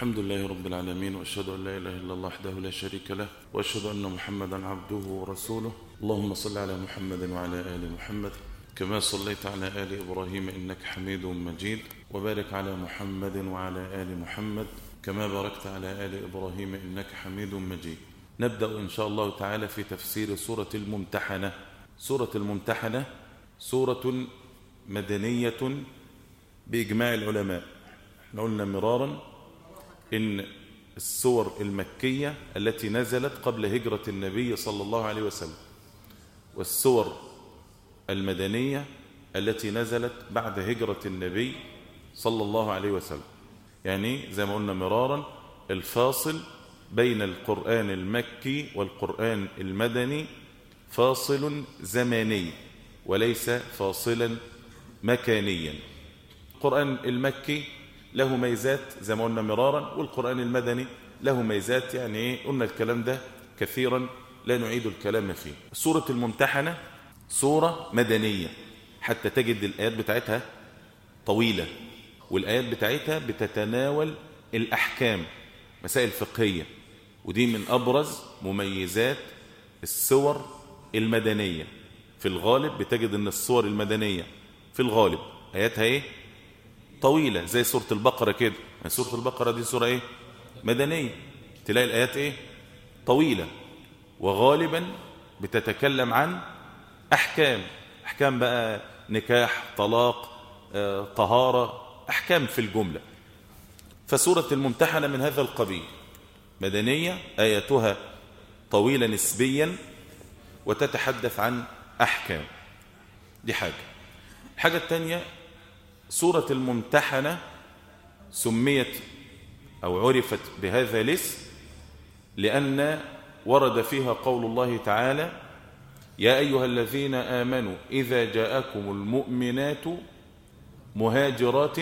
الحمد لله رب العالمين وأشهد أن لا إله إلا الله وحده لا شريك له وأشهد أن محمدا عبده ورسوله اللهم صل على محمد وعلى آل محمد كما صليت على آل إبراهيم إنك حميد مجيد وبارك على محمد وعلى آل محمد كما باركت على آل إبراهيم إنك حميد مجيد نبدأ إن شاء الله تعالى في تفسير سورة الممتحنة سورة الممتحنة سورة مدنية بإجماع العلماء احنا قلنا مرارا إن السور المكية التي نزلت قبل هجرة النبي صلى الله عليه وسلم والسور المدنية التي نزلت بعد هجرة النبي صلى الله عليه وسلم يعني زي ما قلنا مرارا الفاصل بين القرآن المكي والقرآن المدني فاصل زماني وليس فاصلا مكانيا القرآن المكي له ميزات زي ما قلنا مرارا والقرآن المدني له ميزات يعني ايه قلنا الكلام ده كثيرا لا نعيد الكلام فيه سورة الممتحنة سورة مدنية حتى تجد الآيات بتاعتها طويلة والآيات بتاعتها بتتناول الأحكام مسائل فقهية ودي من أبرز مميزات السور المدنية في الغالب بتجد أن السور المدنية في الغالب آياتها إيه؟ طويلة زي سورة البقرة كده يعني سورة البقرة دي سورة إيه؟ مدنية تلاقي الآيات إيه؟ طويلة وغالبا بتتكلم عن أحكام أحكام بقى نكاح طلاق آه، طهارة أحكام في الجملة فسورة الممتحنة من هذا القبيل مدنية آياتها طويلة نسبيا وتتحدث عن أحكام دي حاجة الحاجة الثانية سورة الممتحنة سميت أو عرفت بهذا الاسم لأن ورد فيها قول الله تعالى يا أيها الذين آمنوا إذا جاءكم المؤمنات مهاجرات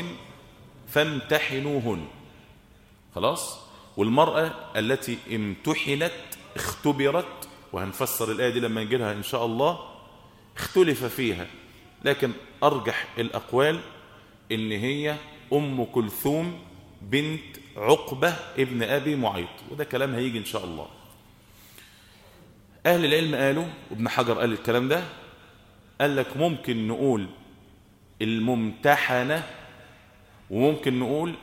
فامتحنوهن خلاص والمرأة التي امتحنت اختبرت وهنفسر الآية دي لما نجيلها إن شاء الله اختلف فيها لكن أرجح الأقوال إن هي أم كلثوم بنت عقبة ابن أبي معيط وده كلام هيجي إن شاء الله أهل العلم قالوا وابن حجر قال الكلام ده قال لك ممكن نقول الممتحنة وممكن نقول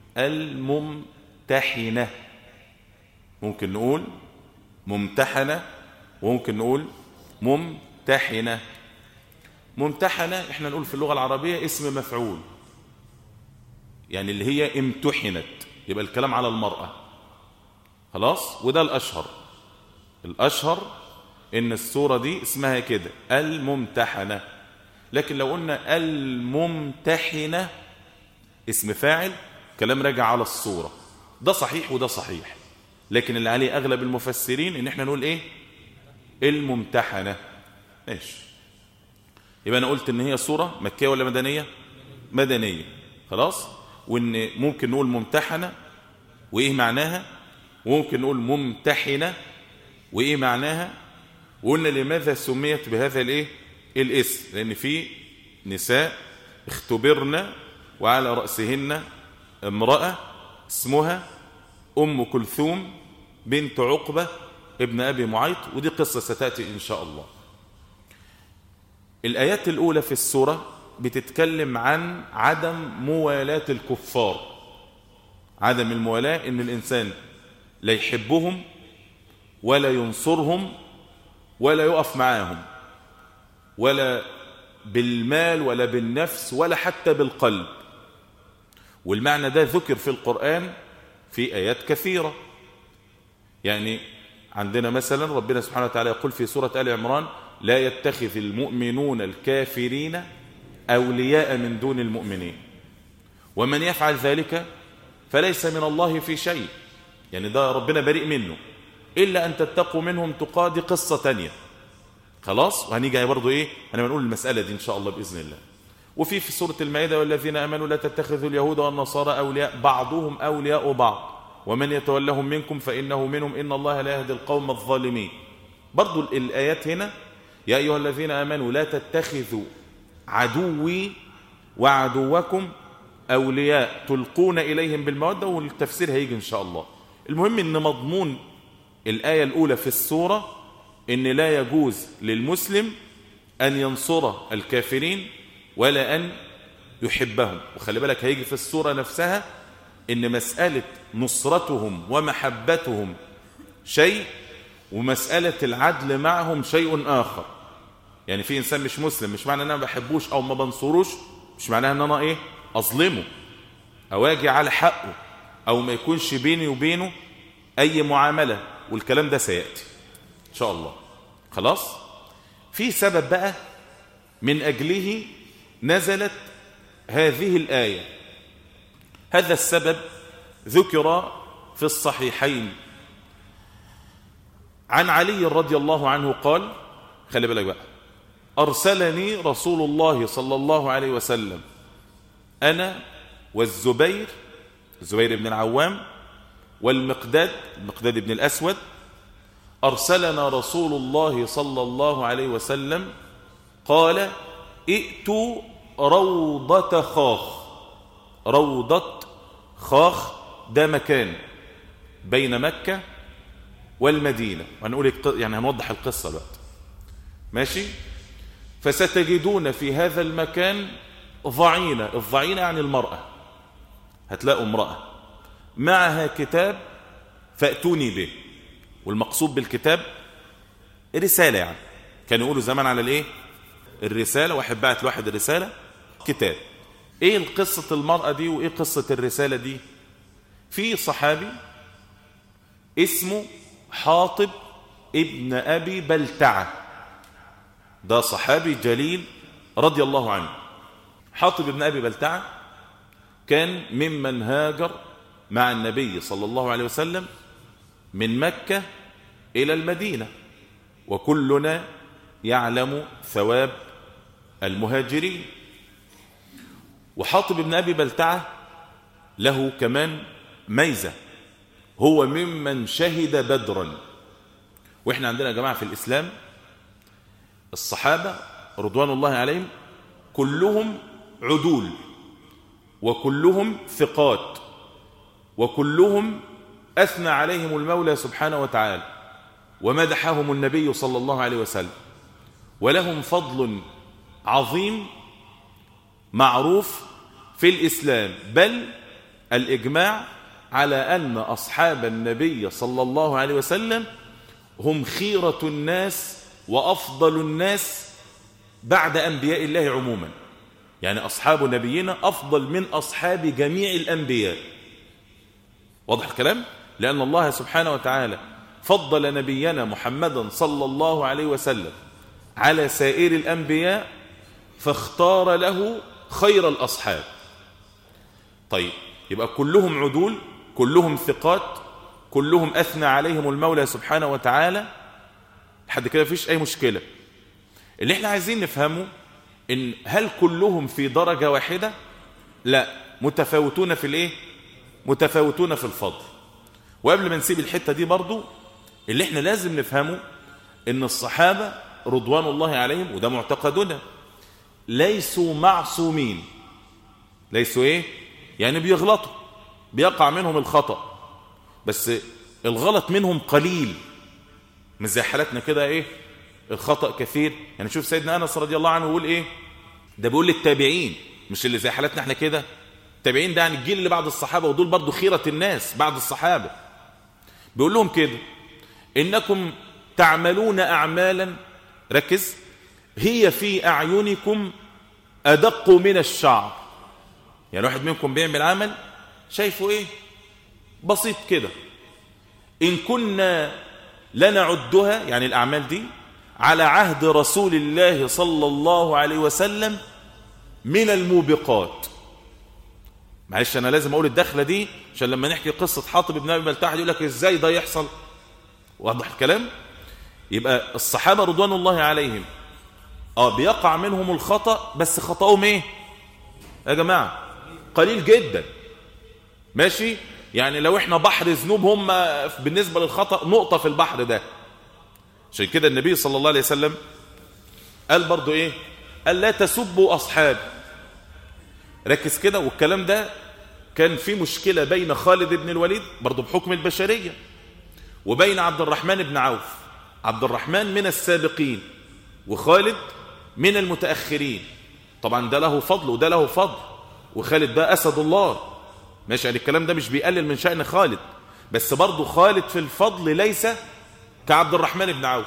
الممتحنة ممكن نقول ممتحنة وممكن نقول ممتحنة ممتحنة احنا نقول في اللغة العربية اسم مفعول يعني اللي هي امتحنت يبقى الكلام على المرأة خلاص وده الأشهر الأشهر إن السورة دي اسمها كده الممتحنة لكن لو قلنا الممتحنة اسم فاعل كلام راجع على الصورة ده صحيح وده صحيح لكن اللي عليه أغلب المفسرين إن احنا نقول إيه الممتحنة ماشي يبقى أنا قلت إن هي صورة مكية ولا مدنية مدنية خلاص وإن ممكن نقول ممتحنة وإيه معناها وممكن نقول ممتحنة وإيه معناها وقلنا لماذا سميت بهذا الإيه الاسم لأن في نساء اختبرن وعلى رأسهن امرأة اسمها أم كلثوم بنت عقبة ابن أبي معيط ودي قصة ستأتي إن شاء الله الآيات الأولى في السورة بتتكلم عن عدم موالاة الكفار عدم الموالاة إن الإنسان لا يحبهم ولا ينصرهم ولا يقف معاهم ولا بالمال ولا بالنفس ولا حتى بالقلب والمعنى ده ذكر في القرآن في آيات كثيرة يعني عندنا مثلا ربنا سبحانه وتعالى يقول في سورة آل عمران لا يتخذ المؤمنون الكافرين أولياء من دون المؤمنين ومن يفعل ذلك فليس من الله في شيء يعني ده ربنا بريء منه إلا أن تتقوا منهم تقاضي قصة تانية خلاص وهنيجي برضو إيه أنا بنقول المسألة دي إن شاء الله بإذن الله وفي في سورة المائدة والذين أمنوا لا تتخذوا اليهود والنصارى أولياء بعضهم أولياء بعض ومن يتولهم منكم فإنه منهم إن الله لا يهدي القوم الظالمين برضو الآيات هنا يا أيها الذين آمنوا لا تتخذوا عدوي وعدوكم أولياء تلقون إليهم بالمودة والتفسير هيجي إن شاء الله المهم أن مضمون الآية الأولى في السورة أن لا يجوز للمسلم أن ينصر الكافرين ولا أن يحبهم وخلي بالك هيجي في السورة نفسها أن مسألة نصرتهم ومحبتهم شيء ومسألة العدل معهم شيء آخر يعني في إنسان مش مسلم مش معنى أن أنا ما بحبوش أو ما بنصروش مش معناها أن أنا إيه أظلمه أو أجي على حقه أو ما يكونش بيني وبينه أي معاملة والكلام ده سيأتي إن شاء الله خلاص في سبب بقى من أجله نزلت هذه الآية هذا السبب ذكر في الصحيحين عن علي رضي الله عنه قال خلي بالك بقى أرسلني رسول الله صلى الله عليه وسلم أنا والزبير الزبير بن العوام والمقداد المقداد بن الأسود أرسلنا رسول الله صلى الله عليه وسلم قال ائتوا روضة خاخ روضة خاخ ده مكان بين مكة والمدينة وهنقول يعني هنوضح القصة الوقت ماشي فستجدون في هذا المكان ضعينة الضعينة يعني المرأة هتلاقوا امرأة معها كتاب فأتوني به والمقصود بالكتاب رسالة يعني كانوا يقولوا زمان على الايه الرسالة واحد بعت لواحد الرسالة كتاب ايه قصة المرأة دي وايه قصة الرسالة دي في صحابي اسمه حاطب ابن أبي بلتعة ده صحابي جليل رضي الله عنه حاطب ابن أبي بلتعة كان ممن هاجر مع النبي صلى الله عليه وسلم من مكة إلى المدينة وكلنا يعلم ثواب المهاجرين وحاطب ابن أبي بلتعة له كمان ميزة هو ممن شهد بدرا وإحنا عندنا يا جماعة في الإسلام الصحابة رضوان الله عليهم كلهم عدول وكلهم ثقات وكلهم أثنى عليهم المولى سبحانه وتعالى ومدحهم النبي صلى الله عليه وسلم ولهم فضل عظيم معروف في الإسلام بل الإجماع على أن أصحاب النبي صلى الله عليه وسلم هم خيرة الناس وأفضل الناس بعد أنبياء الله عموما يعني أصحاب نبينا أفضل من أصحاب جميع الأنبياء واضح الكلام؟ لأن الله سبحانه وتعالى فضل نبينا محمدا صلى الله عليه وسلم على سائر الأنبياء فاختار له خير الأصحاب طيب يبقى كلهم عدول كلهم ثقات كلهم أثنى عليهم المولى سبحانه وتعالى لحد كده فيش أي مشكلة اللي احنا عايزين نفهمه إن هل كلهم في درجة واحدة لا متفاوتون في الايه متفاوتون في الفضل وقبل ما نسيب الحتة دي برضو اللي احنا لازم نفهمه ان الصحابة رضوان الله عليهم وده معتقدنا ليسوا معصومين ليسوا ايه يعني بيغلطوا بيقع منهم الخطأ بس الغلط منهم قليل مش زي حالتنا كده ايه الخطأ كثير يعني شوف سيدنا أنس رضي الله عنه يقول ايه ده بيقول للتابعين مش اللي زي حالتنا احنا كده التابعين ده يعني الجيل اللي بعد الصحابة ودول برضو خيرة الناس بعد الصحابة بيقول لهم كده إنكم تعملون أعمالا ركز هي في أعينكم أدق من الشعر يعني واحد منكم بيعمل عمل شايفه إيه بسيط كده إن كنا لنعدها يعني الأعمال دي على عهد رسول الله صلى الله عليه وسلم من الموبقات معلش أنا لازم أقول الدخلة دي عشان لما نحكي قصة حاطب بن أبي بلتاح يقول لك إزاي ده يحصل واضح الكلام يبقى الصحابة رضوان الله عليهم اه بيقع منهم الخطأ بس خطأهم ايه يا جماعة قليل جدا ماشي يعني لو احنا بحر ذنوب هم بالنسبة للخطأ نقطة في البحر ده عشان كده النبي صلى الله عليه وسلم قال برضو ايه قال لا تسبوا أصحابي ركز كده والكلام ده كان في مشكلة بين خالد بن الوليد برضه بحكم البشرية وبين عبد الرحمن بن عوف عبد الرحمن من السابقين وخالد من المتأخرين طبعا ده له فضل وده له فضل وخالد ده أسد الله ماشي يعني الكلام ده مش بيقلل من شأن خالد بس برضه خالد في الفضل ليس كعبد الرحمن بن عوف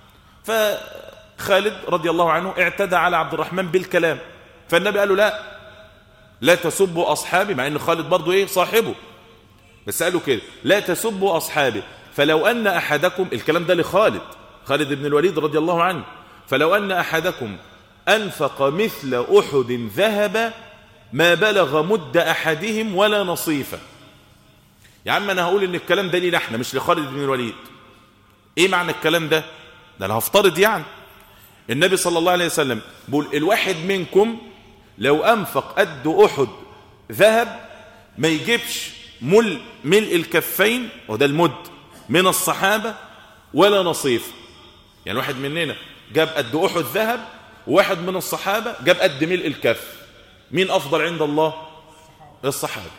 فخالد رضي الله عنه اعتدى على عبد الرحمن بالكلام فالنبي قال له لا لا تسبوا أصحابي مع أن خالد برضه إيه صاحبه بس قالوا كده لا تسبوا أصحابي فلو أن أحدكم الكلام ده لخالد خالد بن الوليد رضي الله عنه فلو أن أحدكم أنفق مثل أحد ذهب ما بلغ مد أحدهم ولا نصيفه يا عم أنا هقول إن الكلام ده ليه احنا مش لخالد بن الوليد إيه معنى الكلام ده ده أنا هفترض يعني النبي صلى الله عليه وسلم بيقول الواحد منكم لو أنفق قد أحد ذهب ما يجيبش مل ملء الكفين وده المد من الصحابة ولا نصيف يعني واحد مننا جاب قد أحد ذهب وواحد من الصحابة جاب قد ملء الكف مين أفضل عند الله الصحابة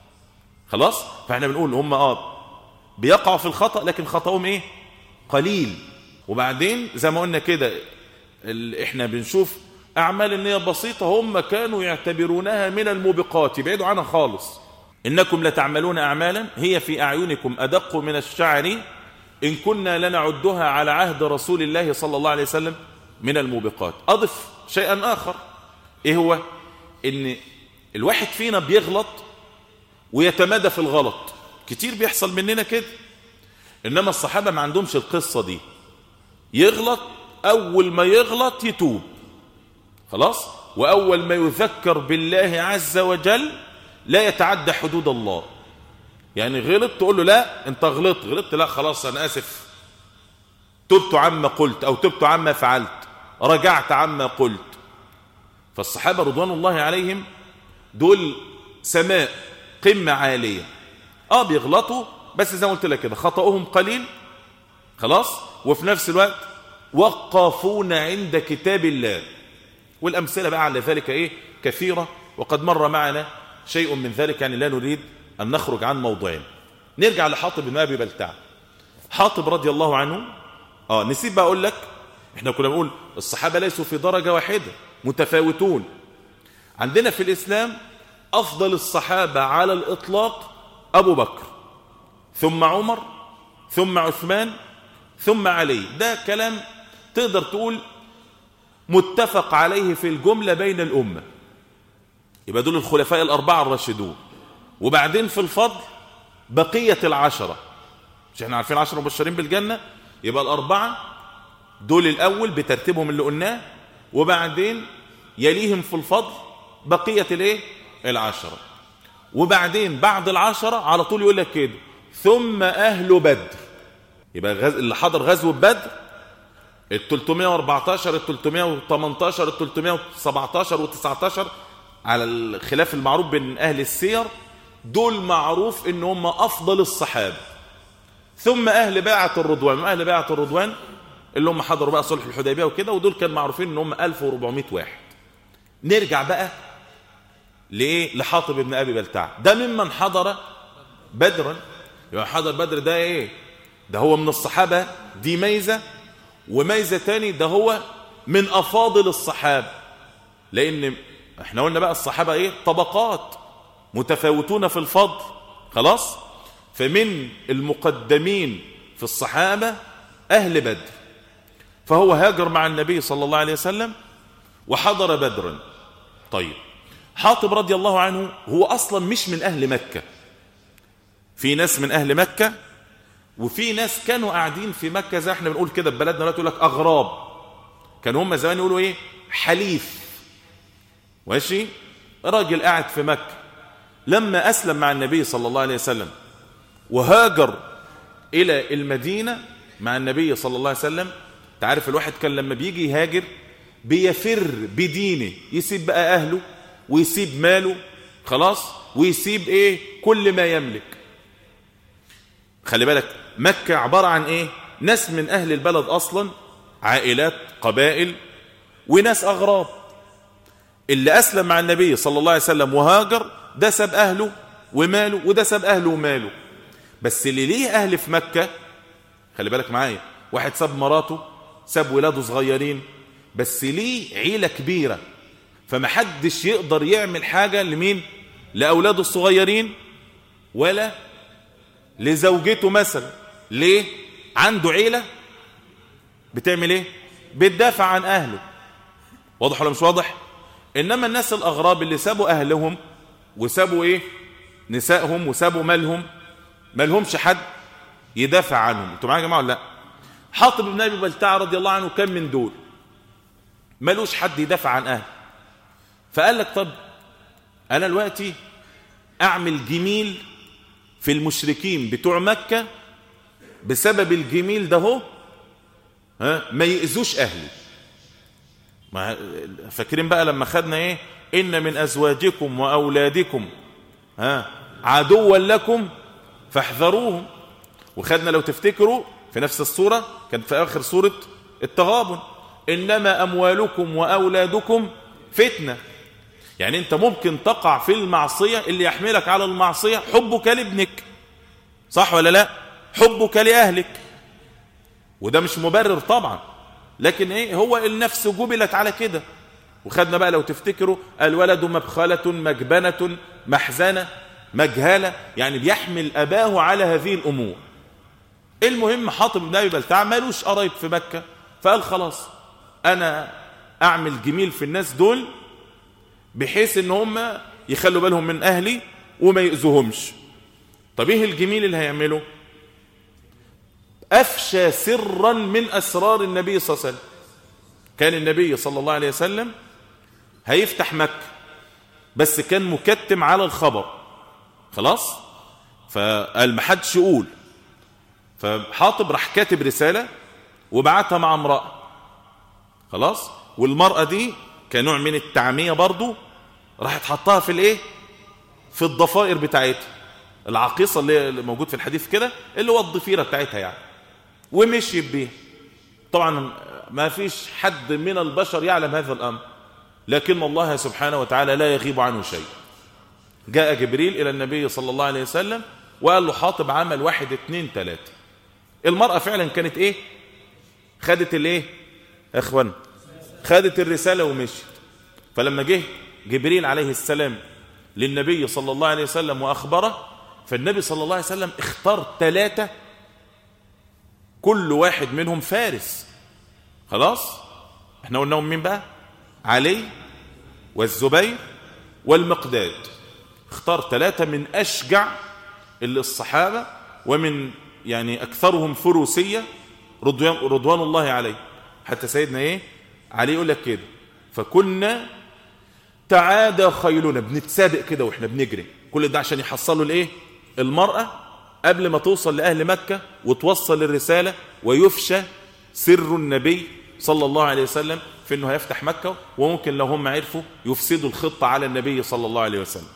خلاص فاحنا بنقول هم آه بيقعوا في الخطأ لكن خطأهم ايه قليل وبعدين زي ما قلنا كده احنا بنشوف أعمال النية بسيطة هم كانوا يعتبرونها من الموبقات يبعدوا عنها خالص إنكم لتعملون أعمالا هي في أعينكم أدق من الشعر إن كنا لنعدها على عهد رسول الله صلى الله عليه وسلم من الموبقات أضف شيئا آخر إيه هو إن الواحد فينا بيغلط ويتمادى في الغلط كتير بيحصل مننا كده إنما الصحابة ما عندهمش القصة دي يغلط أول ما يغلط يتوب خلاص وأول ما يذكر بالله عز وجل لا يتعدى حدود الله يعني غلط تقول له لا انت غلطت غلطت لا خلاص انا اسف تبت عما قلت او تبت عما فعلت رجعت عما قلت فالصحابة رضوان الله عليهم دول سماء قمة عالية اه بيغلطوا بس زي ما قلت لك كده خطأهم قليل خلاص وفي نفس الوقت وقفون عند كتاب الله والأمثلة بقى على ذلك إيه كثيرة وقد مر معنا شيء من ذلك يعني لا نريد أن نخرج عن موضوعين نرجع لحاطب بن أبي بلتع حاطب رضي الله عنه آه نسيب بقى أقول لك احنا كنا بنقول الصحابة ليسوا في درجة واحدة متفاوتون عندنا في الإسلام أفضل الصحابة على الإطلاق أبو بكر ثم عمر ثم عثمان ثم علي ده كلام تقدر تقول متفق عليه في الجملة بين الأمة يبقى دول الخلفاء الأربعة الراشدون وبعدين في الفضل بقية العشرة مش احنا عارفين عشرة مبشرين بالجنة يبقى الأربعة دول الأول بترتيبهم اللي قلناه وبعدين يليهم في الفضل بقية الايه العشرة وبعدين بعد العشرة على طول يقول لك كده ثم أهل بدر يبقى اللي حضر غزوة بدر ال 314 ال 318 ال 317 وال 19 على الخلاف المعروف بين أهل السير دول معروف ان هم أفضل الصحابة ثم أهل باعة الرضوان وأهل باعة الرضوان اللي هم حضروا بقى صلح الحديبية وكده ودول كان معروفين ان هم 1400 واحد نرجع بقى لإيه لحاطب بن أبي بلتع ده ممن حضر بدرا يبقى حضر بدر ده إيه ده هو من الصحابة دي ميزة وميزة تاني ده هو من أفاضل الصحابة لأن احنا قلنا بقى الصحابة ايه طبقات متفاوتون في الفضل خلاص فمن المقدمين في الصحابة أهل بدر فهو هاجر مع النبي صلى الله عليه وسلم وحضر بدرا طيب حاطب رضي الله عنه هو أصلا مش من أهل مكة في ناس من أهل مكة وفي ناس كانوا قاعدين في مكة زي احنا بنقول كده في بلدنا لا تقول لك أغراب كانوا هم زمان يقولوا ايه حليف ماشي راجل قاعد في مكة لما أسلم مع النبي صلى الله عليه وسلم وهاجر إلى المدينة مع النبي صلى الله عليه وسلم تعرف الواحد كان لما بيجي يهاجر بيفر بدينه يسيب بقى أهله ويسيب ماله خلاص ويسيب ايه كل ما يملك خلي بالك مكة عبارة عن ايه ناس من اهل البلد اصلا عائلات قبائل وناس اغراب اللي أسلم مع النبي صلى الله عليه وسلم وهاجر ده ساب أهله وماله وده ساب أهله وماله بس اللي ليه أهل في مكة خلي بالك معايا واحد ساب مراته ساب ولاده صغيرين بس ليه عيلة كبيرة فمحدش يقدر يعمل حاجة لمين لأولاده الصغيرين ولا لزوجته مثلا ليه عنده عيلة بتعمل ايه بتدافع عن اهله واضح ولا مش واضح انما الناس الاغراب اللي سابوا اهلهم وسابوا ايه نسائهم وسابوا مالهم مالهمش حد يدافع عنهم انتوا معايا يا جماعه ولا لا حاطب بن ابي بلتع رضي الله عنه كم من دول مالوش حد يدافع عن اهله فقال لك طب انا دلوقتي اعمل جميل في المشركين بتوع مكة بسبب الجميل ده هو ها ما يأذوش اهلي ما فاكرين بقى لما خدنا ايه ان من ازواجكم واولادكم ها عدوا لكم فاحذروهم وخدنا لو تفتكروا في نفس الصورة كان في اخر سورة التغابن انما اموالكم واولادكم فتنة يعني انت ممكن تقع في المعصية اللي يحملك على المعصية حبك لابنك صح ولا لا حبك لأهلك وده مش مبرر طبعا لكن ايه هو النفس جبلت على كده وخدنا بقى لو تفتكروا الولد مبخلة مجبنة محزنة مجهلة يعني بيحمل أباه على هذه الأمور المهم حاطب بن أبي بلتع مالوش قرايب في مكة فقال خلاص أنا أعمل جميل في الناس دول بحيث ان هم يخلوا بالهم من اهلي وما يؤذوهمش طب ايه الجميل اللي هيعمله افشى سرا من اسرار النبي صلى الله عليه وسلم كان النبي صلى الله عليه وسلم هيفتح مكة بس كان مكتم على الخبر خلاص فقال ما حدش يقول فحاطب راح كاتب رسالة وبعتها مع امرأة خلاص والمرأة دي كنوع من التعمية برضو راح تحطها في الايه في الضفائر بتاعتها العقيصة اللي موجود في الحديث كده اللي هو الضفيرة بتاعتها يعني ومشي بيها طبعا ما فيش حد من البشر يعلم هذا الأمر لكن الله سبحانه وتعالى لا يغيب عنه شيء جاء جبريل إلى النبي صلى الله عليه وسلم وقال له حاطب عمل واحد اتنين تلاتة المرأة فعلا كانت ايه خدت الايه اخوان خدت الرسالة ومشيت فلما جه جبريل عليه السلام للنبي صلى الله عليه وسلم وأخبره فالنبي صلى الله عليه وسلم اختار ثلاثة كل واحد منهم فارس خلاص احنا قلناهم مين بقى علي والزبير والمقداد اختار ثلاثة من أشجع اللي الصحابة ومن يعني أكثرهم فروسية رضوان, رضوان الله عليه حتى سيدنا ايه علي يقول لك كده فكنا تعادى خيلنا بنتسابق كده واحنا بنجري كل ده عشان يحصلوا الايه المرأة قبل ما توصل لأهل مكة وتوصل الرسالة ويفشى سر النبي صلى الله عليه وسلم في انه هيفتح مكة وممكن لو هم عرفوا يفسدوا الخطة على النبي صلى الله عليه وسلم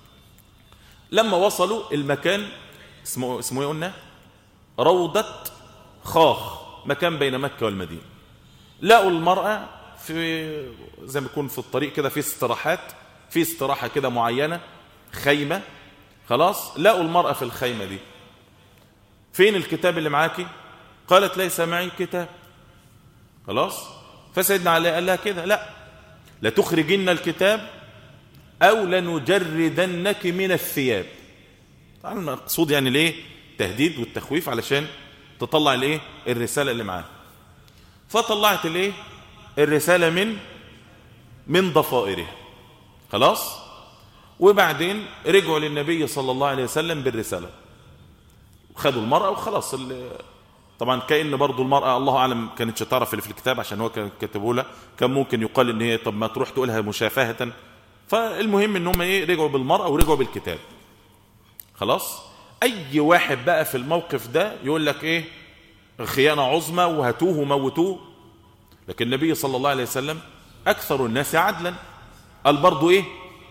لما وصلوا المكان اسمه اسمه ايه قلنا روضة خاخ مكان بين مكة والمدينة لقوا المرأة في زي ما يكون في الطريق كده في استراحات في استراحة كده معينة خيمة خلاص لقوا المرأة في الخيمة دي فين الكتاب اللي معاكي قالت ليس معي كتاب خلاص فسيدنا علي قال لها كده لا لتخرجن الكتاب أو لنجردنك من الثياب طبعا المقصود يعني ليه تهديد والتخويف علشان تطلع الايه الرسالة اللي معاها فطلعت الايه الرسالة من من ضفائرها خلاص وبعدين رجعوا للنبي صلى الله عليه وسلم بالرسالة خدوا المرأة وخلاص طبعا كأن برضو المرأة الله أعلم كانت تعرف اللي في الكتاب عشان هو كان كتبه لها كان ممكن يقال ان هي طب ما تروح تقولها مشافهة فالمهم ان هم ايه رجعوا بالمرأة ورجعوا بالكتاب خلاص اي واحد بقى في الموقف ده يقول لك ايه خيانة عظمى وهاتوه وموتوه لكن النبي صلى الله عليه وسلم أكثر الناس عدلا قال برضو إيه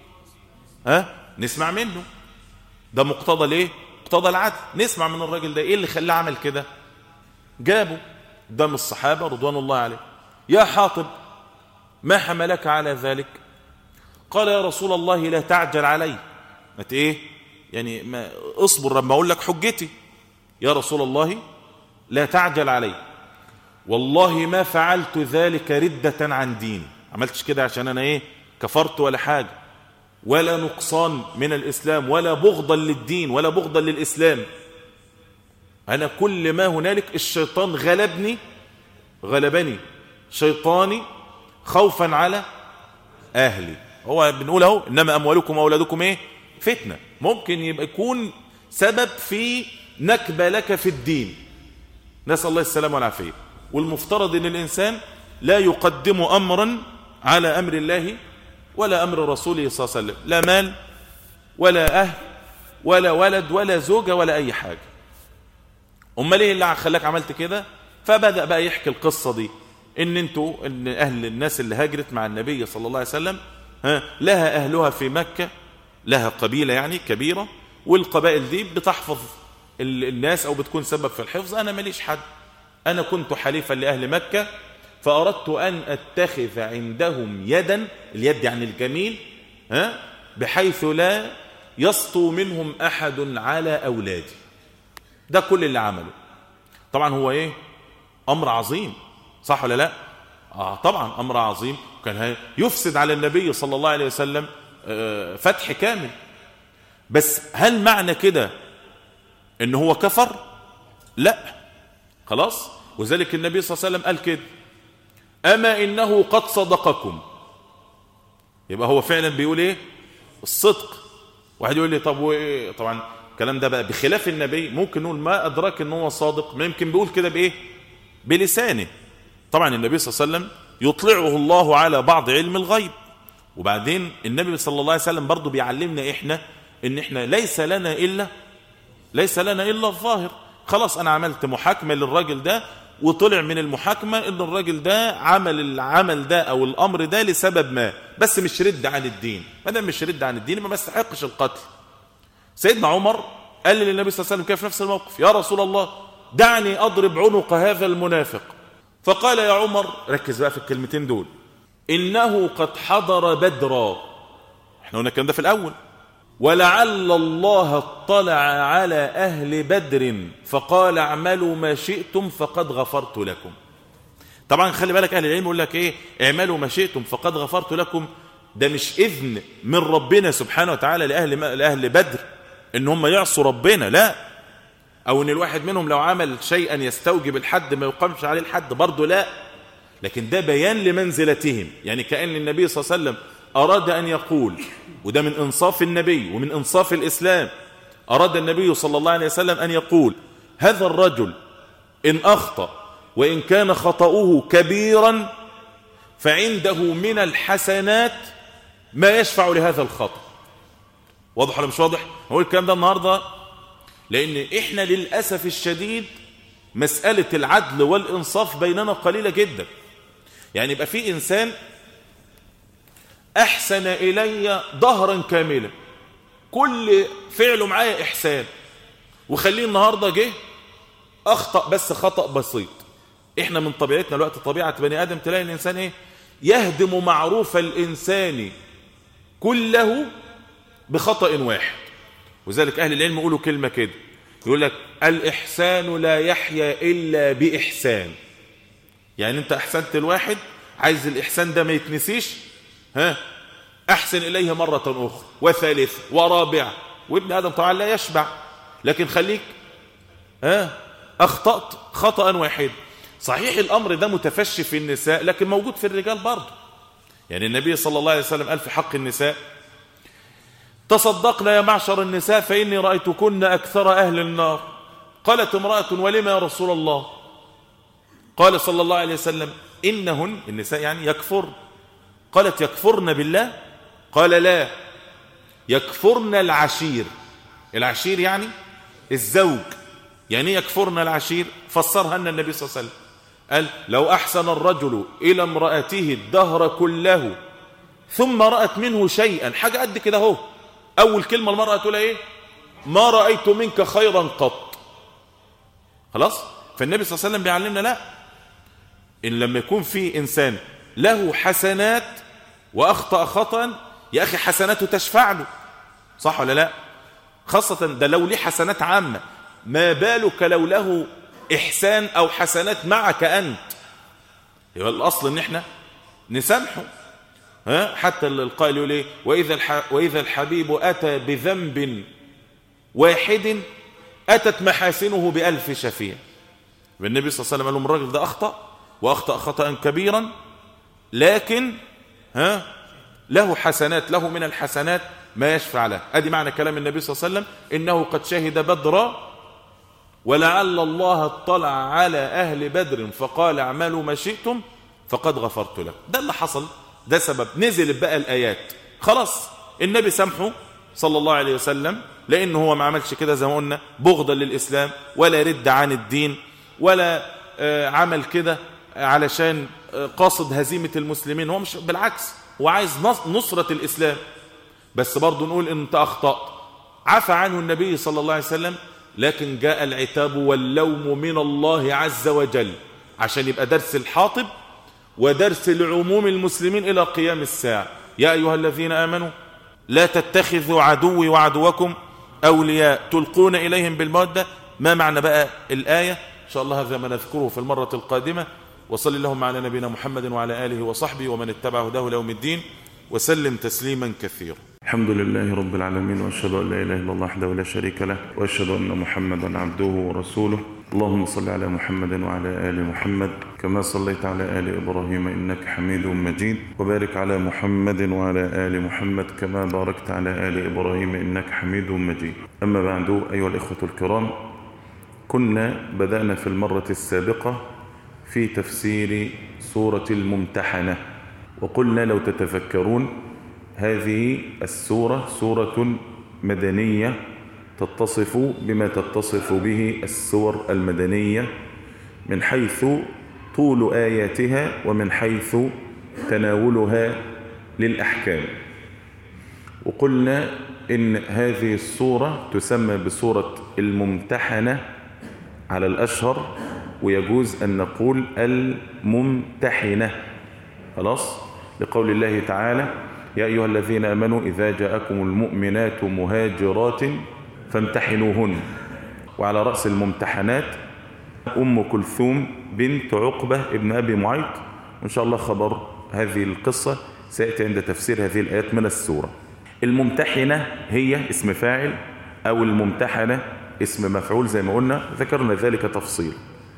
ها نسمع منه ده مقتضى ليه مقتضى العدل نسمع من الراجل ده إيه اللي خلاه عمل كده جابه دم الصحابة رضوان الله عليه يا حاطب ما حملك على ذلك قال يا رسول الله لا تعجل علي ما ت- ايه يعني ما اصبر لما اقول لك حجتي يا رسول الله لا تعجل علي والله ما فعلت ذلك ردة عن ديني عملتش كده عشان انا ايه كفرت ولا حاجة ولا نقصان من الاسلام ولا بغضا للدين ولا بغضا للاسلام انا كل ما هنالك الشيطان غلبني غلبني شيطاني خوفا على اهلي هو بنقول اهو انما اموالكم واولادكم ايه فتنه ممكن يبقى يكون سبب في نكبه لك في الدين نسال الله السلامه والعافيه والمفترض ان الانسان لا يقدم امرا على امر الله ولا امر رسوله صلى الله عليه وسلم لا مال ولا اهل ولا ولد ولا زوجه ولا اي حاجه امال ايه اللي خلاك عملت كده فبدا بقى يحكي القصه دي ان انتوا ان اهل الناس اللي هاجرت مع النبي صلى الله عليه وسلم ها لها اهلها في مكه لها قبيله يعني كبيره والقبائل دي بتحفظ ال- الناس او بتكون سبب في الحفظ انا ماليش حد انا كنت حليفا لاهل مكه فاردت ان اتخذ عندهم يدا اليد يعني الجميل ها بحيث لا يسطو منهم احد على اولادي ده كل اللي عمله طبعا هو ايه امر عظيم صح ولا لا اه طبعا امر عظيم كان هي- يفسد على النبي صلى الله عليه وسلم آه، فتح كامل بس هل معنى كده ان هو كفر لا خلاص وذلك النبي صلى الله عليه وسلم قال كده اما انه قد صدقكم يبقى هو فعلا بيقول ايه الصدق واحد يقول لي طب وايه طبعا الكلام ده بقى بخلاف النبي ممكن نقول ما ادراك ان هو صادق ما يمكن بيقول كده بايه بلسانه طبعا النبي صلى الله عليه وسلم يطلعه الله على بعض علم الغيب وبعدين النبي صلى الله عليه وسلم برضه بيعلمنا احنا ان احنا ليس لنا الا ليس لنا الا الظاهر خلاص انا عملت محاكمه للراجل ده وطلع من المحاكمه ان الراجل ده عمل العمل ده او الامر ده لسبب ما بس مش رد عن الدين ما دام مش رد عن الدين يبقى ما يستحقش القتل سيدنا عمر قال للنبي صلى الله عليه وسلم كيف نفس الموقف يا رسول الله دعني اضرب عنق هذا المنافق فقال يا عمر ركز بقى في الكلمتين دول انه قد حضر بدرا احنا قلنا الكلام ده في الاول ولعل الله اطلع على اهل بدر فقال اعملوا ما شئتم فقد غفرت لكم طبعا خلي بالك اهل العلم يقول لك ايه اعملوا ما شئتم فقد غفرت لكم ده مش اذن من ربنا سبحانه وتعالى لاهل لاهل بدر ان هم يعصوا ربنا لا او ان الواحد منهم لو عمل شيئا يستوجب الحد ما يقامش عليه الحد برضه لا لكن ده بيان لمنزلتهم يعني كأن النبي صلى الله عليه وسلم أراد أن يقول وده من إنصاف النبي ومن إنصاف الإسلام أراد النبي صلى الله عليه وسلم أن يقول هذا الرجل إن أخطأ وإن كان خطأه كبيرا فعنده من الحسنات ما يشفع لهذا الخطأ واضح ولا مش واضح هقول الكلام ده النهاردة لأن إحنا للأسف الشديد مسألة العدل والإنصاف بيننا قليلة جدا يعني يبقى في إنسان أحسن إلي ظهرا كاملا كل فعله معايا إحسان وخليه النهاردة جه أخطأ بس خطأ بسيط إحنا من طبيعتنا الوقت طبيعة بني آدم تلاقي الإنسان إيه يهدم معروف الإنسان كله بخطأ واحد وذلك أهل العلم يقولوا كلمة كده يقول لك الإحسان لا يحيا إلا بإحسان يعني أنت أحسنت الواحد عايز الإحسان ده ما يتنسيش ها أحسن إليه مرة أخرى وثالثة ورابعة وابن آدم طبعا لا يشبع لكن خليك ها أخطأت خطأ واحد صحيح الأمر ده متفشي في النساء لكن موجود في الرجال برضه يعني النبي صلى الله عليه وسلم قال في حق النساء تصدقنا يا معشر النساء فإني رأيتكن أكثر أهل النار قالت امرأة ولما يا رسول الله قال صلى الله عليه وسلم إنهن النساء يعني يكفر قالت يكفرن بالله قال لا يكفرن العشير العشير يعني الزوج يعني يكفرن العشير فسرها لنا النبي صلى الله عليه وسلم قال لو أحسن الرجل إلى امرأته الدهر كله ثم رأت منه شيئا حاجة قد كده اهو أول كلمة المرأة تقول إيه ما رأيت منك خيرا قط خلاص فالنبي صلى الله عليه وسلم بيعلمنا لا إن لما يكون في إنسان له حسنات وأخطأ خطأ يا أخي حسناته تشفع له صح ولا لا خاصة ده لو ليه حسنات عامة ما بالك لو له إحسان أو حسنات معك أنت يبقى الأصل إن إحنا نسامحه ها حتى القائل يقول ايه وإذا, الح... وإذا الحبيب أتى بذنب واحد أتت محاسنه بألف شفيع والنبي صلى الله عليه وسلم قال لهم الراجل ده أخطأ وأخطأ خطأ كبيرا لكن ها له حسنات له من الحسنات ما يشفع له ادي معنى كلام النبي صلى الله عليه وسلم انه قد شهد بدرا ولعل الله اطلع على اهل بدر فقال اعملوا ما شئتم فقد غفرت له ده اللي حصل ده سبب نزل بقى الايات خلاص النبي سامحه صلى الله عليه وسلم لانه هو ما عملش كده زي ما قلنا بغضا للاسلام ولا رد عن الدين ولا عمل كده علشان قاصد هزيمه المسلمين هو مش بالعكس هو عايز نصره الاسلام بس برضه نقول ان انت اخطأت عفى عنه النبي صلى الله عليه وسلم لكن جاء العتاب واللوم من الله عز وجل عشان يبقى درس الحاطب ودرس لعموم المسلمين إلى قيام الساعة يا أيها الذين آمنوا لا تتخذوا عدوي وعدوكم أولياء تلقون إليهم بالمودة ما معنى بقى الآية إن شاء الله هذا ما نذكره في المرة القادمة وصل اللهم على نبينا محمد وعلى آله وصحبه ومن اتبع هداه ليوم الدين وسلم تسليما كثيرا الحمد لله رب العالمين واشهد ان لا اله الا الله وحده لا شريك له واشهد ان محمدا عبده ورسوله اللهم صل على محمد وعلى ال محمد كما صليت على ال ابراهيم انك حميد مجيد وبارك على محمد وعلى ال محمد كما باركت على ال ابراهيم انك حميد مجيد اما بعد ايها الاخوه الكرام كنا بدانا في المره السابقه في تفسير سوره الممتحنه وقلنا لو تتفكرون هذه السورة سورة مدنية تتصف بما تتصف به السور المدنية من حيث طول آياتها ومن حيث تناولها للأحكام وقلنا إن هذه السورة تسمى بسورة الممتحنة على الأشهر ويجوز أن نقول الممتحنة خلاص لقول الله تعالى يا أيها الذين آمنوا إذا جاءكم المؤمنات مهاجرات فامتحنوهن وعلى رأس الممتحنات أم كلثوم بنت عقبة ابن أبي معيط وإن شاء الله خبر هذه القصة سيأتي عند تفسير هذه الآيات من السورة الممتحنة هي اسم فاعل أو الممتحنة اسم مفعول زي ما قلنا ذكرنا ذلك تفصيل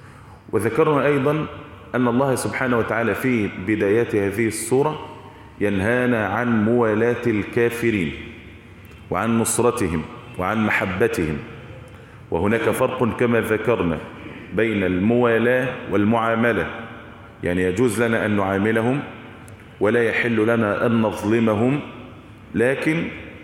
وذكرنا أيضا أن الله سبحانه وتعالى في بدايات هذه السورة ينهانا عن موالاة الكافرين وعن نصرتهم وعن محبتهم وهناك فرق كما ذكرنا بين الموالاة والمعاملة يعني يجوز لنا أن نعاملهم ولا يحل لنا أن نظلمهم لكن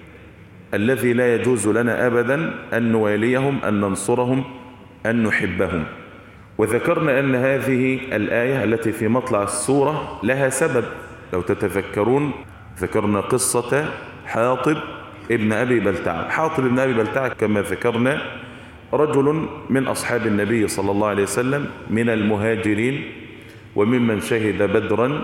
الذي لا يجوز لنا أبدا أن نواليهم أن ننصرهم أن نحبهم وذكرنا أن هذه الآية التي في مطلع السورة لها سبب لو تتذكرون ذكرنا قصة حاطب ابن أبي بلتع حاطب ابن أبي بلتع كما ذكرنا رجل من أصحاب النبي صلى الله عليه وسلم من المهاجرين وممن شهد بدرا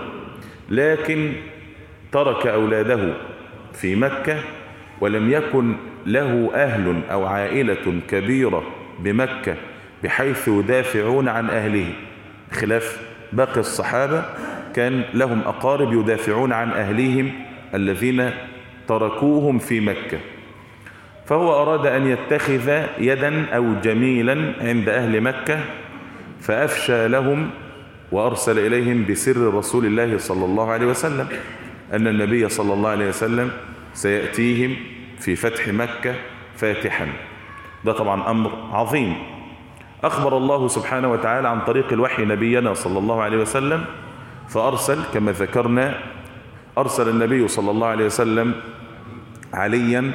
لكن ترك أولاده في مكة ولم يكن له أهل أو عائلة كبيرة بمكة بحيث يدافعون عن أهله خلاف باقي الصحابة كان لهم أقارب يدافعون عن أهليهم الذين تركوهم في مكة فهو أراد أن يتخذ يدا أو جميلا عند أهل مكة فأفشى لهم وأرسل إليهم بسر رسول الله صلى الله عليه وسلم أن النبي صلى الله عليه وسلم سيأتيهم في فتح مكة فاتحا ده طبعا أمر عظيم أخبر الله سبحانه وتعالى عن طريق الوحي نبينا صلى الله عليه وسلم فأرسل كما ذكرنا أرسل النبي صلى الله عليه وسلم عليا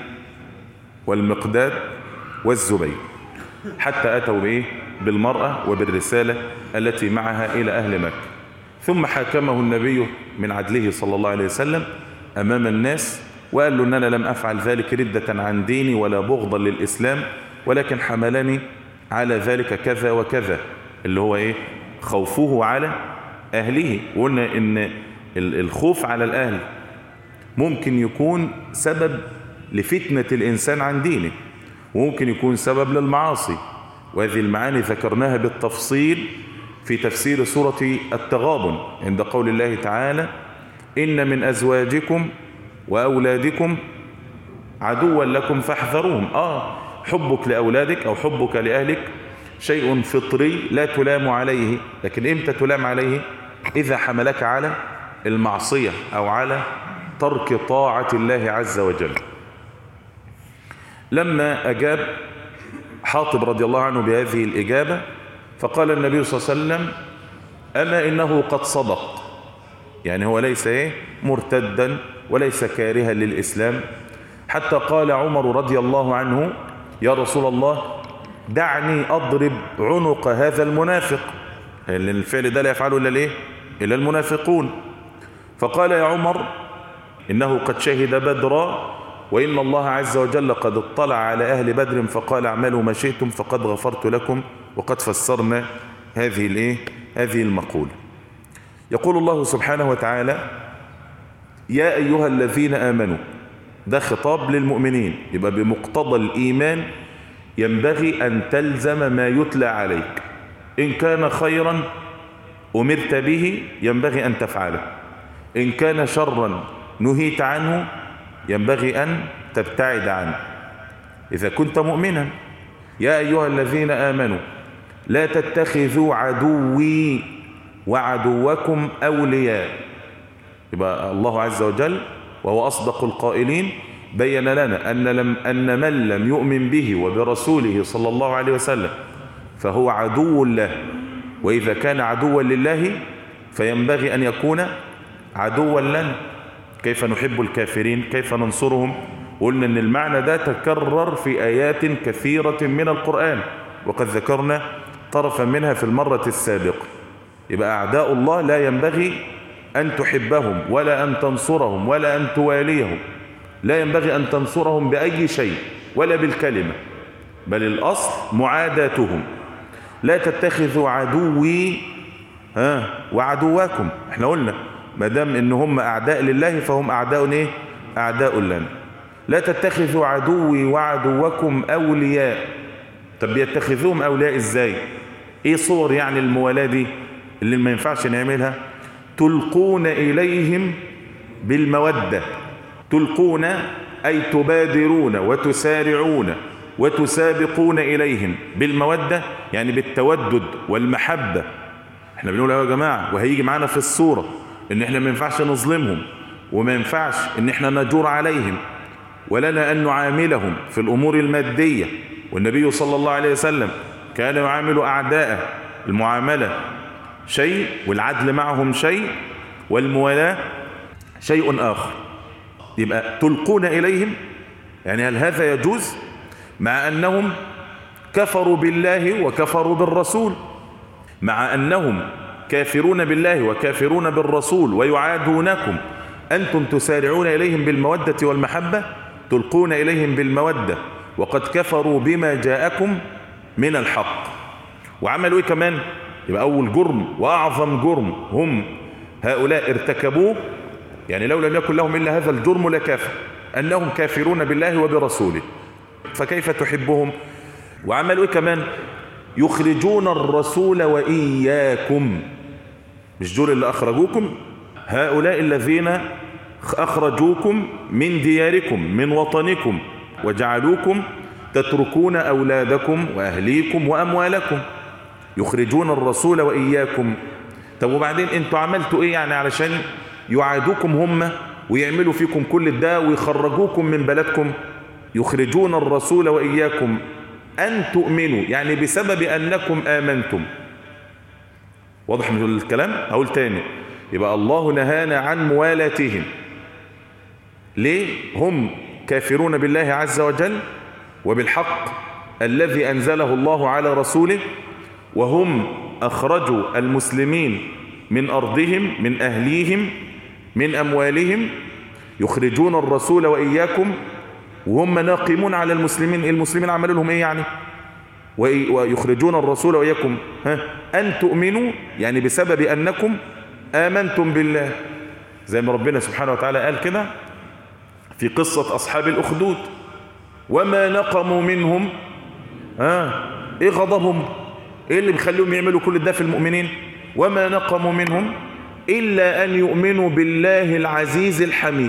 والمقداد والزبير حتى أتوا بإيه بالمرأة وبالرسالة التي معها إلى أهل مكة ثم حاكمه النبي من عدله صلى الله عليه وسلم أمام الناس وقال له أن أنا لم أفعل ذلك ردة عن ديني ولا بغضا للإسلام ولكن حملني على ذلك كذا وكذا اللي هو إيه خوفه على أهله وقلنا إن الخوف على الأهل ممكن يكون سبب لفتنة الإنسان عن دينه وممكن يكون سبب للمعاصي وهذه المعاني ذكرناها بالتفصيل في تفسير سورة التغابن عند قول الله تعالى إن من أزواجكم وأولادكم عدوا لكم فاحذروهم آه حبك لأولادك أو حبك لأهلك شيء فطري لا تلام عليه لكن إمتى تلام عليه إذا حملك على المعصية أو على ترك طاعة الله عز وجل لما أجاب حاطب رضي الله عنه بهذه الإجابة فقال النبي صلى الله عليه وسلم أما إنه قد صدق يعني هو ليس إيه مرتدا وليس كارها للإسلام حتى قال عمر رضي الله عنه يا رسول الله دعني أضرب عنق هذا المنافق لأن الفعل ده لا يفعله إلا الإيه إلا المنافقون فقال يا عمر إنه قد شهد بدرا وإن الله عز وجل قد اطلع على أهل بدر فقال اعملوا ما شئتم فقد غفرت لكم وقد فسرنا هذه الايه هذه المقولة يقول الله سبحانه وتعالى يا أيها الذين آمنوا ده خطاب للمؤمنين يبقى بمقتضى الإيمان ينبغي أن تلزم ما يتلى عليك إن كان خيرا أمرت به ينبغي أن تفعله إن كان شرا نهيت عنه ينبغي أن تبتعد عنه إذا كنت مؤمنا يا أيها الذين آمنوا لا تتخذوا عدوي وعدوكم أولياء يبقى الله عز وجل وهو أصدق القائلين بين لنا أن, لم أن من لم يؤمن به وبرسوله صلى الله عليه وسلم فهو عدو له وإذا كان عدوا لله فينبغي أن يكون عدوا لنا كيف نحب الكافرين كيف ننصرهم قلنا أن المعنى ده تكرر في آيات كثيرة من القرآن وقد ذكرنا طرفا منها في المرة السابقة يبقى أعداء الله لا ينبغي أن تحبهم ولا أن تنصرهم ولا أن تواليهم لا ينبغي أن تنصرهم بأي شيء ولا بالكلمة بل الأصل معاداتهم لا تتخذوا عدوي ها وعدواكم احنا قلنا ما دام ان هم اعداء لله فهم اعداء ايه اعداء لنا لا تتخذوا عدوي وعدوكم اولياء طب بيتخذوهم اولياء ازاي ايه صور يعني الموالاه دي اللي ما ينفعش نعملها تلقون اليهم بالموده تلقون اي تبادرون وتسارعون وتسابقون اليهم بالموده يعني بالتودد والمحبه احنا بنقول يا جماعه وهيجي معانا في الصوره ان احنا ما ينفعش نظلمهم وما ينفعش ان احنا نجور عليهم ولنا ان نعاملهم في الامور الماديه والنبي صلى الله عليه وسلم كان يعامل اعداءه المعامله شيء والعدل معهم شيء والموالاه شيء اخر يبقى تلقون اليهم يعني هل هذا يجوز مع انهم كفروا بالله وكفروا بالرسول مع انهم كافرون بالله وكافرون بالرسول ويعادونكم أنتم تسارعون إليهم بالمودة والمحبة تلقون إليهم بالمودة وقد كفروا بما جاءكم من الحق وعملوا إيه كمان يبقى أول جرم وأعظم جرم هم هؤلاء ارتكبوه يعني لو لم يكن لهم إلا هذا الجرم لكافر أنهم كافرون بالله وبرسوله فكيف تحبهم وعملوا إيه كمان يخرجون الرسول وإياكم مش دول اللي أخرجوكم هؤلاء الذين أخرجوكم من دياركم من وطنكم وجعلوكم تتركون أولادكم وأهليكم وأموالكم يخرجون الرسول وإياكم طب وبعدين انتوا عملتوا ايه يعني علشان يعادوكم هم ويعملوا فيكم كل ده ويخرجوكم من بلدكم يخرجون الرسول وإياكم أن تؤمنوا يعني بسبب أنكم آمنتم واضح من الكلام أقول تاني يبقى الله نهانا عن موالاتهم ليه هم كافرون بالله عز وجل وبالحق الذي أنزله الله على رسوله وهم أخرجوا المسلمين من أرضهم من أهليهم من أموالهم يخرجون الرسول وإياكم وهم ناقمون على المسلمين المسلمين عملوا لهم ايه يعني ويخرجون الرسول وإياكم ها أن تؤمنوا يعني بسبب أنكم آمنتم بالله زي ما ربنا سبحانه وتعالى قال كده في قصة أصحاب الأخدود وما نقموا منهم آه إيه غضبهم إيه اللي بيخليهم يعملوا كل ده في المؤمنين وما نقموا منهم إلا أن يؤمنوا بالله العزيز الحميد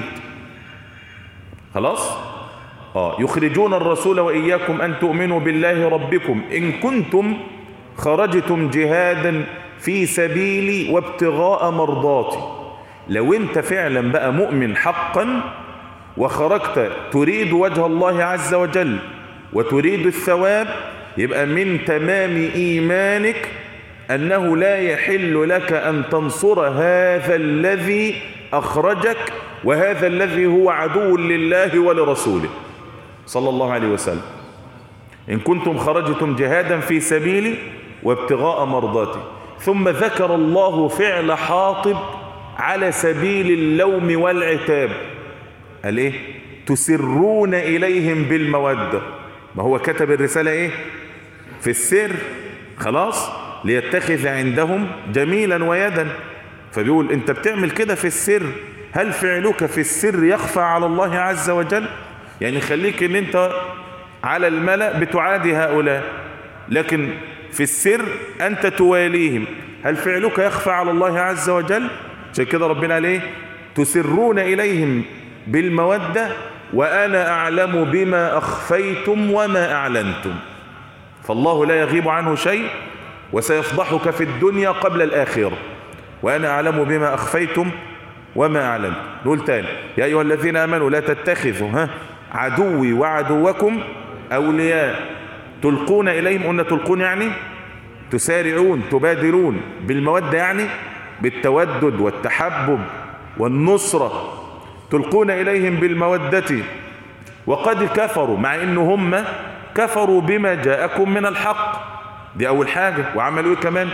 خلاص آه يخرجون الرسول وإياكم أن تؤمنوا بالله ربكم إن كنتم خرجتم جهادا في سبيلي وابتغاء مرضاتي لو انت فعلا بقى مؤمن حقا وخرجت تريد وجه الله عز وجل وتريد الثواب يبقى من تمام إيمانك أنه لا يحل لك أن تنصر هذا الذي أخرجك وهذا الذي هو عدو لله ولرسوله صلى الله عليه وسلم إن كنتم خرجتم جهادا في سبيلي وابتغاء مرضاتي ثم ذكر الله فعل حاطب على سبيل اللوم والعتاب قال ايه تسرون اليهم بالمودة ما هو كتب الرسالة ايه في السر خلاص ليتخذ عندهم جميلا ويدا فبيقول انت بتعمل كده في السر هل فعلك في السر يخفى على الله عز وجل يعني خليك ان انت على الملأ بتعادي هؤلاء لكن في السر انت تواليهم هل فعلك يخفى على الله عز وجل عشان كده ربنا عليه تسرون اليهم بالمودة وأنا أعلم بما أخفيتم وما أعلنتم فالله لا يغيب عنه شيء وسيفضحك في الدنيا قبل الآخرة وأنا أعلم بما أخفيتم وما أعلنتم نقول تاني يا أيها الذين آمنوا لا تتخذوا ها عدوي وعدوكم أولياء تلقون إليهم قلنا تلقون يعني تسارعون تبادرون بالمودة يعني بالتودد والتحبب والنصرة تلقون إليهم بالمودة وقد كفروا مع إن هم كفروا بما جاءكم من الحق دي أول حاجة وعملوا إيه كمان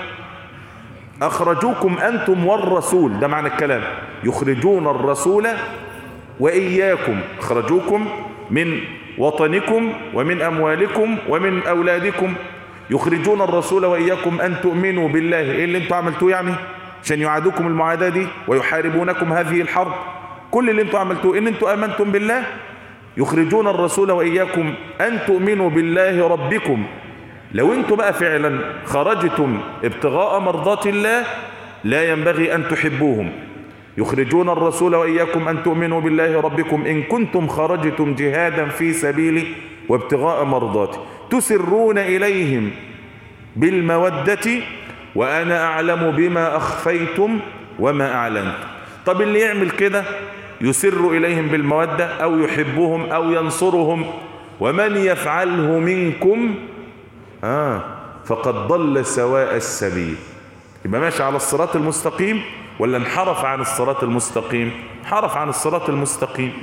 أخرجوكم أنتم والرسول ده معنى الكلام يخرجون الرسول وإياكم أخرجوكم من وطنكم ومن أموالكم ومن أولادكم يخرجون الرسول وإياكم أن تؤمنوا بالله إيه اللي انتوا عملتوه يعني عشان يعادوكم المعاداة دي ويحاربونكم هذه الحرب كل اللي انتوا عملتوه ان انتوا امنتم بالله يخرجون الرسول واياكم ان تؤمنوا بالله ربكم لو انتوا بقى فعلا خرجتم ابتغاء مرضات الله لا ينبغي ان تحبوهم يخرجون الرسول واياكم ان تؤمنوا بالله ربكم ان كنتم خرجتم جهادا في سبيلي وابتغاء مرضاتي تسرون اليهم بالموده وانا اعلم بما اخفيتم وما اعلنتم طب اللي يعمل كده يسر إليهم بالمودة أو يحبهم أو ينصرهم ومن يفعله منكم آه فقد ضل سواء السبيل يبقى ماشي على الصراط المستقيم ولا انحرف عن الصراط المستقيم انحرف عن الصراط المستقيم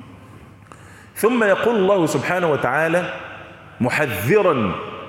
ثم يقول الله سبحانه وتعالى محذرا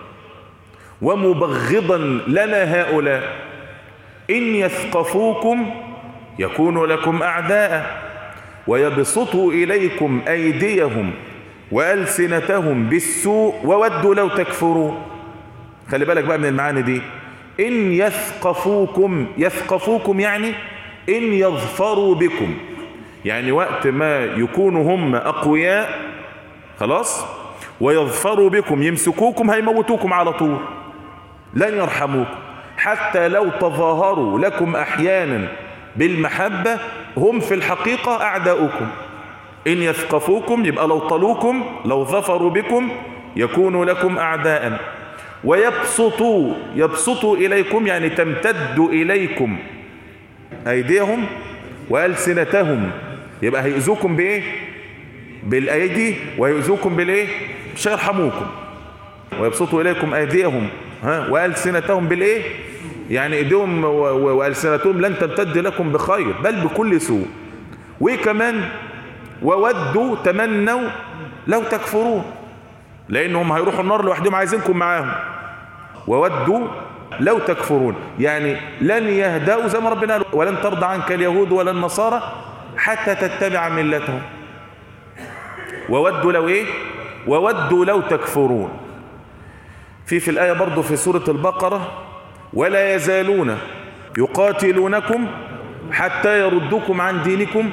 ومبغضا لنا هؤلاء إن يثقفوكم يكونوا لكم أعداء ويبسطوا إليكم أيديهم وألسنتهم بالسوء وودوا لو تكفروا خلي بالك بقى من المعاني دي إن يثقفوكم يثقفوكم يعني إن يظفروا بكم يعني وقت ما يكونوا هم أقوياء خلاص ويظفروا بكم يمسكوكم هيموتوكم على طول لن يرحموكم حتى لو تظاهروا لكم أحيانا بالمحبة هم في الحقيقة أعداؤكم إن يثقفوكم يبقى لو طلوكم لو ظفروا بكم يكونوا لكم أعداء ويبسطوا يبسطوا إليكم يعني تمتد إليكم أيديهم وألسنتهم يبقى هيؤذوكم بإيه بالأيدي ويؤذوكم بالإيه مش هيرحموكم ويبسطوا إليكم أيديهم ها وألسنتهم بالإيه يعني ايديهم والسنتهم لن تمتد لكم بخير بل بكل سوء وكمان وودوا تمنوا لو تكفرون لانهم هيروحوا النار لوحدهم عايزينكم معاهم وودوا لو تكفرون يعني لن يهدأوا زي ما ربنا قال ولن ترضى عنك اليهود ولا النصارى حتى تتبع ملتهم وودوا لو ايه وودوا لو تكفرون في في الآية برضو في سورة البقرة ولا يزالون يقاتلونكم حتى يردوكم عن دينكم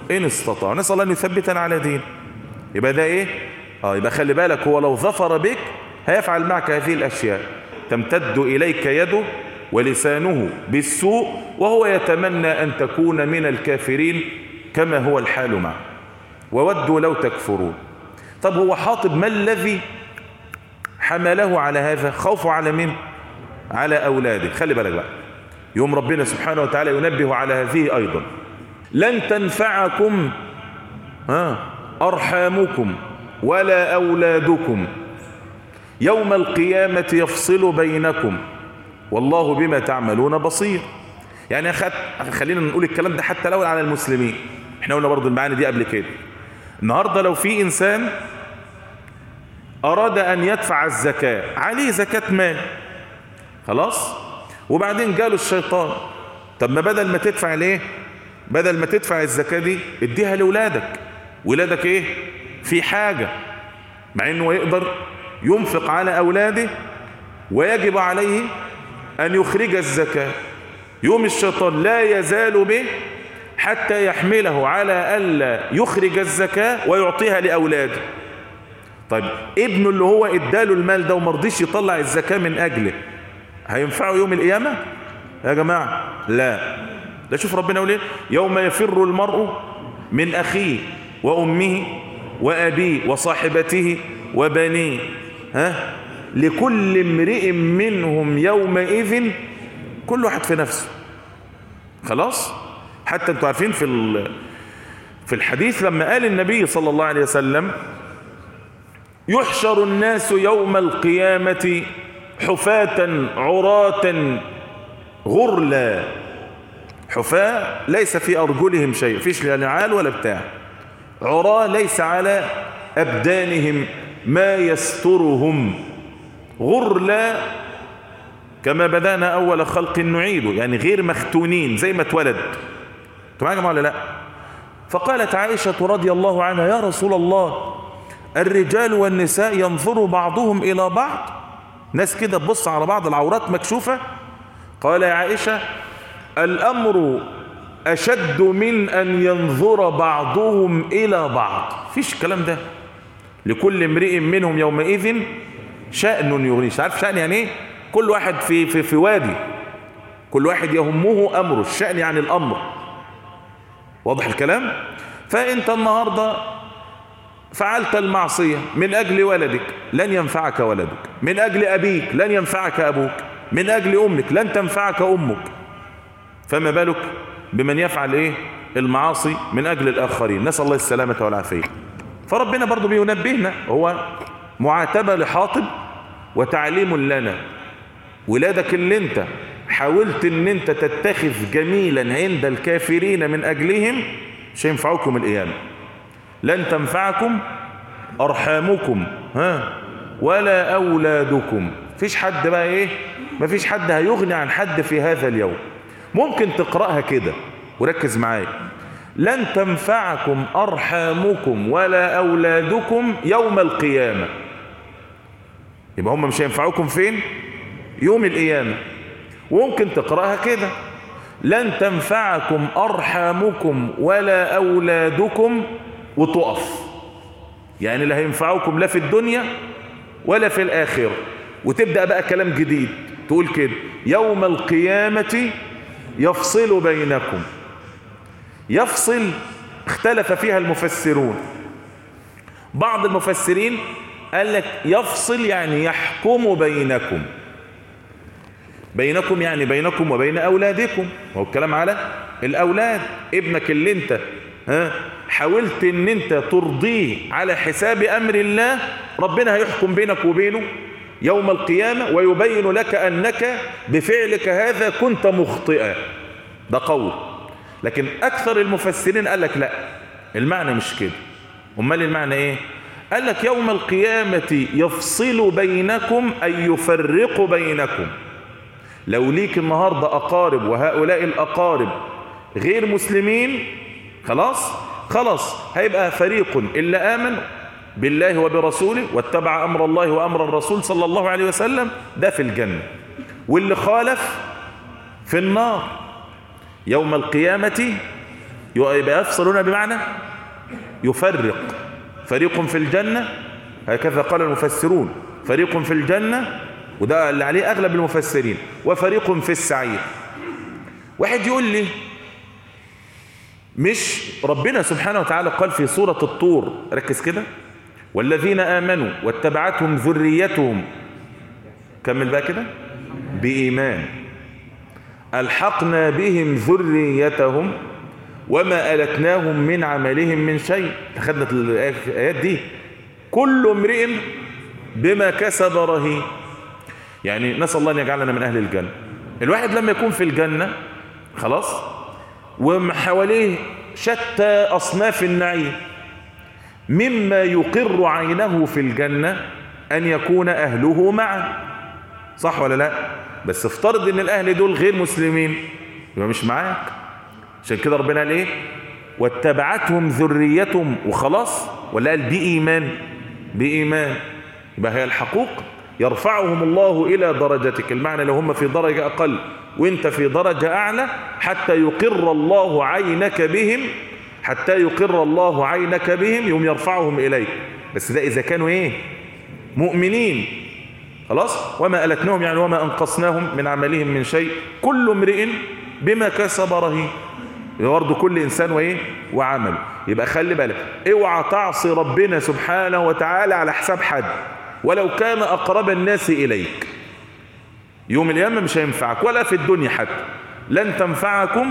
إن استطاع نسأل الله أن يثبتنا على دين يبقى ده إيه آه يبقى خلي بالك هو لو ظفر بك هيفعل معك هذه الأشياء تمتد إليك يده ولسانه بالسوء وهو يتمنى أن تكون من الكافرين كما هو الحال معه وودوا لو تكفرون طب هو حاطب ما الذي حمله على هذا خوفه على من على أولاده خلي بالك بقى يوم ربنا سبحانه وتعالى ينبه على هذه أيضا لن تنفعكم ها أرحامكم ولا أولادكم يوم القيامة يفصل بينكم والله بما تعملون بصير يعني أخد خلينا نقول الكلام ده حتى لو على المسلمين احنا قلنا برضو المعاني دي قبل كده النهاردة لو في إنسان أراد أن يدفع الزكاة عليه زكاة مال خلاص وبعدين جاله الشيطان طب ما بدل ما تدفع ليه بدل ما تدفع الزكاة دي اديها لولادك ولادك ايه في حاجة مع انه يقدر ينفق على اولاده ويجب عليه ان يخرج الزكاة يوم الشيطان لا يزال به حتى يحمله على ألا يخرج الزكاة ويعطيها لأولاده طيب ابنه اللي هو اداله المال ده ومرضيش يطلع الزكاة من أجله هينفعه يوم القيامة يا جماعة لا ده شوف ربنا يقول ايه يوم يفر المرء من أخيه وأمه وأبيه وصاحبته وبنيه ها لكل امرئ منهم يومئذ كل واحد في نفسه خلاص حتى انتوا عارفين في في الحديث لما قال النبي صلى الله عليه وسلم يحشر الناس يوم القيامة حفاة عراة غرلا حفاة ليس في أرجلهم شيء فيش لا نعال ولا بتاع عراة ليس على أبدانهم ما يسترهم غرلا كما بدأنا أول خلق نعيده يعني غير مختونين زي ما اتولد انتوا معايا ولا لا فقالت عائشة رضي الله عنها يا رسول الله الرجال والنساء ينظر بعضهم إلى بعض ناس كده تبص على بعض العورات مكشوفة قال يا عائشة الأمر أشد من أن ينظر بعضهم إلى بعض فيش الكلام ده لكل امرئ منهم يومئذ شأن يغنيش عارف شأن يعني ايه كل واحد في, في, في وادي كل واحد يهمه أمره الشأن يعني الأمر واضح الكلام فأنت النهاردة فعلت المعصية من أجل ولدك لن ينفعك ولدك من أجل أبيك لن ينفعك أبوك من أجل أمك لن تنفعك أمك فما بالك بمن يفعل إيه المعاصي من أجل الآخرين نسأل الله السلامة والعافية فربنا برضو بينبهنا هو معاتبة لحاطب وتعليم لنا ولادك اللي انت حاولت ان انت تتخذ جميلا عند الكافرين من اجلهم مش هينفعوكم القيامة لن تنفعكم ارحامكم ها ولا اولادكم فيش حد بقى ايه مفيش حد هيغني عن حد في هذا اليوم ممكن تقرأها كده وركز معايا لن تنفعكم أرحامكم ولا أولادكم يوم القيامة يبقى هم مش هينفعوكم فين يوم القيامة وممكن تقرأها كده لن تنفعكم أرحامكم ولا أولادكم وتقف يعني لا هينفعوكم لا في الدنيا ولا في الآخرة وتبدأ بقى كلام جديد تقول كده يوم القيامة يفصل بينكم يفصل اختلف فيها المفسرون بعض المفسرين قال لك يفصل يعني يحكم بينكم بينكم يعني بينكم وبين أولادكم هو الكلام على الأولاد ابنك اللي انت ها حاولت ان انت ترضيه على حساب أمر الله ربنا هيحكم بينك وبينه يوم القيامة ويبين لك أنك بفعلك هذا كنت مخطئا ده قول لكن أكثر المفسرين قال لك لا المعنى مش كده أمال المعنى إيه قال لك يوم القيامة يفصل بينكم أي يفرق بينكم لو ليك النهاردة أقارب وهؤلاء الأقارب غير مسلمين خلاص خلاص هيبقى فريق اللي آمن بالله وبرسوله واتبع أمر الله وأمر الرسول صلى الله عليه وسلم ده في الجنة واللي خالف في النار يوم القيامة يبقى يفصل هنا بمعنى يفرق فريق في الجنة هكذا قال المفسرون فريق في الجنة وده اللي عليه أغلب المفسرين وفريق في السعير واحد يقول لي مش ربنا سبحانه وتعالى قال في سورة الطور ركز كده والذين آمنوا واتبعتهم ذريتهم كمل بقى كده بإيمان ألحقنا بهم ذريتهم وما ألتناهم من عملهم من شيء أخذنا الآيات دي كل امرئ بما كسب رهين يعني نسأل الله أن يجعلنا من أهل الجنة الواحد لما يكون في الجنة خلاص وحواليه شتى أصناف النعيم مما يقر عينه في الجنة أن يكون أهله معه صح ولا لا بس افترض ان الأهل دول غير مسلمين يبقى مش معاك عشان كده ربنا قال ايه واتبعتهم ذريتهم وخلاص ولا قال بإيمان بإيمان يبقى هي الحقوق يرفعهم الله إلى درجتك المعنى لو هم في درجة أقل وانت في درجة أعلى حتى يقر الله عينك بهم حتى يقر الله عينك بهم يوم يرفعهم إليك بس ده إذا كانوا إيه مؤمنين خلاص وما ألتناهم يعني وما أنقصناهم من عملهم من شيء كل امرئ بما كسب رهين برضه كل إنسان وإيه وعمله يبقى خلي بالك اوعى تعصي ربنا سبحانه وتعالى على حساب حد ولو كان أقرب الناس إليك يوم القيامة مش هينفعك ولا في الدنيا حتى لن تنفعكم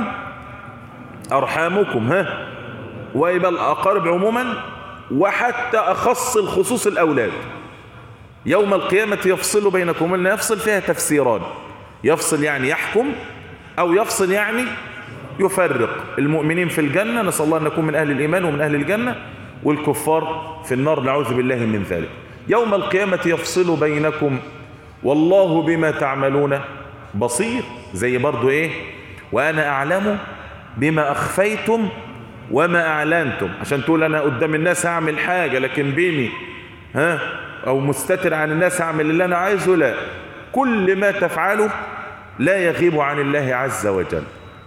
أرحامكم ها ويبقى الأقارب عموما وحتى أخص الخصوص الأولاد يوم القيامة يفصل بينكم لأن يفصل فيها تفسيران يفصل يعني يحكم أو يفصل يعني يفرق المؤمنين في الجنة نسأل الله أن نكون من أهل الإيمان ومن أهل الجنة والكفار في النار نعوذ بالله من ذلك يوم القيامة يفصل بينكم والله بما تعملون بصير زي برضو ايه وانا اعلم بما اخفيتم وما اعلنتم عشان تقول انا قدام الناس هعمل حاجة لكن بيني ها او مستتر عن الناس هعمل اللي انا عايزه لا كل ما تفعله لا يغيب عن الله عز وجل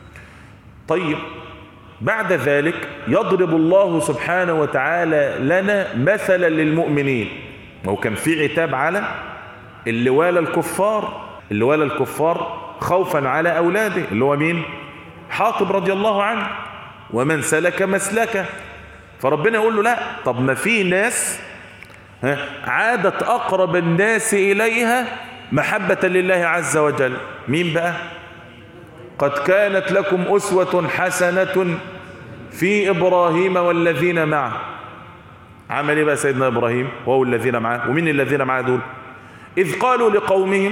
طيب بعد ذلك يضرب الله سبحانه وتعالى لنا مثلا للمؤمنين ما هو كان في عتاب على اللي والى الكفار اللي والى الكفار خوفا على أولاده اللي هو مين حاطب رضي الله عنه ومن سلك مسلكه فربنا يقول له لا طب ما في ناس ها عادت أقرب الناس إليها محبة لله عز وجل مين بقى قد كانت لكم أسوة حسنة في إبراهيم والذين معه عمل ايه بقى سيدنا إبراهيم وهو الذين معه ومين الذين معه دول إذ قالوا لقومهم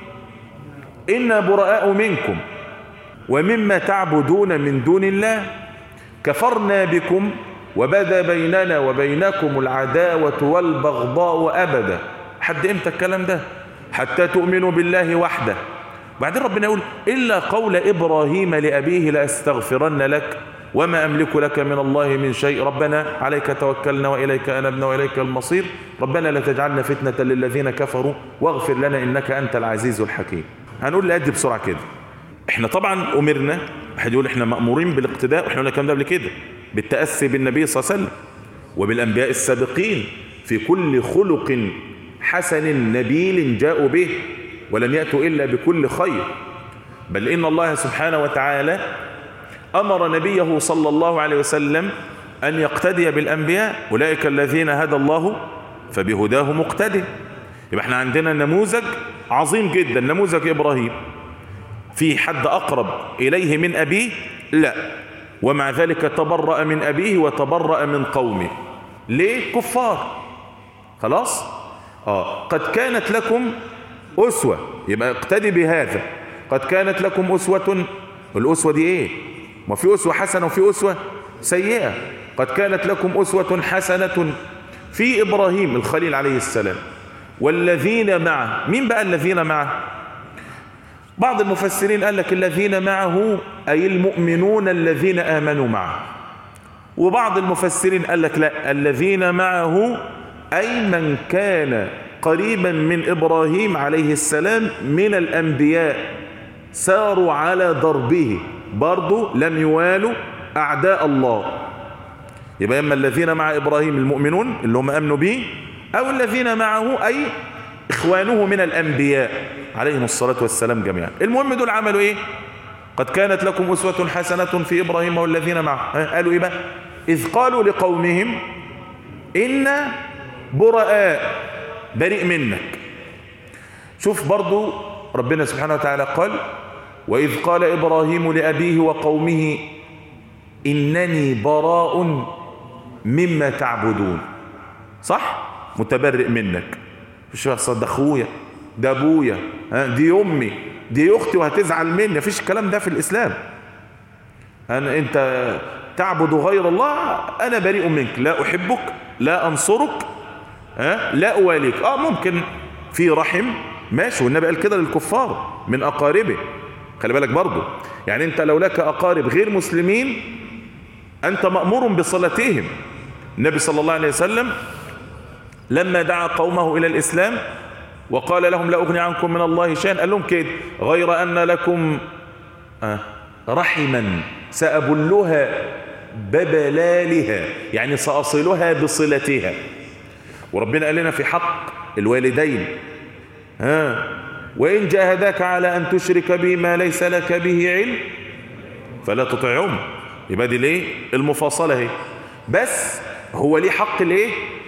إنا براء منكم ومما تعبدون من دون الله كفرنا بكم وبدا بيننا وبينكم العداوة والبغضاء أبدا حد إمتى الكلام ده حتى تؤمنوا بالله وحده بعدين ربنا يقول إلا قول إبراهيم لأبيه لأستغفرن لك وما أملك لك من الله من شيء ربنا عليك توكلنا وإليك أنبنا وإليك المصير ربنا لا تجعلنا فتنة للذين كفروا واغفر لنا إنك أنت العزيز الحكيم هنقول لأدي بسرعة كده احنا طبعا أمرنا واحد يقول احنا مأمورين بالاقتداء واحنا قلنا الكلام ده قبل كده بالتأسي بالنبي صلى الله عليه وسلم وبالأنبياء السابقين في كل خلق حسن نبيل جاءوا به ولم يأتوا إلا بكل خير بل إن الله سبحانه وتعالى أمر نبيه صلى الله عليه وسلم أن يقتدي بالأنبياء أولئك الذين هدى الله فبهداه مقتدي يبقى احنا عندنا نموذج عظيم جدا نموذج إبراهيم في حد أقرب إليه من أبيه لا ومع ذلك تبرأ من أبيه وتبرأ من قومه ليه كفار خلاص آه قد كانت لكم أسوة يبقى اقتدي بهذا قد كانت لكم أسوة الأسوة دي ايه ما في أسوة حسنة وفي أسوة سيئة قد كانت لكم أسوة حسنة في إبراهيم الخليل عليه السلام والذين معه مين بقى الذين معه بعض المفسرين قال لك الذين معه أي المؤمنون الذين آمنوا معه وبعض المفسرين قال لك لا الذين معه أي من كان قريبا من إبراهيم عليه السلام من الأنبياء ساروا على ضربه برضو لم يوالوا أعداء الله يبقى إما الذين مع إبراهيم المؤمنون اللي هم أمنوا به أو الذين معه أي إخوانه من الأنبياء عليهم الصلاة والسلام جميعا المهم دول عملوا إيه قد كانت لكم أسوة حسنة في إبراهيم والذين معه قالوا إيه بقى إذ قالوا لقومهم إنا براء بريء منك شوف برضو ربنا سبحانه وتعالى قال وإذ قال إبراهيم لأبيه وقومه إنني براء مما تعبدون صح متبرئ منك مش ده اخويا ده ابويا دي امي دي اختي وهتزعل مني مفيش الكلام ده في الاسلام أنا انت تعبد غير الله انا بريء منك لا احبك لا انصرك ها لا اواليك اه ممكن في رحم ماشي والنبي قال كده للكفار من اقاربه خلي بالك برضه يعني انت لو لك اقارب غير مسلمين انت مامور بصلتهم النبي صلى الله عليه وسلم لما دعا قومه الى الاسلام وقال لهم لا اغني عنكم من الله شيئا قال لهم كده غير ان لكم رحما سابلها ببلالها يعني ساصلها بصلتها وربنا قال لنا في حق الوالدين ها وإن جاهداك على أن تشرك بي ما ليس لك به علم فلا تطعهم يبقى دي ليه المفاصلة اهي بس هو ليه حق الايه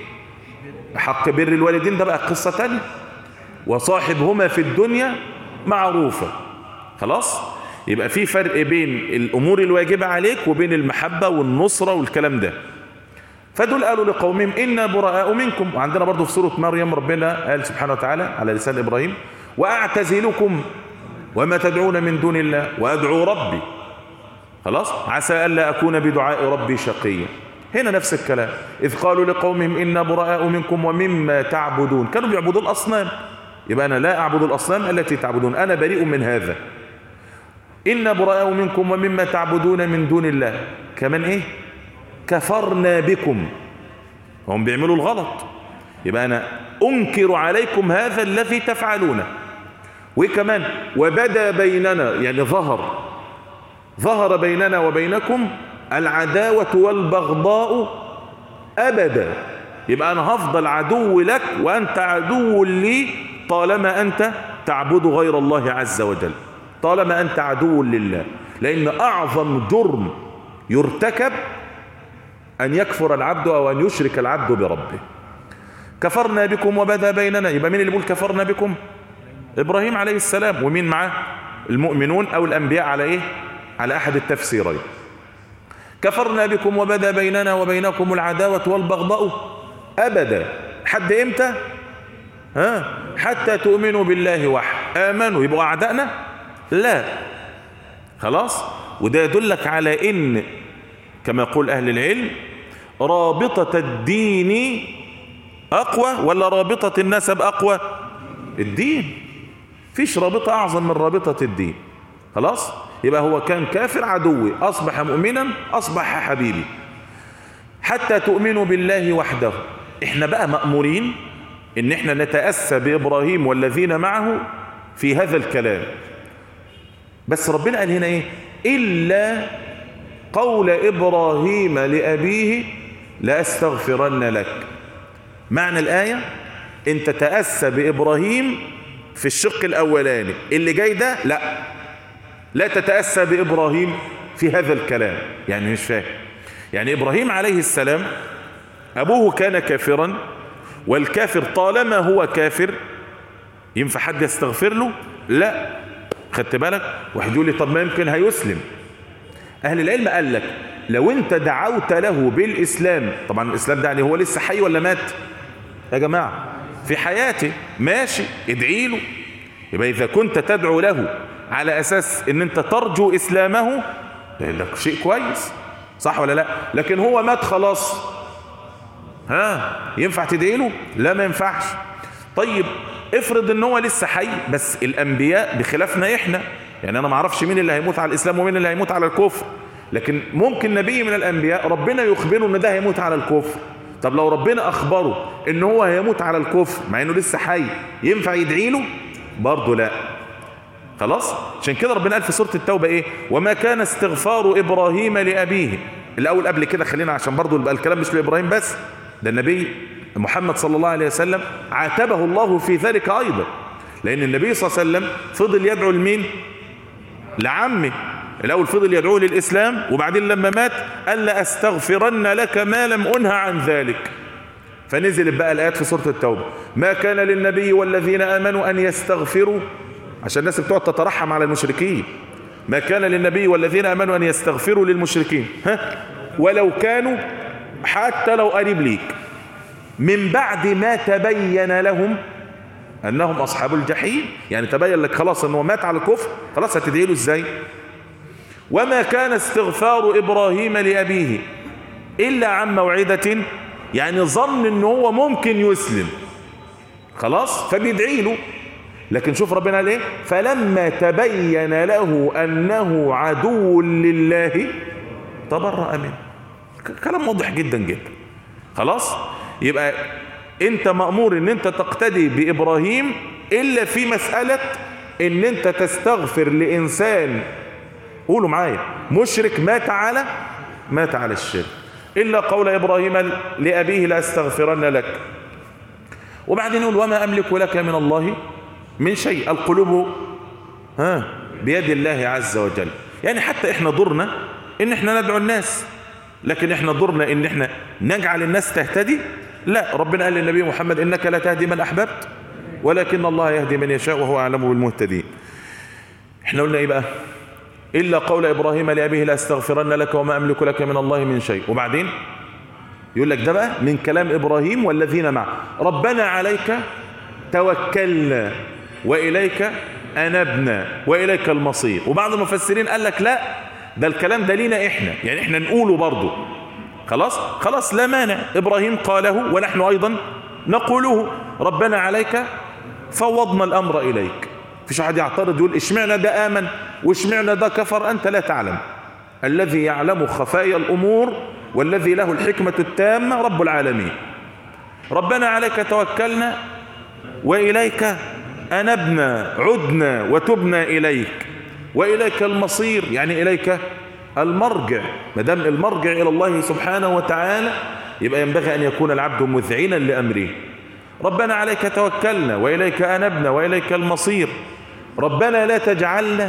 حق بر الوالدين ده بقى قصة تانية وصاحبهما في الدنيا معروفة خلاص يبقى في فرق بين الأمور الواجبة عليك وبين المحبة والنصرة والكلام ده فدول قالوا لقومهم إنا براء منكم وعندنا برضو في سورة مريم ربنا قال سبحانه وتعالى على لسان إبراهيم وأعتزلكم وما تدعون من دون الله وأدعو ربي خلاص عسى ألا أكون بدعاء ربي شقيا هنا نفس الكلام إذ قالوا لقومهم إنا براء منكم ومما تعبدون كانوا بيعبدوا الأصنام يبقى أنا لا أعبد الأصنام التي تعبدون أنا بريء من هذا إنا براء منكم ومما تعبدون من دون الله كمان إيه كفرنا بكم هم بيعملوا الغلط يبقى أنا أنكر عليكم هذا الذي تفعلونه وكمان وبدا بيننا يعني ظهر ظهر بيننا وبينكم العداوة والبغضاء أبدا يبقى أنا هفضل عدو لك وأنت عدو لي طالما أنت تعبد غير الله عز وجل طالما أنت عدو لله لأن أعظم جرم يرتكب أن يكفر العبد أو أن يشرك العبد بربه كفرنا بكم وبدا بيننا يبقى مين اللي بيقول كفرنا بكم إبراهيم عليه السلام ومين معاه المؤمنون أو الأنبياء على إيه على أحد التفسيرين كفرنا بكم وبدا بيننا وبينكم العداوة والبغضاء أبدا حد إمتى ها حتى تؤمنوا بالله وحده آمنوا يبقوا أعدائنا لا خلاص وده يدلك على إن كما يقول أهل العلم رابطة الدين أقوى ولا رابطة النسب أقوى الدين فيش رابطة أعظم من رابطة الدين خلاص يبقى هو كان كافر عدوي أصبح مؤمنا أصبح حبيبي حتى تؤمنوا بالله وحده احنا بقى مأمورين ان احنا نتأسى بإبراهيم والذين معه في هذا الكلام بس ربنا قال هنا ايه إلا قول إبراهيم لأبيه لأستغفرن لك معنى الآية انت تأسى بإبراهيم في الشق الأولاني اللي جاي ده لا لا تتأسى بإبراهيم في هذا الكلام يعني مش فاهم يعني إبراهيم عليه السلام أبوه كان كافرا والكافر طالما هو كافر ينفع حد يستغفر له لا خدت بالك واحد يقول لي طب ما يمكن هيسلم أهل العلم قال لك لو انت دعوت له بالإسلام طبعا الإسلام ده يعني هو لسه حي ولا مات يا جماعة في حياته ماشي ادعي له يبقى إذا كنت تدعو له على أساس ان انت ترجو إسلامه لك شيء كويس صح ولا لا لكن هو مات خلاص ها ينفع تدعي له لا ما ينفعش طيب افرض ان هو لسه حي بس الانبياء بخلافنا احنا يعني انا ما اعرفش مين اللي هيموت على الاسلام ومين اللي هيموت على الكفر لكن ممكن نبي من الانبياء ربنا يخبره ان ده هيموت على الكفر طب لو ربنا اخبره ان هو هيموت على الكفر مع انه لسه حي ينفع يدعي له برضه لا خلاص عشان كده ربنا قال في سورة التوبة ايه وما كان استغفار ابراهيم لابيه الاول قبل كده خلينا عشان برضو يبقى الكلام مش لابراهيم بس ده النبي محمد صلى الله عليه وسلم عاتبه الله في ذلك ايضا لان النبي صلى الله عليه وسلم فضل يدعو لمين لعمه الاول فضل يدعوه للاسلام وبعدين لما مات قال لاستغفرن لك ما لم انهى عن ذلك فنزلت بقى الايات في سوره التوبه ما كان للنبي والذين امنوا ان يستغفروا عشان الناس بتقعد تترحم على المشركين ما كان للنبي والذين امنوا ان يستغفروا للمشركين ها ولو كانوا حتى لو قريب ليك من بعد ما تبين لهم انهم اصحاب الجحيم يعني تبين لك خلاص انه مات على الكفر خلاص هتدعي له ازاي وما كان استغفار ابراهيم لابيه الا عن موعده يعني ظن ان هو ممكن يسلم خلاص فبيدعي له لكن شوف ربنا قال ايه فلما تبين له انه عدو لله تبرأ منه كلام واضح جدا جدا خلاص يبقى انت مأمور ان انت تقتدي بابراهيم الا في مسألة ان انت تستغفر لانسان قولوا معايا مشرك مات على مات على الشرك الا قول ابراهيم لابيه لاستغفرن لك وبعدين يقول وما املك لك من الله من شيء القلوب ها بيد الله عز وجل يعني حتى احنا ضرنا ان احنا ندعو الناس لكن احنا ضرنا ان احنا نجعل الناس تهتدي لا ربنا قال للنبي محمد انك لا تهدي من احببت ولكن الله يهدي من يشاء وهو اعلم بالمهتدين احنا قلنا ايه بقى الا قول ابراهيم لابيه لاستغفرن لك وما املك لك من الله من شيء وبعدين يقول لك ده بقى من كلام ابراهيم والذين معه ربنا عليك توكلنا واليك انبنا واليك المصير وبعض المفسرين قال لك لا ده الكلام ده لينا احنا يعني احنا نقوله برضه خلاص خلاص لا مانع ابراهيم قاله ونحن ايضا نقوله ربنا عليك فوضنا الامر اليك فيش واحد يعترض يقول اشمعنا ده امن واشمعنا ده كفر انت لا تعلم الذي يعلم خفايا الامور والذي له الحكمه التامه رب العالمين ربنا عليك توكلنا واليك انبنا عدنا وتبنا اليك واليك المصير يعني اليك المرجع ما دام المرجع الى الله سبحانه وتعالى يبقى ينبغي ان يكون العبد مذعنا لامره ربنا عليك توكلنا واليك انبنا واليك المصير ربنا لا تجعلنا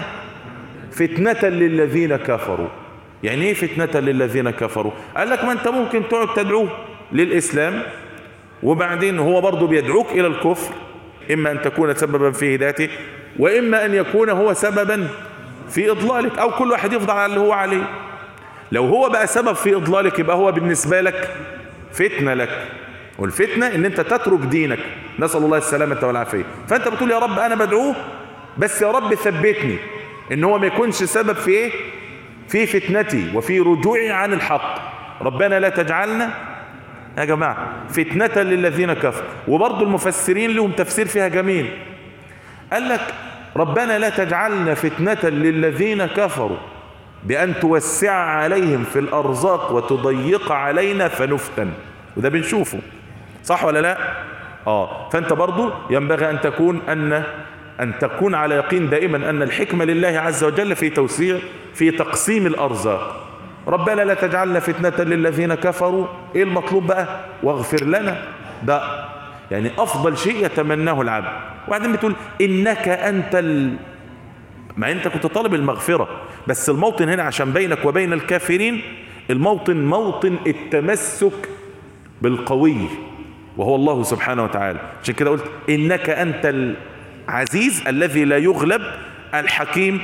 فتنة للذين كفروا يعني ايه فتنة للذين كفروا قال لك ما انت ممكن تقعد تدعوه للاسلام وبعدين هو برضه بيدعوك الى الكفر اما ان تكون سببا في هدايته واما ان يكون هو سببا في اضلالك او كل واحد يفضل على اللي هو عليه لو هو بقى سبب في اضلالك يبقى هو بالنسبة لك فتنة لك والفتنة ان انت تترك دينك نسأل الله السلامة والعافية فانت بتقول يا رب انا بدعوه بس يا رب ثبتني ان هو ما يكونش سبب في ايه في فتنتي وفي رجوعي عن الحق ربنا لا تجعلنا يا جماعة فتنة للذين كفروا وبرضه المفسرين لهم تفسير فيها جميل قال لك ربنا لا تجعلنا فتنة للذين كفروا بأن توسع عليهم في الأرزاق وتضيق علينا فنفتن وده بنشوفه صح ولا لا آه فأنت برضو ينبغي أن تكون أن أن تكون على يقين دائما أن الحكمة لله عز وجل في توسيع في تقسيم الأرزاق ربنا لا تجعلنا فتنة للذين كفروا ايه المطلوب بقى واغفر لنا ده يعني افضل شيء يتمناه العبد وبعدين بتقول انك انت ال... ما انت كنت طالب المغفرة بس الموطن هنا عشان بينك وبين الكافرين الموطن موطن التمسك بالقوي وهو الله سبحانه وتعالى عشان كده قلت انك انت العزيز الذي لا يغلب الحكيم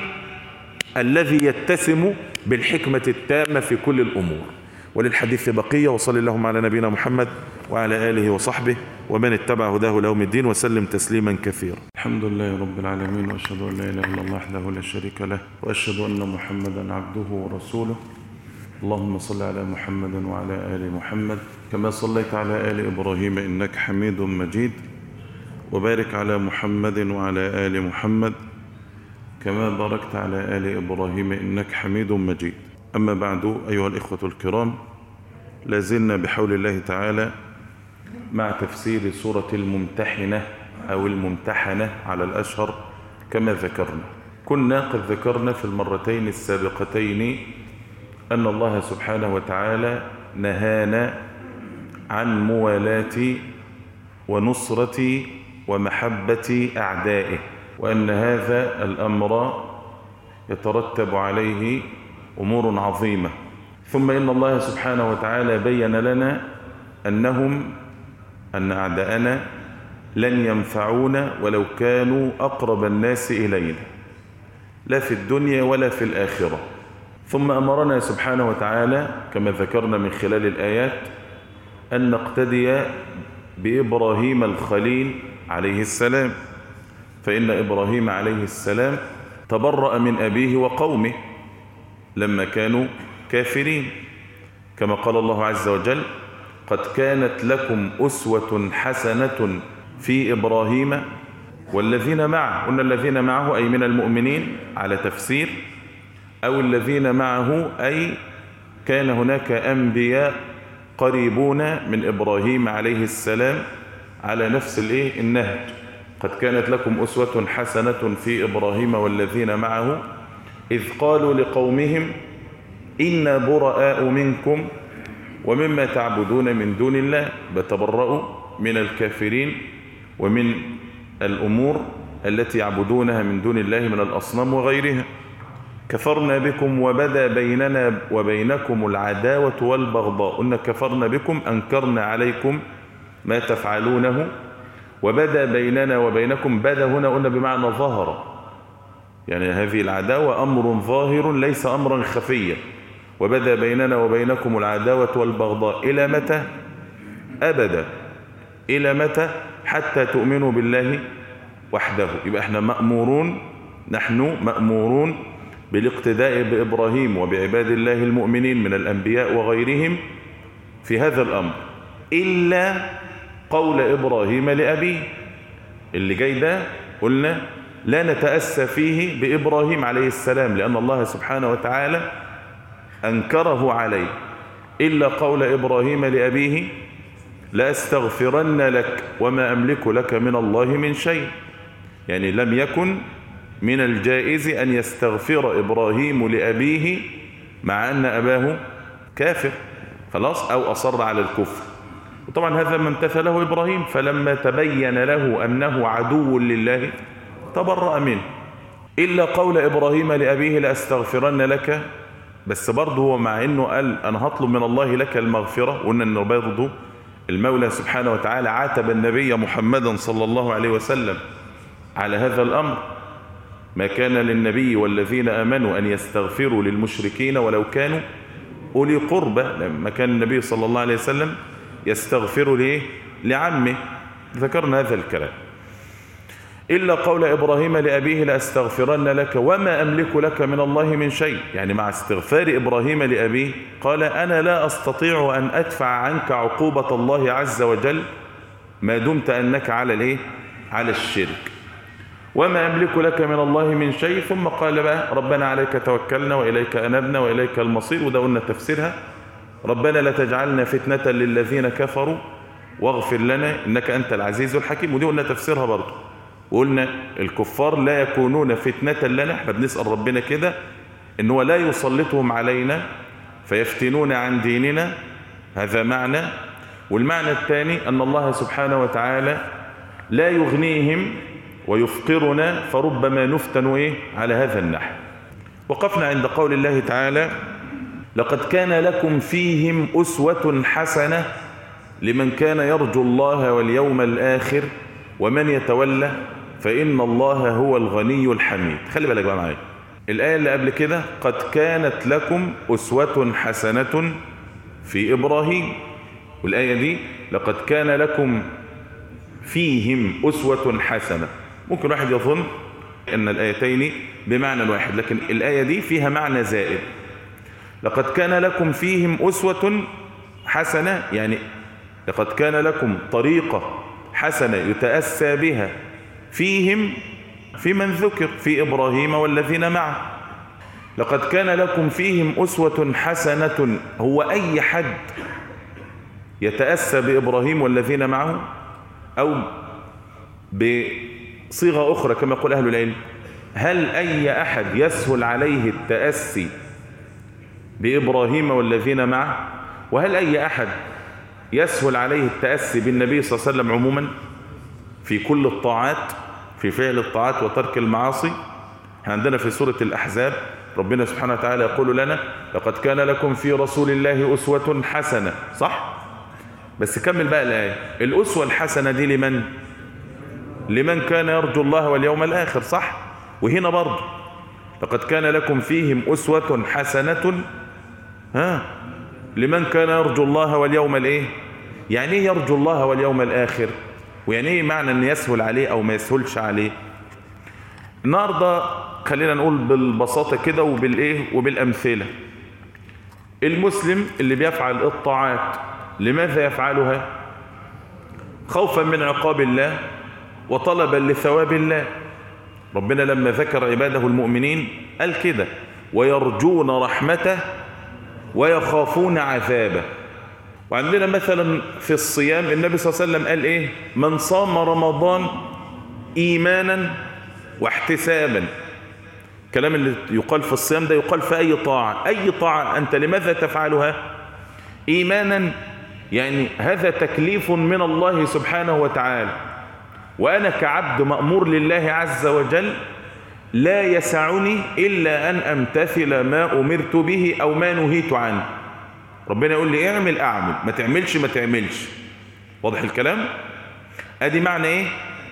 الذي يتسم بالحكمة التامة في كل الأمور وللحديث بقية وصل اللهم على نبينا محمد وعلى آله وصحبه ومن اتبع هداه لهم الدين وسلم تسليما كثيرا الحمد لله رب العالمين واشهد ان لا اله الا الله وحده لا شريك له واشهد ان محمدا عبده ورسوله اللهم صل على محمد وعلى ال محمد كما صليت على ال ابراهيم انك حميد مجيد وبارك على محمد وعلى ال محمد كما باركت على ال ابراهيم انك حميد مجيد اما بعد ايها الاخوه الكرام لازلنا بحول الله تعالى مع تفسير سوره الممتحنه او الممتحنه على الاشهر كما ذكرنا كنا قد ذكرنا في المرتين السابقتين أن الله سبحانه وتعالى نهانا عن موالاة ونصرة ومحبة أعدائه وأن هذا الأمر يترتب عليه أمور عظيمة ثم إن الله سبحانه وتعالى بين لنا أنهم أن أعداءنا لن ينفعونا ولو كانوا أقرب الناس إلينا لا في الدنيا ولا في الآخرة ثم أمرنا سبحانه وتعالى كما ذكرنا من خلال الآيات أن نقتدي بإبراهيم الخليل عليه السلام فإن إبراهيم عليه السلام تبرأ من أبيه وقومه لما كانوا كافرين كما قال الله عز وجل قد كانت لكم أسوة حسنة في إبراهيم والذين معه قلنا الذين معه أي من المؤمنين على تفسير أو الذين معه أي كان هناك أنبياء قريبون من إبراهيم عليه السلام على نفس الإيه النهج قد كانت لكم أسوة حسنة في إبراهيم والذين معه إذ قالوا لقومهم إنا براء منكم ومما تعبدون من دون الله بتبرأوا من الكافرين ومن الأمور التي يعبدونها من دون الله من الأصنام وغيرها كفرنا بكم وبدا بيننا وبينكم العداوة والبغضاء قلنا كفرنا بكم أنكرنا عليكم ما تفعلونه وبدا بيننا وبينكم بدا هنا قلنا بمعنى ظهر يعني هذه العداوة أمر ظاهر ليس أمرا خفيا وبدا بيننا وبينكم العداوة والبغضاء إلى متى أبدا إلى متى حتى تؤمنوا بالله وحده يبقى احنا مأمورون نحن مأمورون بالاقتداء بإبراهيم وبعباد الله المؤمنين من الأنبياء وغيرهم في هذا الأمر إلا قول إبراهيم لأبيه اللي جاي ده قلنا لا نتأسى فيه بإبراهيم عليه السلام لأن الله سبحانه وتعالى أنكره عليه إلا قول إبراهيم لأبيه لأستغفرن لك وما أملك لك من الله من شيء يعني لم يكن من الجائز أن يستغفر إبراهيم لأبيه مع أن أباه كافر خلاص أو أصر على الكفر وطبعا هذا ما امتثله إبراهيم فلما تبين له أنه عدو لله تبرأ منه إلا قول إبراهيم لأبيه لأستغفرن لك بس برضه هو مع أنه قال أنا هطلب من الله لك المغفرة وأن أنه برضه المولى سبحانه وتعالى عاتب النبي محمدا صلى الله عليه وسلم على هذا الأمر ما كان للنبي والذين آمنوا أن يستغفروا للمشركين ولو كانوا أولي قربة لما كان النبي صلى الله عليه وسلم يستغفر ليه لعمه ذكرنا هذا الكلام إلا قول إبراهيم لأبيه لأستغفرن لك وما أملك لك من الله من شيء يعني مع استغفار إبراهيم لأبيه قال أنا لا أستطيع أن أدفع عنك عقوبة الله عز وجل ما دمت أنك على الإيه؟ على الشرك وما أملك لك من الله من شيء ثم قال بقى ربنا عليك توكلنا وإليك أنبنا وإليك المصير وده قلنا تفسيرها ربنا لا تجعلنا فتنة للذين كفروا واغفر لنا إنك أنت العزيز الحكيم ودي قلنا تفسيرها برضه وقلنا الكفار لا يكونون فتنة لنا احنا بنسأل ربنا كده ان هو لا يسلطهم علينا فيفتنون عن ديننا هذا معنى والمعنى الثاني أن الله سبحانه وتعالى لا يغنيهم ويفقرنا فربما نفتن إيه على هذا النحو وقفنا عند قول الله تعالى لقد كان لكم فيهم أسوة حسنة لمن كان يرجو الله واليوم الآخر ومن يتولى فإن الله هو الغني الحميد خلي بالك بقى معايا الآية اللي قبل كده قد كانت لكم أسوة حسنة في إبراهيم والآية دي لقد كان لكم فيهم أسوة حسنة ممكن واحد يظن أن الآيتين بمعنى واحد لكن الآية دي فيها معنى زائد لقد كان لكم فيهم أسوة حسنة يعني لقد كان لكم طريقة حسنة يتأسى بها فيهم في من ذكر في إبراهيم والذين معه لقد كان لكم فيهم أسوة حسنة هو أي حد يتأسى بإبراهيم والذين معه أو بصيغة أخرى كما يقول أهل العلم هل أي أحد يسهل عليه التأسي بإبراهيم والذين معه وهل أي أحد يسهل عليه التأسي بالنبي صلى الله عليه وسلم عموما في كل الطاعات في فعل الطاعات وترك المعاصي عندنا في سورة الأحزاب ربنا سبحانه وتعالى يقول لنا لقد كان لكم في رسول الله أسوة حسنة صح؟ بس كمل بقى الآية الأسوة الحسنة دي لمن؟ لمن كان يرجو الله واليوم الآخر صح؟ وهنا برضه لقد كان لكم فيهم أسوة حسنة ها لمن كان يرجو الله واليوم الايه يعني ايه يرجو الله واليوم الاخر ويعني ايه معنى ان يسهل عليه او ما يسهلش عليه النهارده خلينا نقول بالبساطه كده وبالايه وبالامثله المسلم اللي بيفعل الطاعات لماذا يفعلها خوفا من عقاب الله وطلبا لثواب الله ربنا لما ذكر عباده المؤمنين قال كده ويرجون رحمته ويخافون عذابه وعندنا مثلا في الصيام النبي صلى الله عليه وسلم قال ايه من صام رمضان ايمانا واحتسابا الكلام اللي يقال في الصيام ده يقال في اي طاعة اي طاعة انت لماذا تفعلها ايمانا يعني هذا تكليف من الله سبحانه وتعالى وانا كعبد مأمور لله عز وجل لا يسعني إلا أن أمتثل ما أمرت به أو ما نهيت عنه ربنا يقول لي اعمل أعمل ما تعملش ما تعملش واضح الكلام أدي معنى إيه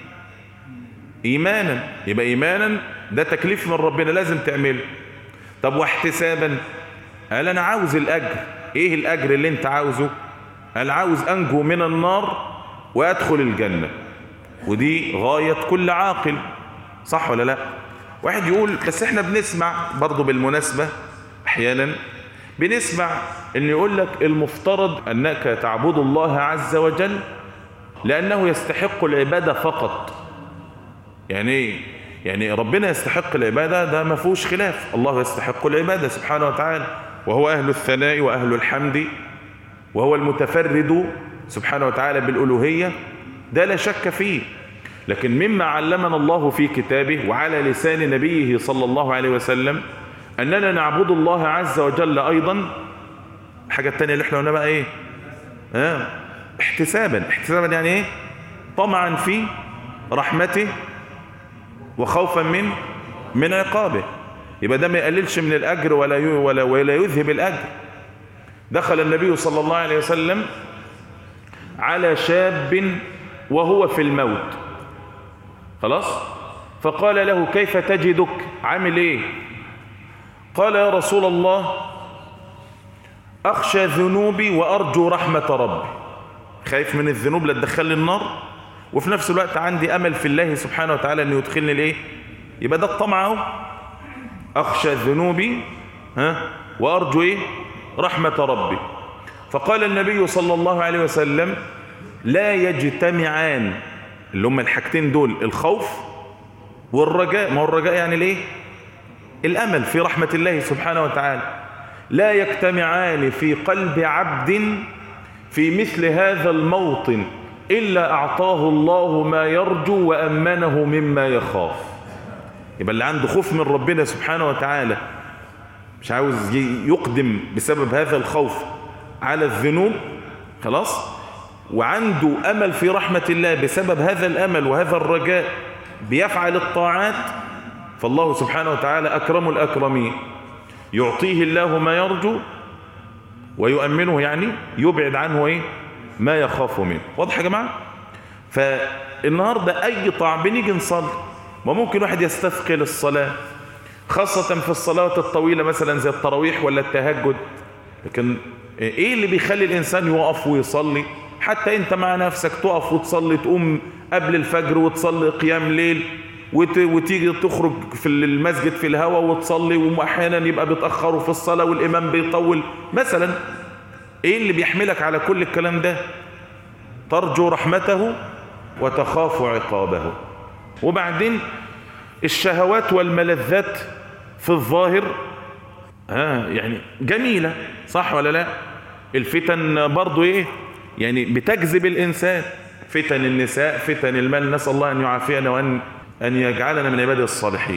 إيمانا يبقى إيمانا ده تكليف من ربنا لازم تعمله طب واحتسابا قال أنا عاوز الأجر إيه الأجر اللي أنت عاوزه قال عاوز أنجو من النار وأدخل الجنة ودي غاية كل عاقل صح ولا لا واحد يقول بس احنا بنسمع برضو بالمناسبة احيانا بنسمع ان يقول لك المفترض انك تعبد الله عز وجل لانه يستحق العبادة فقط يعني ايه يعني ربنا يستحق العبادة ده ما فيهوش خلاف الله يستحق العبادة سبحانه وتعالى وهو اهل الثناء واهل الحمد وهو المتفرد سبحانه وتعالى بالالوهية ده لا شك فيه لكن مما علمنا الله في كتابه وعلى لسان نبيه صلى الله عليه وسلم أننا نعبد الله عز وجل أيضا الحاجة التانية اللي احنا قلنا بقى ايه اه احتسابا احتسابا يعني ايه طمعا في رحمته وخوفا من من عقابه يبقى ده ما يقللش من الأجر ولا ولا ولا يذهب الأجر دخل النبي صلى الله عليه وسلم على شاب وهو في الموت خلاص فقال له كيف تجدك عامل ايه قال يا رسول الله اخشى ذنوبي وارجو رحمة ربي خايف من الذنوب لا تدخلني النار وفي نفس الوقت عندي امل في الله سبحانه وتعالى انه يدخلني الايه يبقى ده الطمع اهو اخشى ذنوبي ها وارجو ايه رحمة ربي فقال النبي صلى الله عليه وسلم لا يجتمعان اللي هم الحاجتين دول الخوف والرجاء ما هو الرجاء يعني الايه الامل في رحمة الله سبحانه وتعالى لا يجتمعان في قلب عبد في مثل هذا الموطن إلا أعطاه الله ما يرجو وأمنه مما يخاف يبقى اللي عنده خوف من ربنا سبحانه وتعالى مش عاوز يقدم بسبب هذا الخوف على الذنوب خلاص وعنده أمل في رحمة الله بسبب هذا الأمل وهذا الرجاء بيفعل الطاعات فالله سبحانه وتعالى أكرم الأكرمين يعطيه الله ما يرجو ويؤمنه يعني يبعد عنه ايه ما يخاف منه واضح يا جماعه فالنهارده اي طاعه بنيجي نصلي وممكن واحد يستثقل الصلاه خاصه في الصلوات الطويله مثلا زي التراويح ولا التهجد لكن ايه اللي بيخلي الانسان يقف ويصلي حتى انت مع نفسك تقف وتصلي تقوم قبل الفجر وتصلي قيام ليل وتيجي تخرج في المسجد في الهواء وتصلي واحيانا يبقى بيتاخروا في الصلاه والامام بيطول مثلا ايه اللي بيحملك على كل الكلام ده ترجو رحمته وتخاف عقابه وبعدين الشهوات والملذات في الظاهر ها يعني جميلة صح ولا لا الفتن برضو ايه يعني بتجذب الانسان فتن النساء فتن المال نسأل الله ان يعافينا وان أن يجعلنا من عباده الصالحين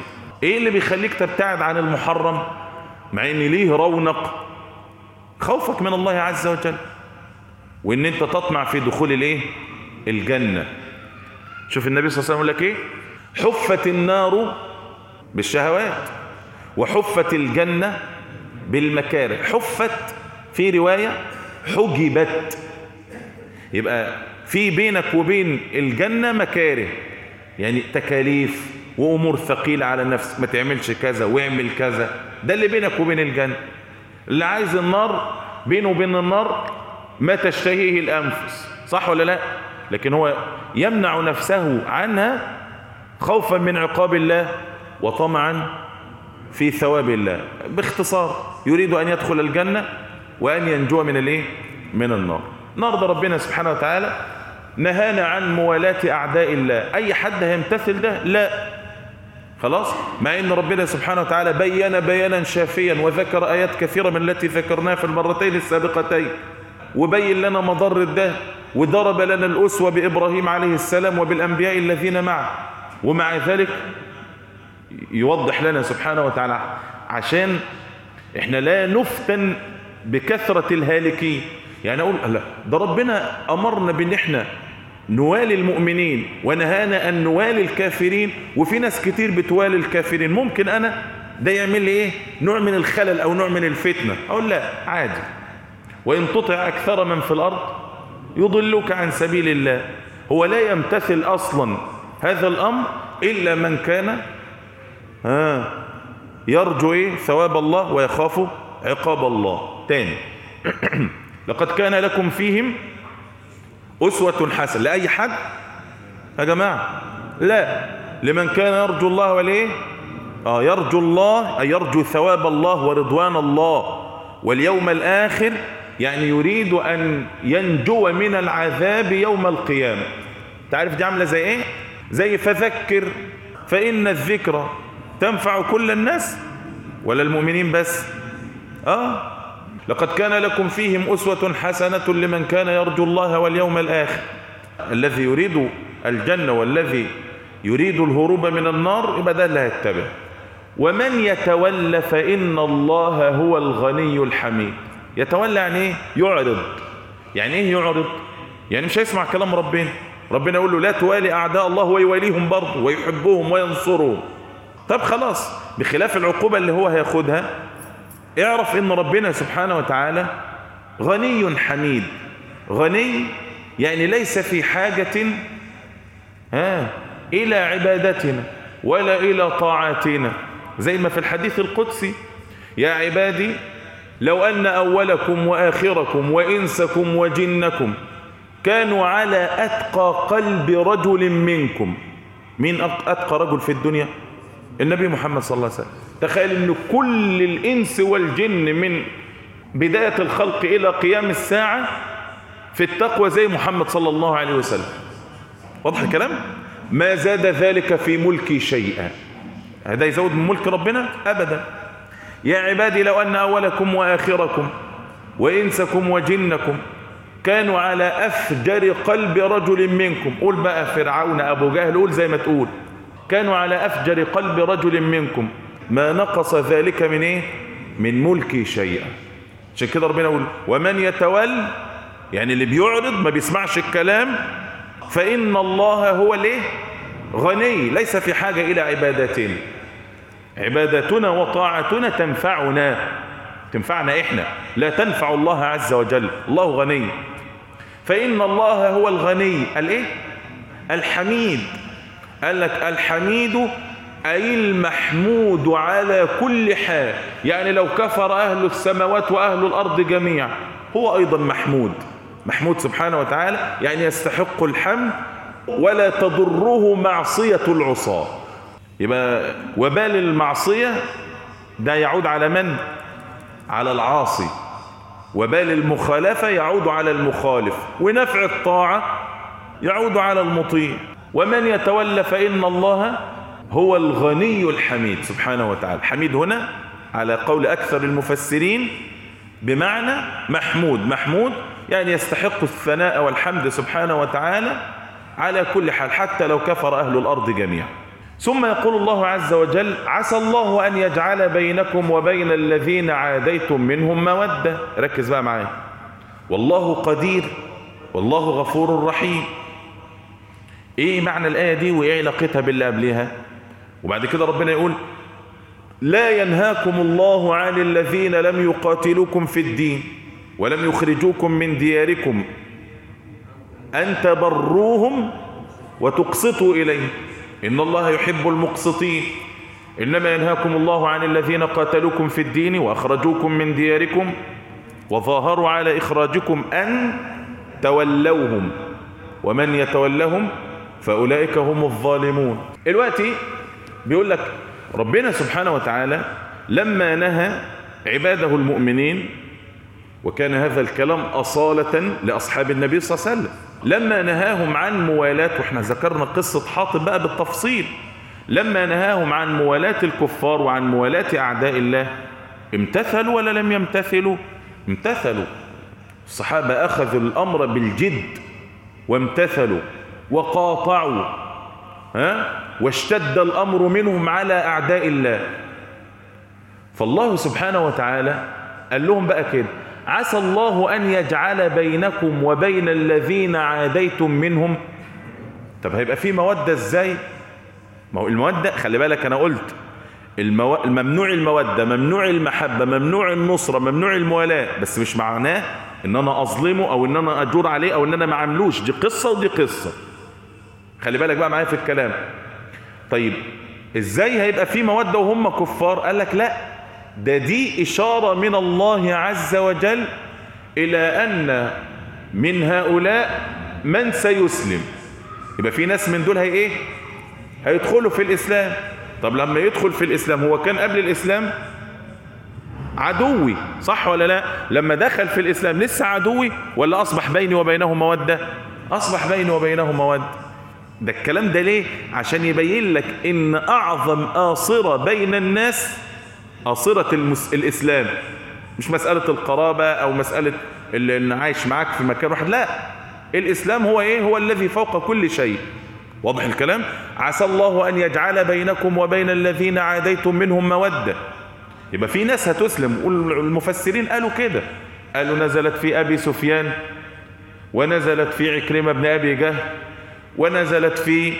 ايه اللي بيخليك تبتعد عن المحرم مع ان ليه رونق خوفك من الله عز وجل وان انت تطمع في دخول الايه الجنة شوف النبي صلى الله عليه وسلم يقول لك ايه حفت النار بالشهوات وحفت الجنة بالمكاره حفت في رواية حجبت يبقى في بينك وبين الجنة مكاره يعني تكاليف وأمور ثقيلة على نفسك ما تعملش كذا واعمل كذا ده اللي بينك وبين الجنة اللي عايز النار بينه وبين النار ما تشتهيه الأنفس صح ولا لا لكن هو يمنع نفسه عنها خوفا من عقاب الله وطمعا في ثواب الله باختصار يريد أن يدخل الجنة وأن ينجو من الايه من النار نرضى ربنا سبحانه وتعالى نهانا عن موالاة أعداء الله أي حد هيمتثل ده لا خلاص مع أن ربنا سبحانه وتعالى بين بيانا شافيا وذكر آيات كثيرة من التي ذكرناها في المرتين السابقتين وبين لنا مضر ده وضرب لنا الأسوة بإبراهيم عليه السلام وبالأنبياء الذين معه ومع ذلك يوضح لنا سبحانه وتعالى عشان احنا لا نفتن بكثرة الهالكين يعني اقول لا ده ربنا امرنا بان احنا نوالي المؤمنين ونهانا ان نوالي الكافرين وفي ناس كتير بتوالي الكافرين ممكن انا ده يعمل لي ايه نوع من الخلل او نوع من الفتنة اقول لا عادي وان تطع اكثر من في الارض يضلوك عن سبيل الله هو لا يمتثل اصلا هذا الامر الا من كان ها يرجو ايه ثواب الله ويخاف عقاب الله تاني لقد كان لكم فيهم أسوة حسنة لأي حد يا جماعة لا لمن كان يرجو الله وليه آه يرجو الله أي يرجو ثواب الله ورضوان الله واليوم الآخر يعني يريد أن ينجو من العذاب يوم القيامة تعرف دي عاملة زي ايه زي فذكر فإن الذكرى تنفع كل الناس ولا المؤمنين بس آه لقد كان لكم فيهم أسوة حسنة لمن كان يرجو الله واليوم الآخر الذي يريد الجنة والذي يريد الهروب من النار يبقى ده اللي هيتبع ومن يتولى فإن الله هو الغني الحميد يتولى يعني ايه يعرض يعني ايه يعرض يعني مش هيسمع كلام ربنا ربنا يقول له لا توالي أعداء الله ويواليهم برضه ويحبهم وينصرهم طب خلاص بخلاف العقوبة اللي هو هياخدها اعرف ان ربنا سبحانه وتعالى غني حميد غني يعني ليس في حاجة ها الى عبادتنا ولا الى طاعاتنا زي ما في الحديث القدسي يا عبادي لو ان اولكم واخركم وانسكم وجنكم كانوا على اتقى قلب رجل منكم مين اتقى رجل في الدنيا النبي محمد صلى الله عليه وسلم تخيل ان كل الانس والجن من بداية الخلق الى قيام الساعة في التقوى زي محمد صلى الله عليه وسلم واضح الكلام ما زاد ذلك في ملكي شيئا هذا يزود من ملك ربنا ابدا يا عبادي لو ان اولكم واخركم وانسكم وجنكم كانوا على افجر قلب رجل منكم قول بقى فرعون ابو جهل قول زي ما تقول كانوا على افجر قلب رجل منكم ما نقص ذلك من ايه من ملكي شيئا عشان كده ربنا يقول ومن يتول يعني اللي بيعرض ما بيسمعش الكلام فإن الله هو الايه غني ليس في حاجة إلى عبادتنا عبادتنا وطاعتنا تنفعنا تنفعنا إحنا لا تنفع الله عز وجل الله غني فإن الله هو الغني الايه الحميد قال لك الحميد أي المحمود على كل حال يعني لو كفر أهل السماوات وأهل الأرض جميعا هو أيضا محمود محمود سبحانه وتعالى يعني يستحق الحمد ولا تضره معصية العصاة يبقى وبال المعصية ده يعود على من؟ على العاصي وبال المخالفة يعود على المخالف ونفع الطاعة يعود على المطيع ومن يتولى فإن الله هو الغني الحميد سبحانه وتعالى حميد هنا على قول أكثر المفسرين بمعنى محمود محمود يعني يستحق الثناء والحمد سبحانه وتعالى على كل حال حتى لو كفر أهل الأرض جميعا ثم يقول الله عز وجل عسى الله أن يجعل بينكم وبين الذين عاديتم منهم مودة ركز بقى معايا والله قدير والله غفور رحيم ايه معنى الآية دي وايه علاقتها باللي قبلها وبعد كده ربنا يقول لا ينهاكم الله عن الذين لم يقاتلوكم في الدين ولم يخرجوكم من دياركم أن تبروهم وتقسطوا إليه إن الله يحب المقسطين إنما ينهاكم الله عن الذين قاتلوكم في الدين وأخرجوكم من دياركم وظاهروا على إخراجكم أن تولوهم ومن يتولهم فأولئك هم الظالمون الوقت بيقول لك ربنا سبحانه وتعالى لما نهى عباده المؤمنين وكان هذا الكلام أصالة لأصحاب النبي صلى الله عليه وسلم لما نهاهم عن موالاة واحنا ذكرنا قصة حاطب بقى بالتفصيل لما نهاهم عن موالاة الكفار وعن موالاة أعداء الله امتثلوا ولا لم يمتثلوا امتثلوا الصحابة أخذوا الأمر بالجد وامتثلوا وقاطعوا ها واشتد الأمر منهم على أعداء الله فالله سبحانه وتعالى قال لهم بقى كده عسى الله أن يجعل بينكم وبين الذين عاديتم منهم طب هيبقى في مودة ازاي ما هو المودة خلي بالك أنا قلت المو... ممنوع المودة ممنوع المحبة ممنوع النصرة ممنوع الموالاة بس مش معناه ان انا اظلمه او ان انا اجور عليه او ان انا ما عملوش دي قصة ودي قصة خلي بالك بقى معايا في الكلام طيب ازاي هيبقى في مودة وهم كفار قال لك لا ده دي اشارة من الله عز وجل الى ان من هؤلاء من سيسلم يبقى في ناس من دول هي ايه هيدخلوا في الاسلام طب لما يدخل في الاسلام هو كان قبل الاسلام عدوي صح ولا لا لما دخل في الاسلام لسه عدوي ولا اصبح بيني وبينه مودة اصبح بيني وبينه مودة ده الكلام ده ليه عشان يبين لك ان اعظم آصرة بين الناس آصرة المس... الاسلام مش مسألة القرابة او مسألة اللي اللي عايش معاك في مكان واحد لا الاسلام هو ايه هو الذي فوق كل شيء واضح الكلام عسى الله ان يجعل بينكم وبين الذين عاديتم منهم مودة يبقى في ناس هتسلم والمفسرين قالوا كده قالوا نزلت في ابي سفيان ونزلت في عكرمة بن ابي جهل ونزلت في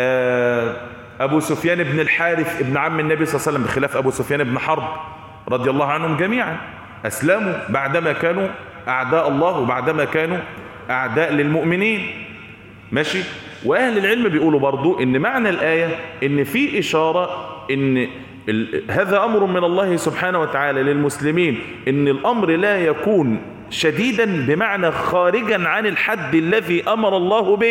ابو سفيان بن الحارث ابن عم النبي صلى الله عليه وسلم بخلاف ابو سفيان بن حرب رضي الله عنهم جميعا اسلموا بعدما كانوا اعداء الله وبعدما كانوا اعداء للمؤمنين ماشي واهل العلم بيقولوا برضو ان معنى الايه ان في اشاره ان هذا امر من الله سبحانه وتعالى للمسلمين ان الامر لا يكون شديدا بمعنى خارجا عن الحد الذي امر الله به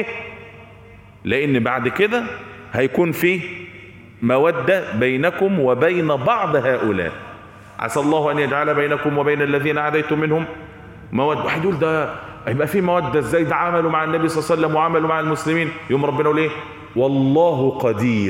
لان بعد كده هيكون فيه مودة بينكم وبين بعض هؤلاء عسى الله ان يجعل بينكم وبين الذين عاديتم منهم مودة واحد يقول ده هيبقى فيه مودة ازاي ده عملوا مع النبي صلى الله عليه وسلم وعملوا مع المسلمين يوم ربنا يقول ايه والله قدير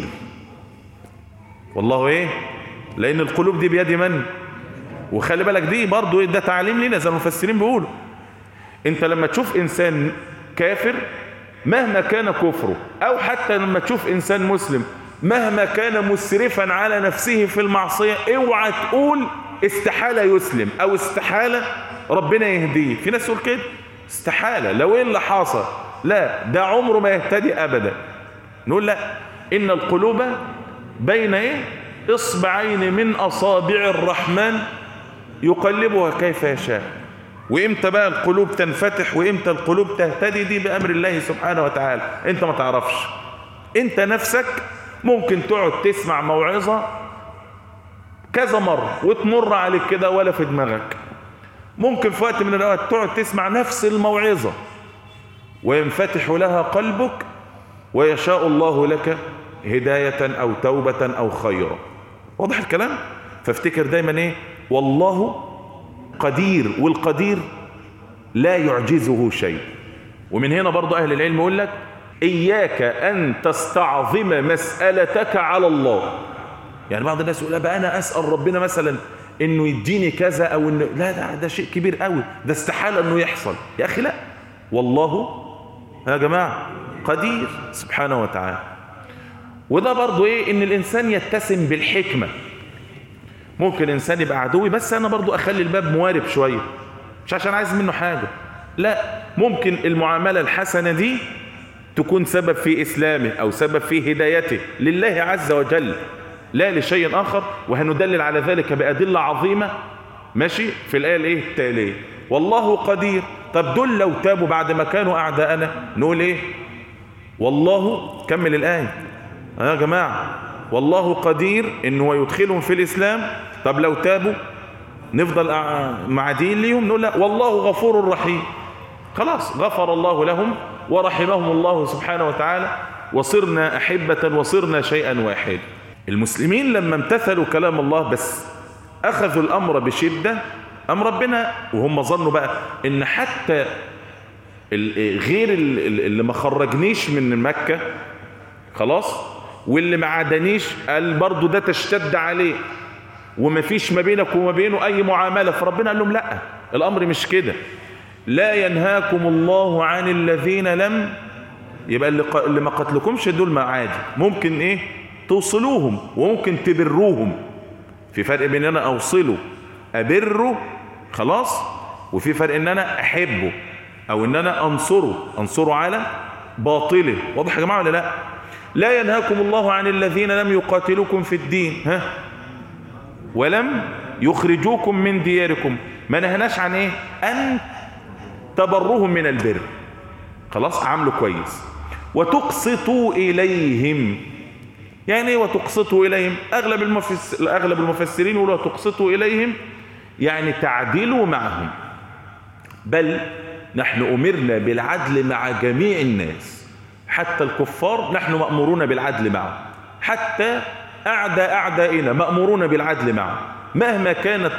والله ايه لان القلوب دي بيد من وخلي بالك دي برضو ده تعليم لنا زي المفسرين بيقولوا انت لما تشوف انسان كافر مهما كان كفره او حتى لما تشوف انسان مسلم مهما كان مسرفا على نفسه في المعصية اوعى تقول استحالة يسلم او استحالة ربنا يهديه في ناس تقول كده استحالة لو ايه اللي حاصل لا ده عمره ما يهتدي ابدا نقول لا ان القلوب بين ايه اصبعين من اصابع الرحمن يقلبها كيف يشاء وامتى بقى القلوب تنفتح وامتى القلوب تهتدي دي بامر الله سبحانه وتعالى انت ما تعرفش انت نفسك ممكن تقعد تسمع موعظة كذا مرة وتمر عليك كده ولا في دماغك ممكن في وقت من الاوقات تقعد تسمع نفس الموعظة وينفتح لها قلبك ويشاء الله لك هداية او توبة او خيرا واضح الكلام فافتكر دايما ايه والله قدير والقدير لا يعجزه شيء ومن هنا برضو اهل العلم يقول لك اياك ان تستعظم مسألتك على الله يعني بعض الناس يقول بقى انا اسأل ربنا مثلا انه يديني كذا او انه لا ده, ده شيء كبير قوي ده استحالة انه يحصل يا اخي لا والله يا جماعة قدير سبحانه وتعالى وده برضو ايه ان الانسان يتسم بالحكمة ممكن انسان يبقى عدوي بس انا برضو اخلي الباب موارب شوية مش عشان عايز منه حاجة لا ممكن المعاملة الحسنة دي تكون سبب في اسلامه او سبب في هدايته لله عز وجل لا لشيء اخر وهندلل على ذلك بادله عظيمه ماشي في الايه الايه التاليه والله قدير طب دول لو تابوا بعد ما كانوا اعداءنا نقول ايه والله كمل الايه يا جماعه والله قدير ان هو يدخلهم في الاسلام طب لو تابوا نفضل معادين ليهم نقول لا والله غفور رحيم خلاص غفر الله لهم ورحمهم الله سبحانه وتعالى وصرنا أحبة وصرنا شيئا واحدا المسلمين لما امتثلوا كلام الله بس أخذوا الأمر بشدة أم ربنا وهم ظنوا بقى إن حتى غير اللي ما خرجنيش من مكة خلاص واللي ما عادنيش قال برضو ده تشتد عليه وما فيش ما بينك وما بينه أي معاملة فربنا قال لهم لا الأمر مش كده لا ينهاكم الله عن الذين لم يبقى اللي, ق... اللي ما قتلكمش دول ما عادي ممكن ايه توصلوهم وممكن تبروهم في فرق بين ان انا اوصله ابره خلاص وفي فرق ان انا احبه او ان انا انصره انصره على باطله واضح يا جماعه ولا لا لا ينهاكم الله عن الذين لم يقاتلوكم في الدين ها ولم يخرجوكم من دياركم ما نهناش عن ايه ان تبرهم من البر خلاص عامله كويس وتقسطوا إليهم يعني ايه وتقسطوا إليهم أغلب, المفسر أغلب المفسرين يقولوا تقسطوا إليهم يعني تعدلوا معهم بل نحن أمرنا بالعدل مع جميع الناس حتى الكفار نحن مأمورون بالعدل معهم حتى أعدى أعدائنا مأمورون بالعدل معهم مهما كانت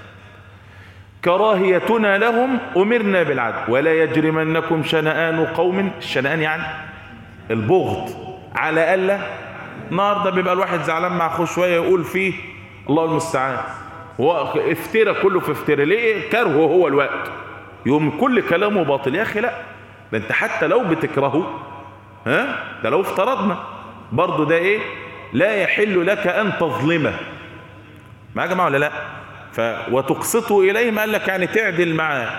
كراهيتنا لهم أمرنا بالعدل ولا يجرمنكم شنآن قوم الشنآن يعني البغض على ألا النهارده بيبقى الواحد زعلان مع اخوه شويه يقول فيه الله المستعان هو افترى كله في افترى ليه كرهه هو الوقت يوم كل كلامه باطل يا اخي لا ده انت حتى لو بتكرهه ها ده لو افترضنا برضه ده ايه لا يحل لك ان تظلمه معايا يا جماعه ولا لا ف وتقسطوا اليهم قال لك يعني تعدل معاه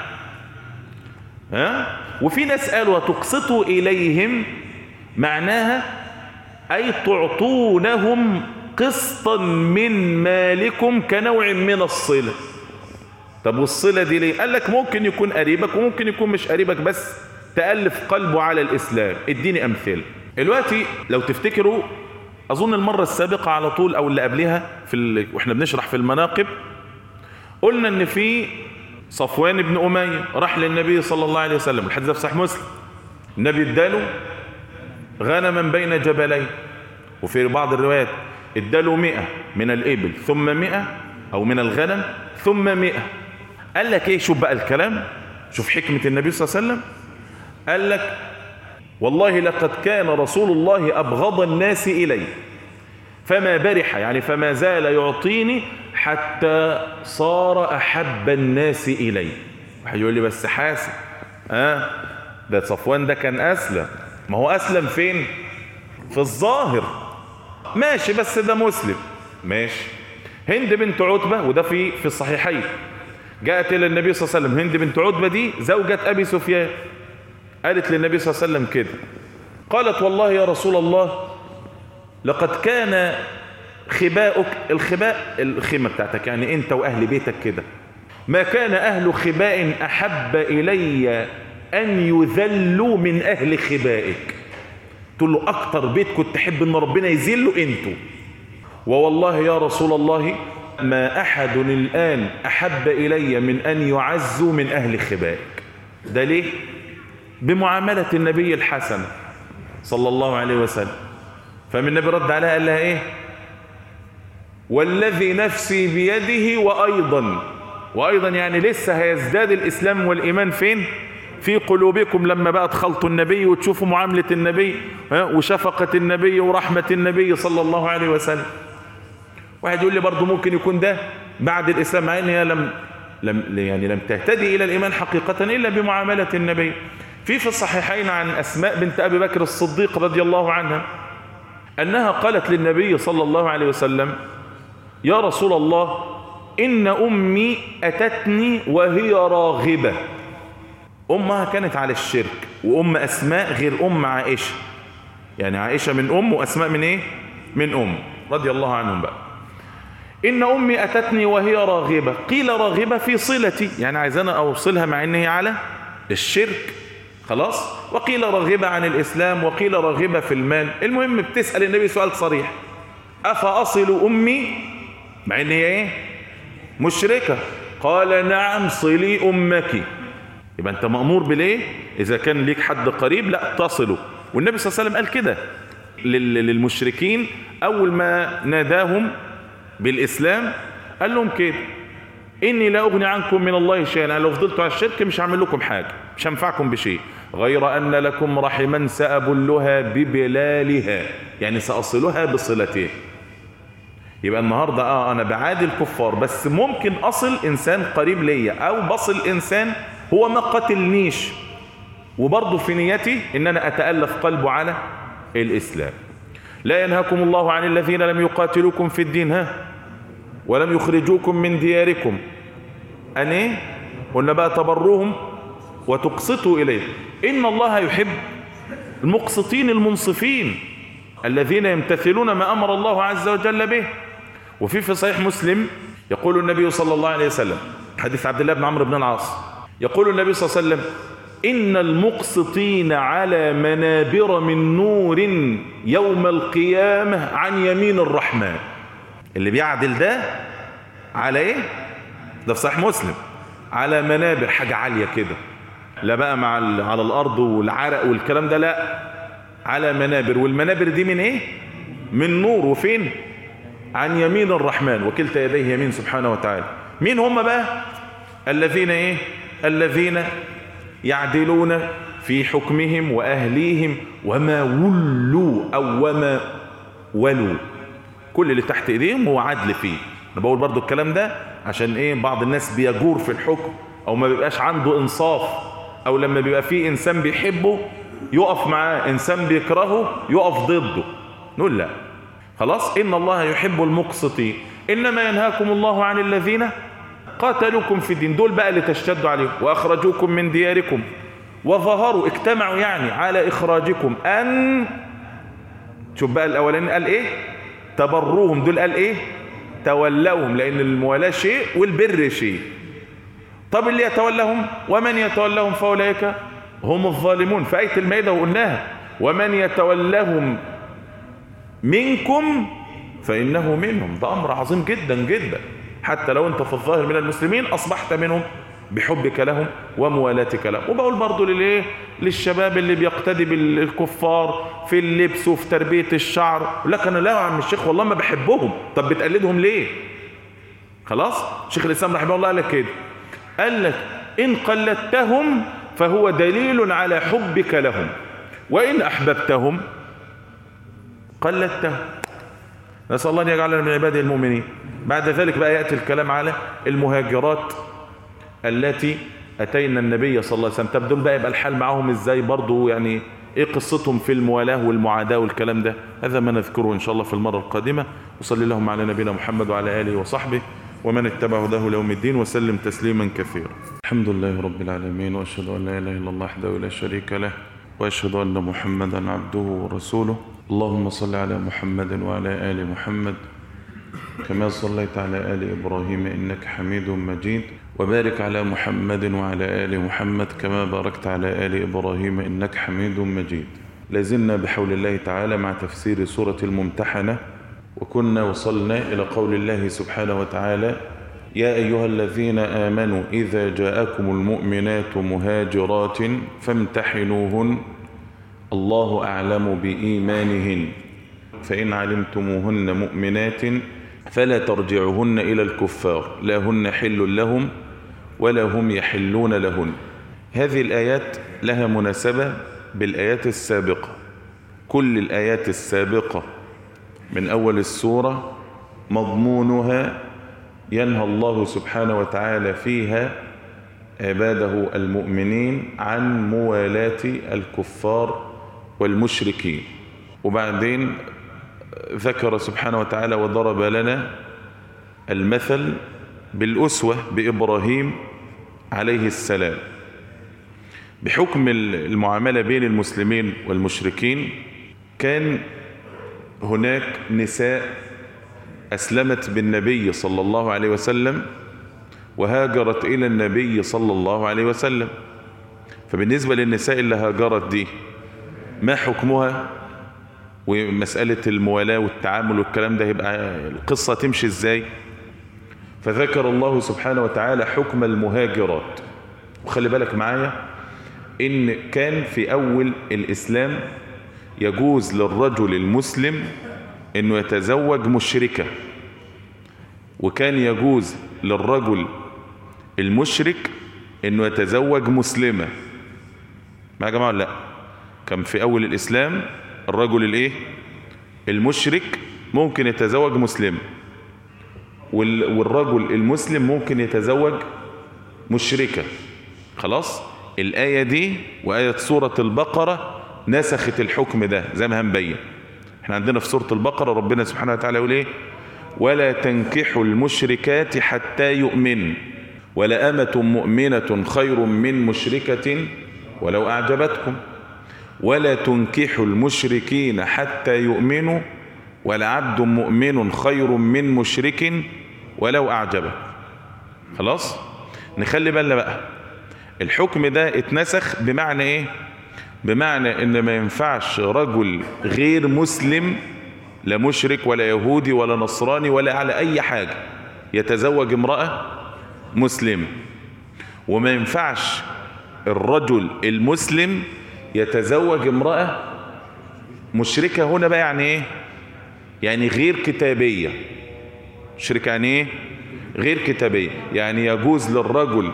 ها وفي ناس قالوا وتقسطوا اليهم معناها اي تعطونهم قسطا من مالكم كنوع من الصله طب والصله دي ليه قال لك ممكن يكون قريبك وممكن يكون مش قريبك بس تالف قلبه على الاسلام اديني امثله دلوقتي لو تفتكروا اظن المره السابقه على طول او اللي قبلها في ال... واحنا بنشرح في المناقب قلنا ان في صفوان بن اميه راح للنبي صلى الله عليه وسلم الحديث ده في صحيح مسلم النبي اداله غنما بين جبلين وفي بعض الروايات اداله مئة من الإبل ثم مئة أو من الغنم ثم مئة قال لك ايه شوف بقى الكلام شوف حكمة النبي صلى الله عليه وسلم قال لك والله لقد كان رسول الله أبغض الناس إلي فما برح يعني فما زال يعطيني حتى صار أحب الناس إلي واحد يقول لي بس حاسب آه ده صفوان ده كان أسلم ما هو أسلم فين في الظاهر ماشي بس ده مسلم ماشي هند بنت عتبة وده في في الصحيحين جاءت إلى النبي صلى الله عليه وسلم هند بنت عتبة دي زوجة أبي سفيان قالت للنبي صلى الله عليه وسلم كده قالت والله يا رسول الله لقد كان خباؤك الخباء الخيمة بتاعتك يعني انت واهل بيتك كده ما كان اهل خباء احب الي ان يذلوا من اهل خبائك تقول له اكتر بيت كنت تحب ان ربنا يذله انتوا ووالله يا رسول الله ما احد الان احب الي من ان يعزوا من اهل خبائك ده ليه بمعاملة النبي الحسنة صلى الله عليه وسلم فمن النبي رد عليها قال لها ايه والذي نفسي بيده وايضا وايضا يعني لسه هيزداد الاسلام والايمان فين في قلوبكم لما بقى تخلطوا النبي وتشوفوا معاملة النبي وشفقة النبي ورحمة النبي صلى الله عليه وسلم واحد يقول لي برضه ممكن يكون ده بعد الاسلام مع ان هي لم لم يعني لم تهتدي الى الايمان حقيقة الا بمعاملة النبي في في الصحيحين عن اسماء بنت ابي بكر الصديق رضي الله عنها أنها قالت للنبي صلى الله عليه وسلم يا رسول الله إن أمي أتتني وهي راغبة أمها كانت على الشرك وأم أسماء غير أم عائشة يعني عائشة من أم وأسماء من إيه من أم رضي الله عنهم بقى إن أمي أتتني وهي راغبة قيل راغبة في صلتي يعني عايزانا أوصلها مع إن هي على الشرك خلاص وقيل راغبة عن الإسلام وقيل راغبة في المال المهم بتسأل النبي سؤال صريح أفأصل أمي مع إن هي إيه مشركة قال نعم صلي أمك يبقى أنت مأمور بالإيه إذا كان ليك حد قريب لا تصله والنبي صلى الله عليه وسلم قال كده للمشركين أول ما ناداهم بالإسلام قال لهم كده إني لا أغني عنكم من الله شيئا أنا لو فضلتوا على الشرك مش هعمل لكم حاجة مش هنفعكم بشيء غير أن لكم رحما سأبلها ببلالها يعني سأصلها بصلته يبقى النهاردة آه أنا بعادي الكفار بس ممكن أصل إنسان قريب ليا أو بصل إنسان هو ما قتلنيش وبرضه في نيتي إن أنا أتألف قلبه على الإسلام لا ينهاكم الله عن الذين لم يقاتلوكم في الدين ها ولم يخرجوكم من دياركم أن إيه قلنا بقى تبروهم وتقسطوا إليه إن الله يحب المقسطين المنصفين الذين يمتثلون ما أمر الله عز وجل به وفي في صحيح مسلم يقول النبي صلى الله عليه وسلم حديث عبد الله بن عمرو بن العاص يقول النبي صلى الله عليه وسلم إن المقسطين على منابر من نور يوم القيامة عن يمين الرحمن اللي بيعدل ده على ايه ده في صحيح مسلم على منابر حاجة عالية كده لا بقى مع على الأرض والعرق والكلام ده لا على منابر والمنابر دي من ايه من نور وفين عن يمين الرحمن وكلتا يديه يمين سبحانه وتعالى مين هم بقى الذين ايه الذين يعدلون في حكمهم وأهليهم وما ولوا أو وما ولوا كل اللي تحت ايديهم هو عدل فيه انا بقول برضو الكلام ده عشان ايه بعض الناس بيجور في الحكم او ما بيبقاش عنده انصاف او لما بيبقى فيه انسان بيحبه يقف معاه انسان بيكرهه يقف ضده نقول لا خلاص ان الله يحب المقسطين انما ينهاكم الله عن الذين قاتلوكم في الدين دول بقى اللي تشتدوا عليهم واخرجوكم من دياركم وظهروا اجتمعوا يعني على اخراجكم ان شوف بقى الاولاني قال ايه تبروهم دول قال ايه تولوهم لان الموالاه شيء والبر شيء طب اللي يتولهم ومن يتولهم فاولئك هم الظالمون في ايه المائده وقلناها ومن يتولهم منكم فانه منهم ده امر عظيم جدا جدا حتى لو انت في الظاهر من المسلمين اصبحت منهم بحبك لهم وموالاتك لهم وبقول برضو للايه للشباب اللي بيقتدي بالكفار في اللبس وفي تربيه الشعر لك انا لا يا عم الشيخ والله ما بحبهم طب بتقلدهم ليه خلاص شيخ الاسلام رحمه الله قال لك كده قال لك ان قلدتهم فهو دليل على حبك لهم وان احببتهم قلدتهم نسال الله ان يجعلنا من عباده المؤمنين بعد ذلك بقى ياتي الكلام على المهاجرات التي أتينا النبي صلى الله عليه وسلم طب دول بقى يبقى الحال معاهم ازاي برضو يعني ايه قصتهم في الموالاة والمعاداة والكلام ده هذا ما نذكره ان شاء الله في المرة القادمة وصلي اللهم على نبينا محمد وعلى آله وصحبه ومن اتبع هداه ليوم الدين وسلم تسليما كثيرا الحمد لله رب العالمين واشهد ان لا اله الا الله وحده لا شريك له واشهد ان محمدا عبده ورسوله اللهم صل على محمد وعلى ال محمد كما صليت على ال ابراهيم انك حميد مجيد وبارك على محمد وعلى آل محمد كما باركت على آل إبراهيم إنك حميد مجيد لازلنا بحول الله تعالى مع تفسير سورة الممتحنة وكنا وصلنا إلى قول الله سبحانه وتعالى يا أيها الذين آمنوا إذا جاءكم المؤمنات مهاجرات فامتحنوهن الله أعلم بإيمانهن فإن علمتموهن مؤمنات فلا ترجعهن إلى الكفار لا هن حل لهم ولا هم يحلون لهن هذه الآيات لها مناسبة بالآيات السابقة كل الآيات السابقة من أول السورة مضمونها ينهى الله سبحانه وتعالى فيها عباده المؤمنين عن موالاة الكفار والمشركين وبعدين ذكر سبحانه وتعالى وضرب لنا المثل بالأسوة بإبراهيم عليه السلام بحكم المعاملة بين المسلمين والمشركين كان هناك نساء أسلمت بالنبي صلى الله عليه وسلم وهاجرت إلى النبي صلى الله عليه وسلم فبالنسبة للنساء اللي هاجرت دي ما حكمها ومسألة الموالاة والتعامل والكلام ده يبقى القصة تمشي ازاي فذكر الله سبحانه وتعالى حكم المهاجرات وخلي بالك معايا ان كان في اول الاسلام يجوز للرجل المسلم انه يتزوج مشركة وكان يجوز للرجل المشرك انه يتزوج مسلمة ما يا جماعة لا كان في اول الاسلام الرجل الايه المشرك ممكن يتزوج مسلم والرجل المسلم ممكن يتزوج مشركة خلاص الآية دي وآية سورة البقرة نسخت الحكم ده زي ما هنبين احنا عندنا في سورة البقرة ربنا سبحانه وتعالى يقول ايه ولا تنكحوا المشركات حتى يؤمن ولا أمة مؤمنة خير من مشركة ولو أعجبتكم ولا تنكحوا المشركين حتى يؤمنوا ولعبد مؤمن خير من مشرك ولو أعجبك خلاص نخلي بالنا بقى الحكم ده اتنسخ بمعنى ايه بمعنى ان ما ينفعش رجل غير مسلم لا مشرك ولا يهودي ولا نصراني ولا على اي حاجة يتزوج امرأة مسلمة وما ينفعش الرجل المسلم يتزوج امرأة مشركة هنا بقى يعني ايه يعني غير كتابية مشركة يعني ايه غير كتابية يعني يجوز للرجل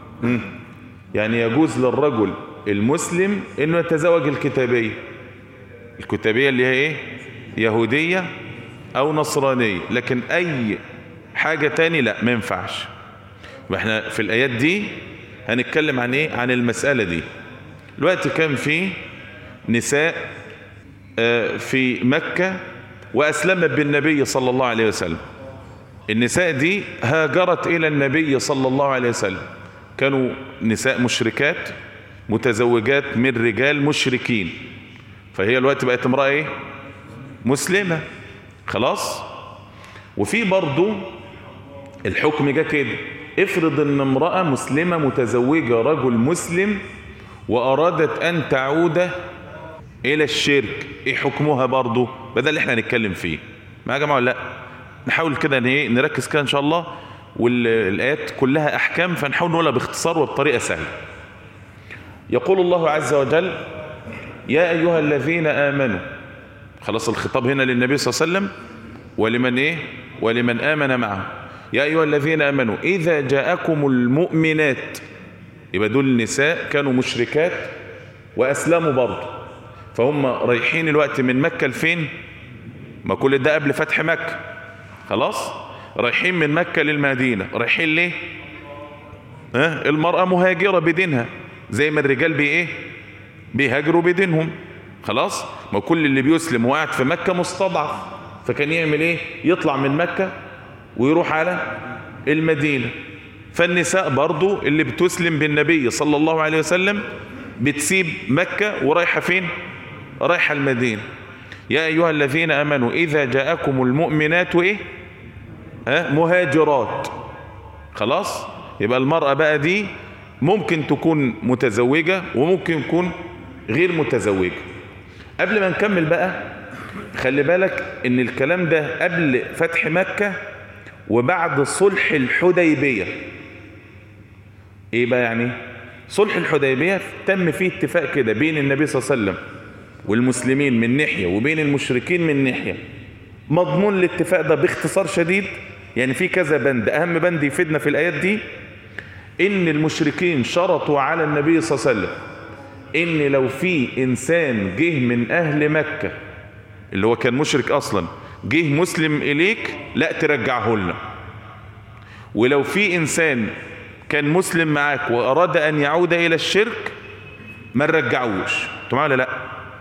يعني يجوز للرجل المسلم انه يتزوج الكتابية الكتابية اللي هي ايه يهودية او نصرانية لكن اي حاجة تاني لا ما ينفعش واحنا في الايات دي هنتكلم عن ايه عن المسألة دي الوقت كان في نساء في مكة وأسلمت بالنبي صلى الله عليه وسلم النساء دي هاجرت إلى النبي صلى الله عليه وسلم كانوا نساء مشركات متزوجات من رجال مشركين فهي الوقت بقت امرأة ايه مسلمة خلاص وفي برضو الحكم جه كده افرض ان امرأة مسلمة متزوجة رجل مسلم وارادت ان تعود الى الشرك ايه حكمها برضو بدل اللي احنا هنتكلم فيه ما يا جماعة لا نحاول كده ايه نركز كده ان شاء الله والايات كلها احكام فنحاول نقولها باختصار وبطريقة سهلة يقول الله عز وجل يا ايها الذين امنوا خلاص الخطاب هنا للنبي صلى الله عليه وسلم ولمن ايه ولمن امن معه يا ايها الذين امنوا اذا جاءكم المؤمنات يبقى دول النساء كانوا مشركات واسلموا برضه فهم رايحين الوقت من مكة لفين ما كل ده قبل فتح مكة خلاص رايحين من مكة للمدينة رايحين ليه ها المرأة مهاجرة بدينها زي ما الرجال بي ايه بيهاجروا بدينهم خلاص ما كل اللي بيسلم وقاعد في مكة مستضعف فكان يعمل ايه يطلع من مكة ويروح على المدينة فالنساء برضو اللي بتسلم بالنبي صلى الله عليه وسلم بتسيب مكة ورايحة فين رايحة المدينة يا أيها الذين أمنوا إذا جاءكم المؤمنات إيه ها مهاجرات خلاص يبقى المرأة بقى دي ممكن تكون متزوجة وممكن تكون غير متزوجة قبل ما نكمل بقى خلي بالك ان الكلام ده قبل فتح مكة وبعد صلح الحديبية ايه بقى يعني صلح الحديبية تم فيه اتفاق كده بين النبي صلى الله عليه وسلم والمسلمين من ناحية وبين المشركين من ناحية مضمون الاتفاق ده باختصار شديد يعني في كذا بند اهم بند يفيدنا في الايات دي ان المشركين شرطوا على النبي صلى الله عليه وسلم ان لو في انسان جه من اهل مكة اللي هو كان مشرك اصلا جه مسلم اليك لا ترجعه لنا ولو في انسان كان مسلم معاك واراد ان يعود الى الشرك ما نرجعوش انتوا معايا لا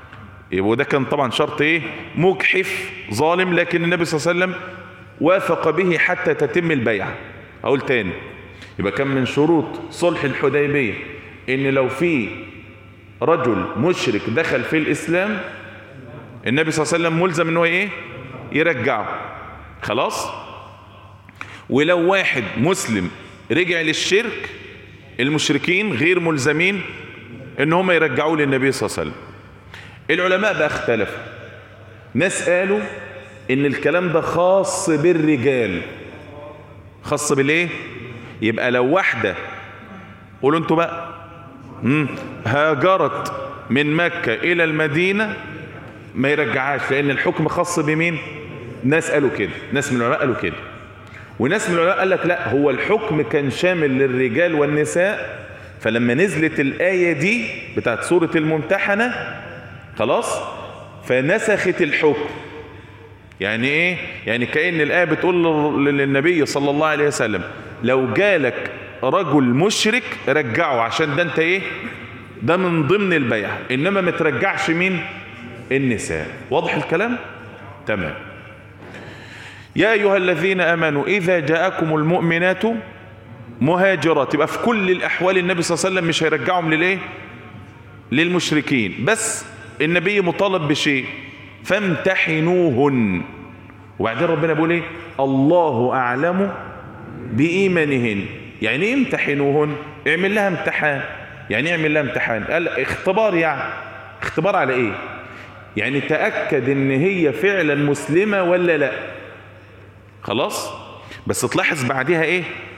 يبقى وده كان طبعا شرط ايه مجحف ظالم لكن النبي صلى الله عليه وسلم وافق به حتى تتم البيعة اقول تاني يبقى كان من شروط صلح الحديبية ان لو في رجل مشرك دخل في الاسلام النبي صلى الله عليه وسلم ملزم ان هو ايه يرجعه خلاص ولو واحد مسلم رجع للشرك المشركين غير ملزمين ان هم يرجعوه للنبي صلى الله عليه وسلم العلماء بقى اختلفوا ناس قالوا ان الكلام ده خاص بالرجال خاص بالايه يبقى لو واحدة قولوا انتوا بقى مم. هاجرت من مكة الى المدينة ما يرجعهاش لان الحكم خاص بمين ناس قالوا كده ناس من العلماء قالوا كده وناس من العلماء قال لك لا هو الحكم كان شامل للرجال والنساء فلما نزلت الآية دي بتاعت سورة الممتحنة خلاص فنسخت الحكم يعني ايه يعني كأن الآية بتقول للنبي صلى الله عليه وسلم لو جالك رجل مشرك رجعه عشان ده انت ايه ده من ضمن البيع انما ما ترجعش مين النساء واضح الكلام تمام يا أيها الذين أمنوا إذا جاءكم المؤمنات مهاجرات يبقى في كل الأحوال النبي صلى الله عليه وسلم مش هيرجعهم للإيه للمشركين بس النبي مطالب بشيء فامتحنوهن وبعدين ربنا بيقول ايه الله أعلم بإيمانهن يعني ايه امتحنوهن اعمل لها امتحان يعني ايه اعمل لها امتحان قال اختبار يعني اختبار على ايه يعني تأكد ان هي فعلا مسلمة ولا لا خلاص بس تلاحظ بعدها ايه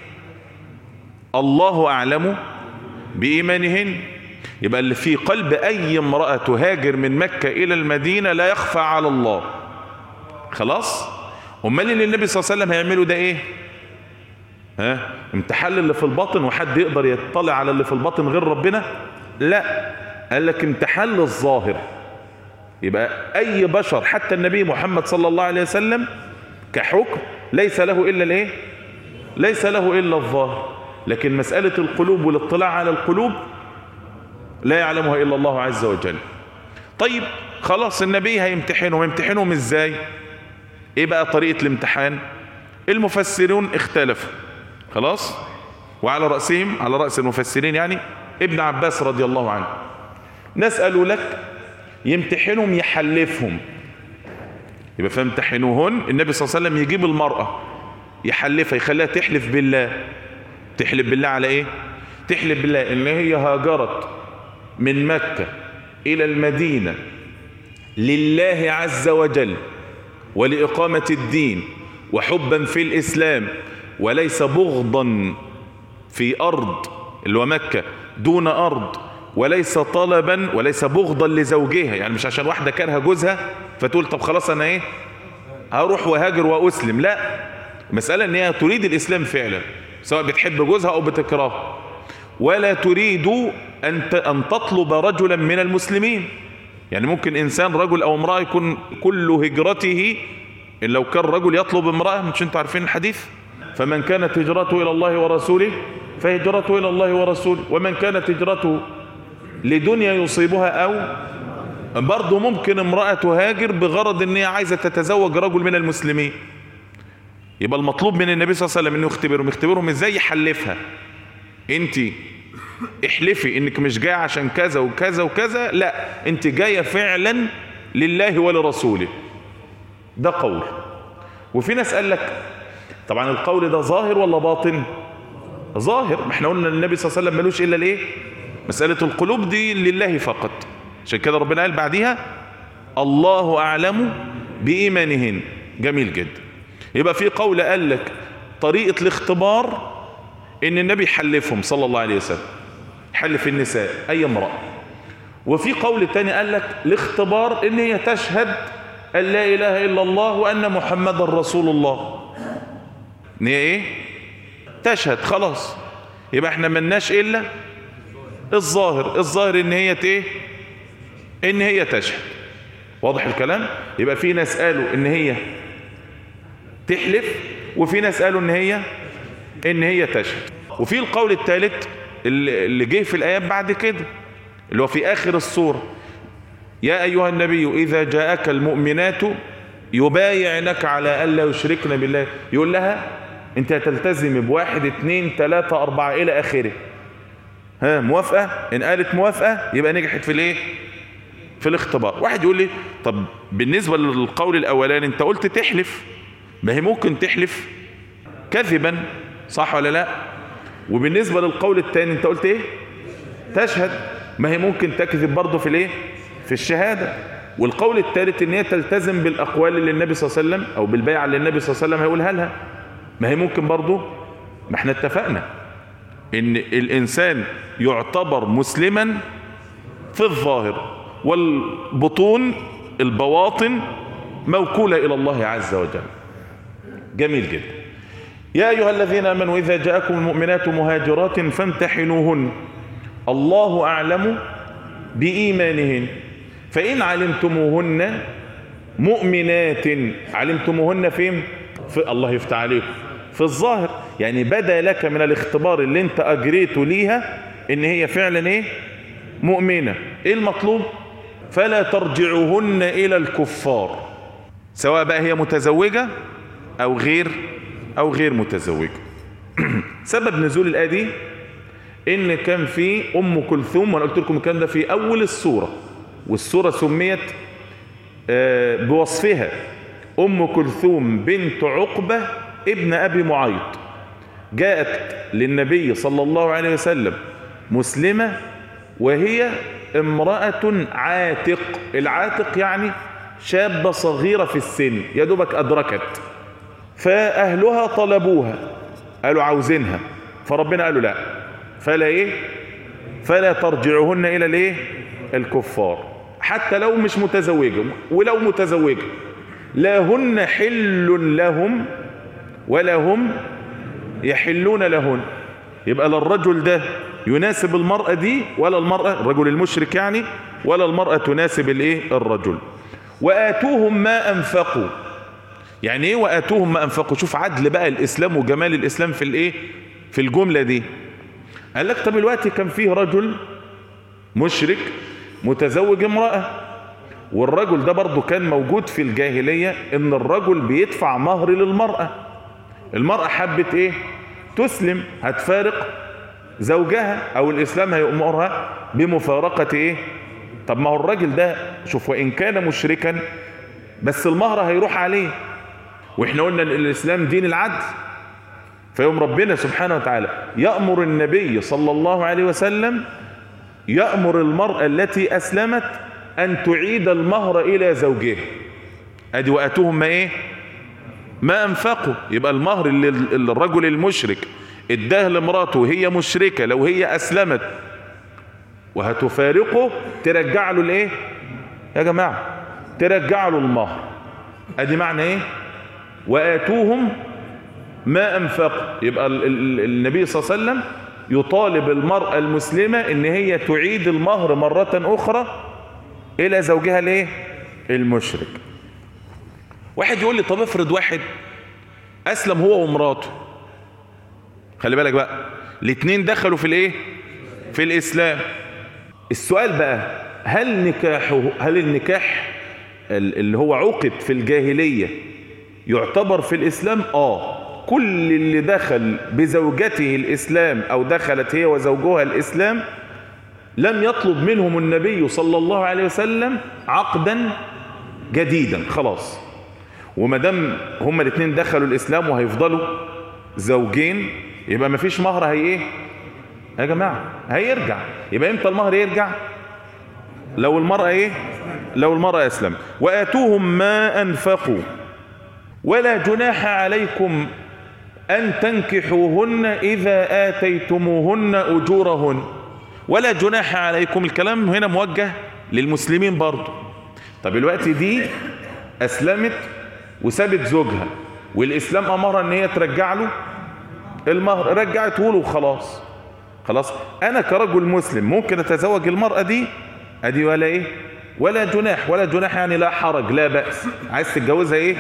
الله اعلم بايمانهن يبقى اللي في قلب اي امرأة تهاجر من مكة الى المدينة لا يخفى على الله خلاص امال اللي النبي صلى الله عليه وسلم هيعمله ده ايه ها امتحان اللي في الباطن وحد يقدر يطلع على اللي في الباطن غير ربنا لا قال لك امتحان للظاهر يبقى اي بشر حتى النبي محمد صلى الله عليه وسلم كحكم ليس له الا الايه ليس له الا الظاهر لكن مسألة القلوب والاطلاع على القلوب لا يعلمها الا الله عز وجل طيب خلاص النبي هيمتحنهم يمتحنهم ازاي ايه بقى طريقة الامتحان المفسرون اختلفوا خلاص وعلى رأسهم على رأس المفسرين يعني ابن عباس رضي الله عنه ناس قالوا لك يمتحنهم يحلفهم يبقى فامتحنوهن النبي صلى الله عليه وسلم يجيب المرأة يحلفها يخليها تحلف بالله تحلف بالله على ايه تحلف بالله ان هي هاجرت من مكة الى المدينة لله عز وجل ولإقامة الدين وحبا في الإسلام وليس بغضا في أرض اللي هو مكة دون أرض وليس طلبا وليس بغضا لزوجها يعني مش عشان واحدة كارهه جوزها فتقول طب خلاص أنا إيه هروح وهاجر وأسلم لا مسألة أن هي تريد الإسلام فعلا سواء بتحب جوزها أو بتكرهه ولا تريد أن أن تطلب رجلا من المسلمين يعني ممكن إنسان رجل أو امرأة يكون كل هجرته إن لو كان رجل يطلب امرأة مش انتوا عارفين الحديث فمن كانت هجرته إلى الله ورسوله فهجرته إلى الله ورسوله ومن كانت هجرته لدنيا يصيبها أو برضه ممكن امرأة تهاجر بغرض ان هي عايزة تتزوج رجل من المسلمين يبقى المطلوب من النبي صلى الله عليه وسلم انه يختبرهم يختبرهم ازاي يحلفها انت احلفي انك مش جاية عشان كذا وكذا وكذا لا انت جاية فعلا لله ولرسوله ده قول وفي ناس قال لك طبعا القول ده ظاهر ولا باطن ظاهر ما احنا قلنا النبي صلى الله عليه وسلم ملوش الا الايه مسألة القلوب دي لله فقط عشان كده ربنا قال بعديها الله اعلم بايمانهن جميل جدا يبقى في قول قال لك طريقة الاختبار ان النبي يحلفهم صلى الله عليه وسلم يحلف النساء اي امرأة وفي قول تاني قال لك الاختبار ان هي تشهد ان لا اله الا الله وان محمد رسول الله ان هي ايه تشهد خلاص يبقى احنا ملناش الا الظاهر الظاهر ان هي ايه ان هي تشهد واضح الكلام يبقى في ناس قالوا ان هي تحلف وفي ناس قالوا ان هي ان هي تشهد وفي القول الثالث اللي جه في الايات بعد كده اللي هو في اخر السوره يا أيها النبي إذا جاءك المؤمنات يبايعنك على ألا يشركن بالله يقول لها انت هتلتزم بواحد اتنين تلاتة اربعة الى اخره ها موافقة ان قالت موافقة يبقى نجحت في الايه في الاختبار واحد يقول لي طب بالنسبة للقول الاولاني انت قلت تحلف ما هي ممكن تحلف كذبا صح ولا لا وبالنسبة للقول الثاني انت قلت ايه تشهد ما هي ممكن تكذب برضه في الايه في الشهادة والقول الثالث ان هي تلتزم بالاقوال اللي النبي صلى الله عليه وسلم او بالبيعة اللي النبي صلى الله عليه وسلم هيقولها لها ما هي ممكن برضه ما احنا اتفقنا ان الانسان يعتبر مسلما في الظاهر والبطون البواطن موكولة الى الله عز وجل جميل جدا يا ايها الذين امنوا اذا جاءكم المؤمنات مهاجرات فامتحنوهن الله اعلم بايمانهن فان علمتموهن مؤمنات علمتموهن فين في الله يفتح عليكم في الظاهر يعني بدا لك من الاختبار اللي انت اجريته ليها ان هي فعلا ايه مؤمنة ايه المطلوب فلا ترجعوهن الى الكفار سواء بقى هي متزوجة او غير او غير متزوجة سبب نزول الآية دي ان كان في ام كلثوم وانا قلت لكم الكلام ده في اول السورة والسورة سميت آه بوصفها ام كلثوم بنت عقبة ابن ابي معيط جاءت للنبي صلى الله عليه وسلم مسلمة وهي امرأة عاتق العاتق يعني شابة صغيرة في السن يا دوبك أدركت فأهلها طلبوها قالوا عاوزينها فربنا قالوا لا فلا ايه فلا ترجعوهن الى الايه الكفار حتى لو مش متزوجة ولو متزوجة لا هن حل لهم ولا هم يحلون لهن يبقى لا الرجل ده يناسب المرأة دي ولا المرأة الرجل المشرك يعني ولا المرأة تناسب الايه الرجل وآتوهم ما أنفقوا يعني ايه وآتوهم ما أنفقوا شوف عدل بقى الإسلام وجمال الإسلام في الايه في الجملة دي قال لك طب الوقت كان فيه رجل مشرك متزوج امرأة والرجل ده برضه كان موجود في الجاهلية ان الرجل بيدفع مهر للمرأة المرأة حبت ايه تسلم هتفارق زوجها او الاسلام هيأمرها بمفارقة ايه طب ما هو الراجل ده شوف وان كان مشركا بس المهر هيروح عليه واحنا قلنا ان الاسلام دين العدل فيوم ربنا سبحانه وتعالى يأمر النبي صلى الله عليه وسلم يأمر المرأة التي أسلمت أن تعيد المهر إلى زوجها أدي وأتوهم ما إيه ما أنفقوا يبقى المهر اللي الرجل المشرك اداه لمراته وهي مشركة لو هي أسلمت وهتفارقه ترجع له الإيه يا جماعة ترجع له المهر أدي معنى إيه وآتوهم ما أنفق يبقى النبي صلى الله عليه وسلم يطالب المرأة المسلمة ان هي تعيد المهر مرة اخرى الى زوجها الايه المشرك واحد يقول لي طب افرض واحد اسلم هو ومراته خلي بالك بقى الاتنين دخلوا في الايه في الاسلام السؤال بقى هل نكاحه هل النكاح اللي هو عقد في الجاهلية يعتبر في الاسلام اه كل اللي دخل بزوجته الإسلام أو دخلت هي وزوجها الإسلام لم يطلب منهم النبي صلى الله عليه وسلم عقدا جديدا خلاص وما دام هما الاثنين دخلوا الإسلام وهيفضلوا زوجين يبقى ما فيش مهر هي ايه يا جماعة هيرجع يبقى امتى المهر يرجع لو المرأة ايه لو المرأة اسلم وآتوهم ما أنفقوا ولا جناح عليكم أن تنكحوهن إذا آتيتموهن أجورهن ولا جناح عليكم الكلام هنا موجه للمسلمين برضو طب الوقت دي أسلمت وسابت زوجها والإسلام أمرها أن هي ترجع له المهر رجعته له وخلاص خلاص أنا كرجل مسلم ممكن أتزوج المرأة دي أدي ولا إيه ولا جناح ولا جناح يعني لا حرج لا بأس عايز تتجوزها إيه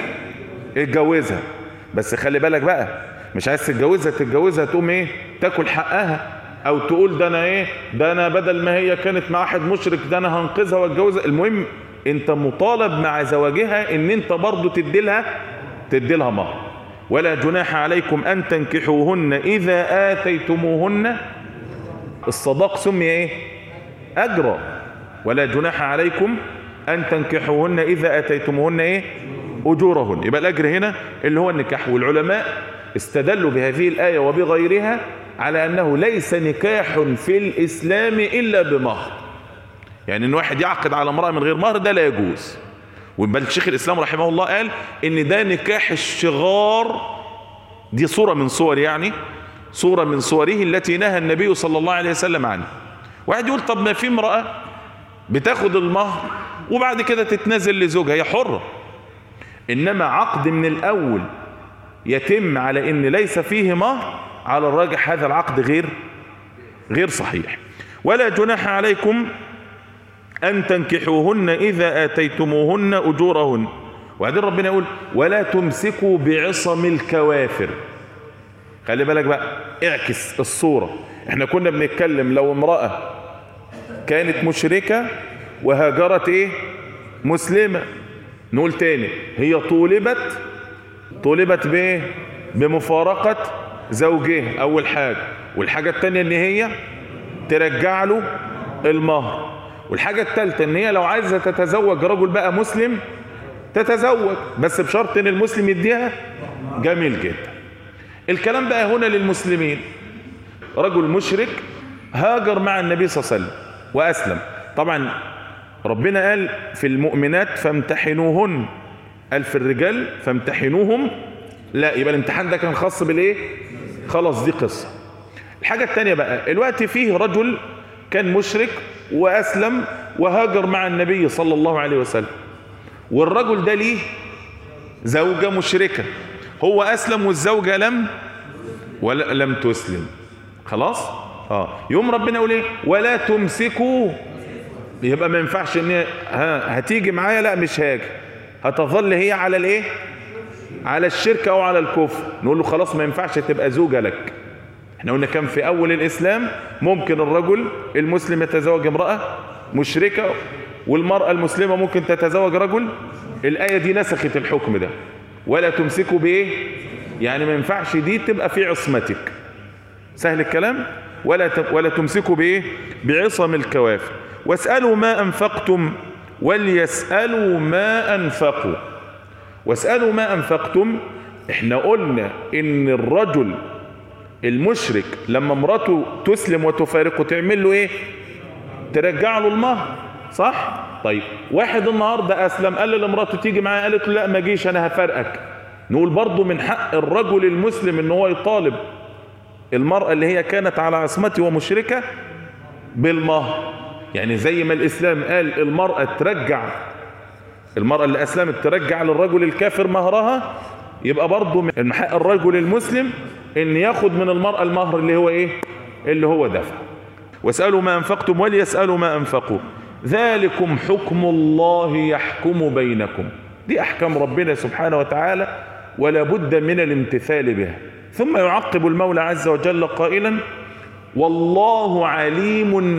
اتجوزها بس خلي بالك بقى مش عايز تتجوزها تتجوزها تقوم ايه تاكل حقها او تقول ده انا ايه ده انا بدل ما هي كانت مع واحد مشرك ده انا هنقذها واتجوزها المهم انت مطالب مع زواجها ان انت برضه تدي لها تدي لها مهر ولا جناح عليكم ان تنكحوهن اذا اتيتموهن الصداق سمي ايه اجرا ولا جناح عليكم ان تنكحوهن اذا اتيتموهن ايه اجورهن يبقى الاجر هنا اللي هو النكاح والعلماء استدلوا بهذه الايه وبغيرها على انه ليس نكاح في الاسلام الا بمهر يعني ان واحد يعقد على امراه من غير مهر ده لا يجوز وبل شيخ الاسلام رحمه الله قال ان ده نكاح الشغار دي صوره من صور يعني صوره من صوره التي نهى النبي صلى الله عليه وسلم عنها واحد يقول طب ما في امراه بتاخد المهر وبعد كده تتنازل لزوجها هي حره انما عقد من الاول يتم على ان ليس فيه مهر على الراجح هذا العقد غير غير صحيح ولا جناح عليكم أن تنكحوهن إذا آتيتموهن أجورهن وبعدين ربنا يقول ولا تمسكوا بعصم الكوافر خلي بالك بقى اعكس الصورة احنا كنا بنتكلم لو امرأة كانت مشركة وهاجرت ايه مسلمة نقول تاني هي طولبت طولبت بايه بمفارقة زوجها اول حاجة والحاجة التانية ان هي ترجع له المهر والحاجة الثالثة ان هي لو عايزة تتزوج رجل بقى مسلم تتزوج بس بشرط ان المسلم يديها جميل جدا الكلام بقى هنا للمسلمين رجل مشرك هاجر مع النبي صلى الله عليه وسلم واسلم طبعا ربنا قال في المؤمنات فامتحنوهن قال في الرجال فامتحنوهم لا يبقى الامتحان ده كان خاص بالايه خلاص دي قصة الحاجة الثانية بقى الوقت فيه رجل كان مشرك وأسلم وهاجر مع النبي صلى الله عليه وسلم والرجل ده ليه زوجة مشركة هو أسلم والزوجة لم ولا لم تسلم خلاص اه يوم ربنا يقول ايه ولا تمسكوا يبقى ما ينفعش ان ها هتيجي معايا لا مش هاجي هتظل هي على الايه على الشرك او على الكفر نقول له خلاص ما ينفعش تبقى زوجة لك احنا قلنا كان في اول الاسلام ممكن الرجل المسلم يتزوج امرأة مشركة والمرأة المسلمة ممكن تتزوج رجل الآية دي نسخت الحكم ده ولا تمسكوا بايه يعني ما ينفعش دي تبقى في عصمتك سهل الكلام ولا ولا تمسكوا بايه بعصم الكوافر واسألوا ما أنفقتم وليسألوا ما أنفقوا واسألوا ما أنفقتم احنا قلنا ان الرجل المشرك لما مراته تسلم وتفارقه تعمل له ايه ترجع له المهر صح طيب واحد النهارده اسلم قال لمراته تيجي معايا قالت له لا ما جيش انا هفارقك نقول برضه من حق الرجل المسلم ان هو يطالب المرأة اللي هي كانت على عصمته ومشركة بالمهر يعني زي ما الاسلام قال المرأة ترجع المرأة اللي اسلمت ترجع للرجل الكافر مهرها يبقى برضه من حق الرجل المسلم ان ياخد من المرأة المهر اللي هو ايه اللي هو دفع واسألوا ما انفقتم وليسألوا ما انفقوا ذلكم حكم الله يحكم بينكم دي احكام ربنا سبحانه وتعالى ولا بد من الامتثال بها ثم يعقب المولى عز وجل قائلا والله عليم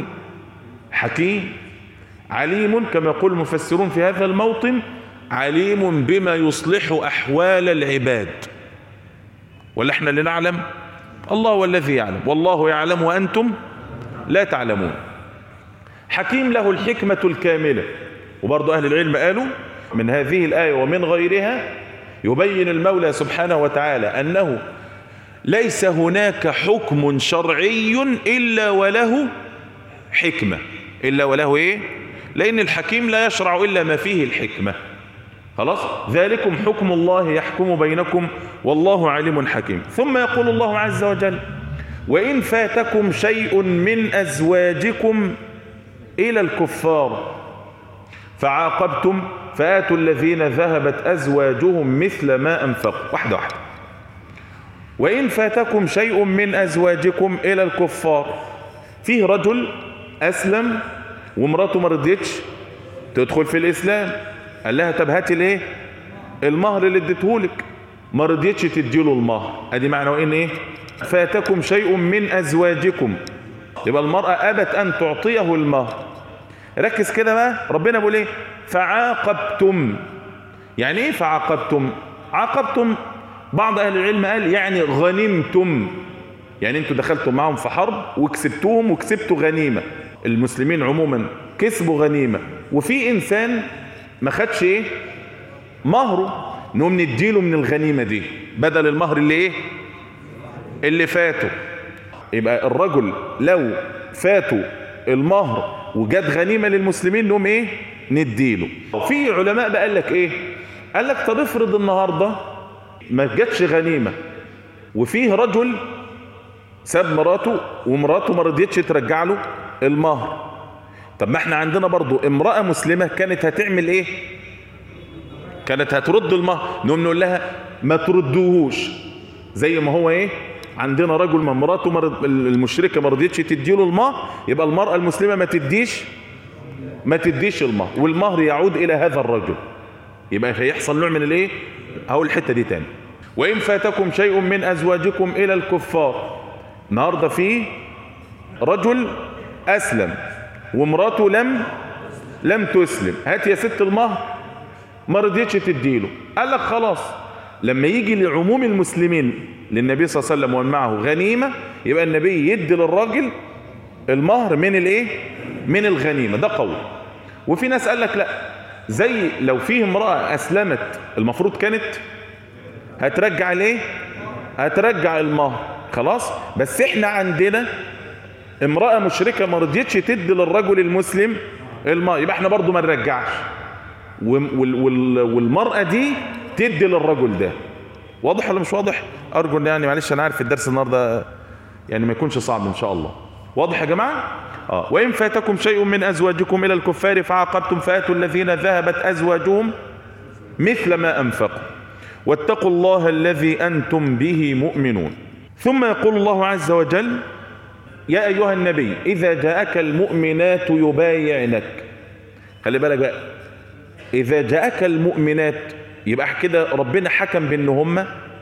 حكيم عليم كما يقول المفسرون في هذا الموطن عليم بما يصلح احوال العباد ولا احنا اللي نعلم الله هو الذي يعلم والله يعلم وانتم لا تعلمون حكيم له الحكمة الكاملة وبرضو أهل العلم قالوا من هذه الآية ومن غيرها يبين المولى سبحانه وتعالى أنه ليس هناك حكم شرعي إلا وله حكمة إلا وله إيه لأن الحكيم لا يشرع إلا ما فيه الحكمة خلاص ذلكم حكم الله يحكم بينكم والله عليم حكيم ثم يقول الله عز وجل وإن فاتكم شيء من أزواجكم إلى الكفار فعاقبتم فآتوا الذين ذهبت أزواجهم مثل ما أنفقوا واحدة واحدة وإن فاتكم شيء من أزواجكم إلى الكفار فيه رجل أسلم ومراته ما رضيتش تدخل في الإسلام قال لها طب هاتي الايه المهر اللي اديتهولك ما رضيتش تديله المهر ادي معنى وان ايه فاتكم شيء من ازواجكم يبقى المرأة أبت أن تعطيه المهر ركز كده بقى ربنا بيقول ايه فعاقبتم يعني ايه فعاقبتم عاقبتم بعض اهل العلم قال يعني غنمتم يعني انتوا دخلتوا معهم في حرب وكسبتوهم وكسبتوا غنيمة المسلمين عموما كسبوا غنيمة وفي انسان ما خدش ايه مهره نقوم نديله من الغنيمة دي بدل المهر اللي ايه اللي فاته يبقى الرجل لو فاتوا المهر وجات غنيمة للمسلمين نقوم ايه نديله في علماء بقى قال لك ايه قال لك طب افرض النهاردة ما جاتش غنيمة وفيه رجل ساب مراته ومراته ما رضيتش ترجع له المهر طب ما احنا عندنا برضو امرأة مسلمة كانت هتعمل ايه كانت هترد المهر نقوم نقول لها ما تردوهوش زي ما هو ايه عندنا رجل من مراته مرض المشركة ما رضيتش تديله المهر يبقى المرأة المسلمة ما تديش ما تديش المهر والمهر يعود الى هذا الرجل يبقى هيحصل نوع من الايه هقول الحتة دي تاني وان فاتكم شيء من ازواجكم الى الكفار النهارده في رجل اسلم ومراته لم لم تسلم هات يا ست المهر ما رضيتش تديله قال لك خلاص لما يجي لعموم المسلمين للنبي صلى الله عليه وسلم ومن معه غنيمة يبقى النبي يدي للراجل المهر من الايه من الغنيمة ده قول وفي ناس قال لك لا زي لو فيه امرأة اسلمت المفروض كانت هترجع الايه هترجع المهر خلاص بس احنا عندنا امرأة مشركة ما رضيتش تدي للرجل المسلم المهر يبقى احنا برضو ما نرجعش والمرأة دي تدي للرجل ده واضح ولا مش واضح ارجو ان يعني معلش انا عارف الدرس النهارده يعني ما يكونش صعب ان شاء الله واضح يا جماعه اه وان فاتكم شيء من ازواجكم الى الكفار فعاقبتم فاتوا الذين ذهبت ازواجهم مثل ما انفقوا واتقوا الله الذي انتم به مؤمنون ثم يقول الله عز وجل يا ايها النبي اذا جاءك المؤمنات يبايعنك خلي بالك بقى اذا جاءك المؤمنات يبقى كده ربنا حكم بان هم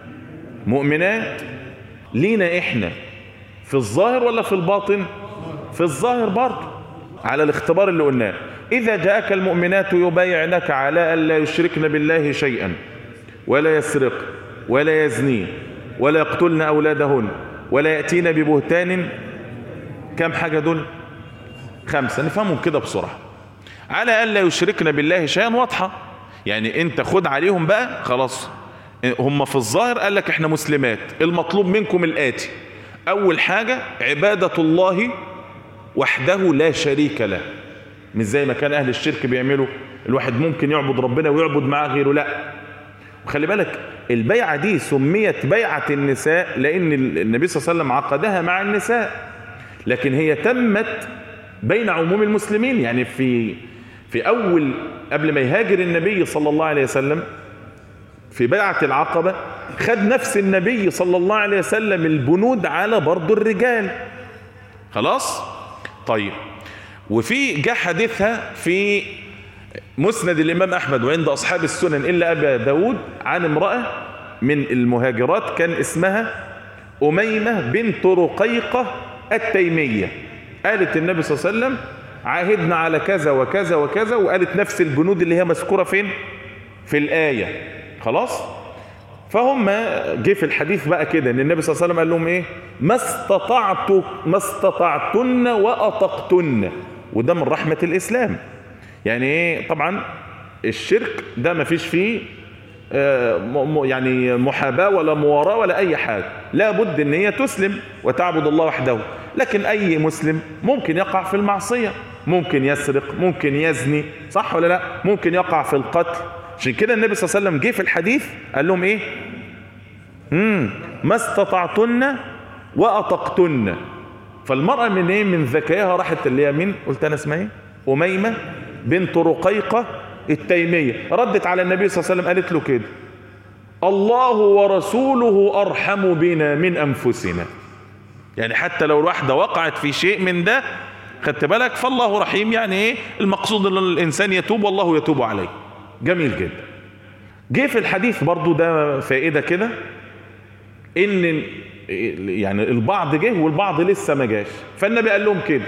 مؤمنات لينا احنا في الظاهر ولا في الباطن في الظاهر برضه على الاختبار اللي قلناه اذا جاءك المؤمنات يبايعنك على ان لا يشركن بالله شيئا ولا يسرق ولا يزنين ولا يقتلن اولادهن ولا ياتين ببهتان كم حاجه دول خمسه نفهمهم كده بسرعه على ان لا يشركن بالله شيئا واضحه يعني انت خد عليهم بقى خلاص هم في الظاهر قال لك احنا مسلمات المطلوب منكم الاتي اول حاجة عبادة الله وحده لا شريك له مش زي ما كان اهل الشرك بيعملوا الواحد ممكن يعبد ربنا ويعبد معاه غيره لا وخلي بالك البيعة دي سميت بيعة النساء لان النبي صلى الله عليه وسلم عقدها مع النساء لكن هي تمت بين عموم المسلمين يعني في في اول قبل ما يهاجر النبي صلى الله عليه وسلم في بيعة العقبة خد نفس النبي صلى الله عليه وسلم البنود على برضو الرجال خلاص طيب وفي جاء حديثها في مسند الإمام أحمد وعند أصحاب السنن إلا أبا داود عن امرأة من المهاجرات كان اسمها أميمة بنت رقيقة التيمية قالت النبي صلى الله عليه وسلم عاهدنا على كذا وكذا وكذا وقالت نفس البنود اللي هي مذكورة فين في الآية خلاص فهم جه في الحديث بقى كده ان النبي صلى الله عليه وسلم قال لهم ايه ما استطعت ما استطعتن واطقتن وده من رحمة الاسلام يعني ايه طبعا الشرك ده ما فيش فيه يعني محاباة ولا مواراة ولا اي حاجة لابد ان هي تسلم وتعبد الله وحده لكن اي مسلم ممكن يقع في المعصية ممكن يسرق ممكن يزني صح ولا لا ممكن يقع في القتل عشان كده النبي صلى الله عليه وسلم جه في الحديث قال لهم ايه امم ما استطعتن واطقتن فالمرأة من ايه من ذكائها راحت اللي هي مين قلت انا اسمها ايه اميمة بنت رقيقة التيمية ردت على النبي صلى الله عليه وسلم قالت له كده الله ورسوله ارحم بنا من انفسنا يعني حتى لو الواحدة وقعت في شيء من ده خدت بالك فالله رحيم يعني ايه المقصود ان الانسان يتوب والله يتوب عليه جميل جدا جه في الحديث برضو ده فائدة كده ان يعني البعض جه والبعض لسه ما جاش فالنبي قال لهم كده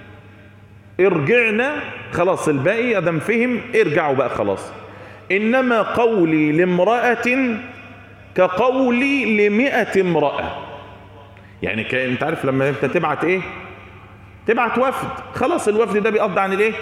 ارجعنا خلاص الباقي ادم فهم ارجعوا بقى خلاص انما قولي لامرأة كقولي لمئة امرأة يعني كان انت عارف لما انت تبعت ايه تبعت وفد خلاص الوفد ده بيقضي عن الايه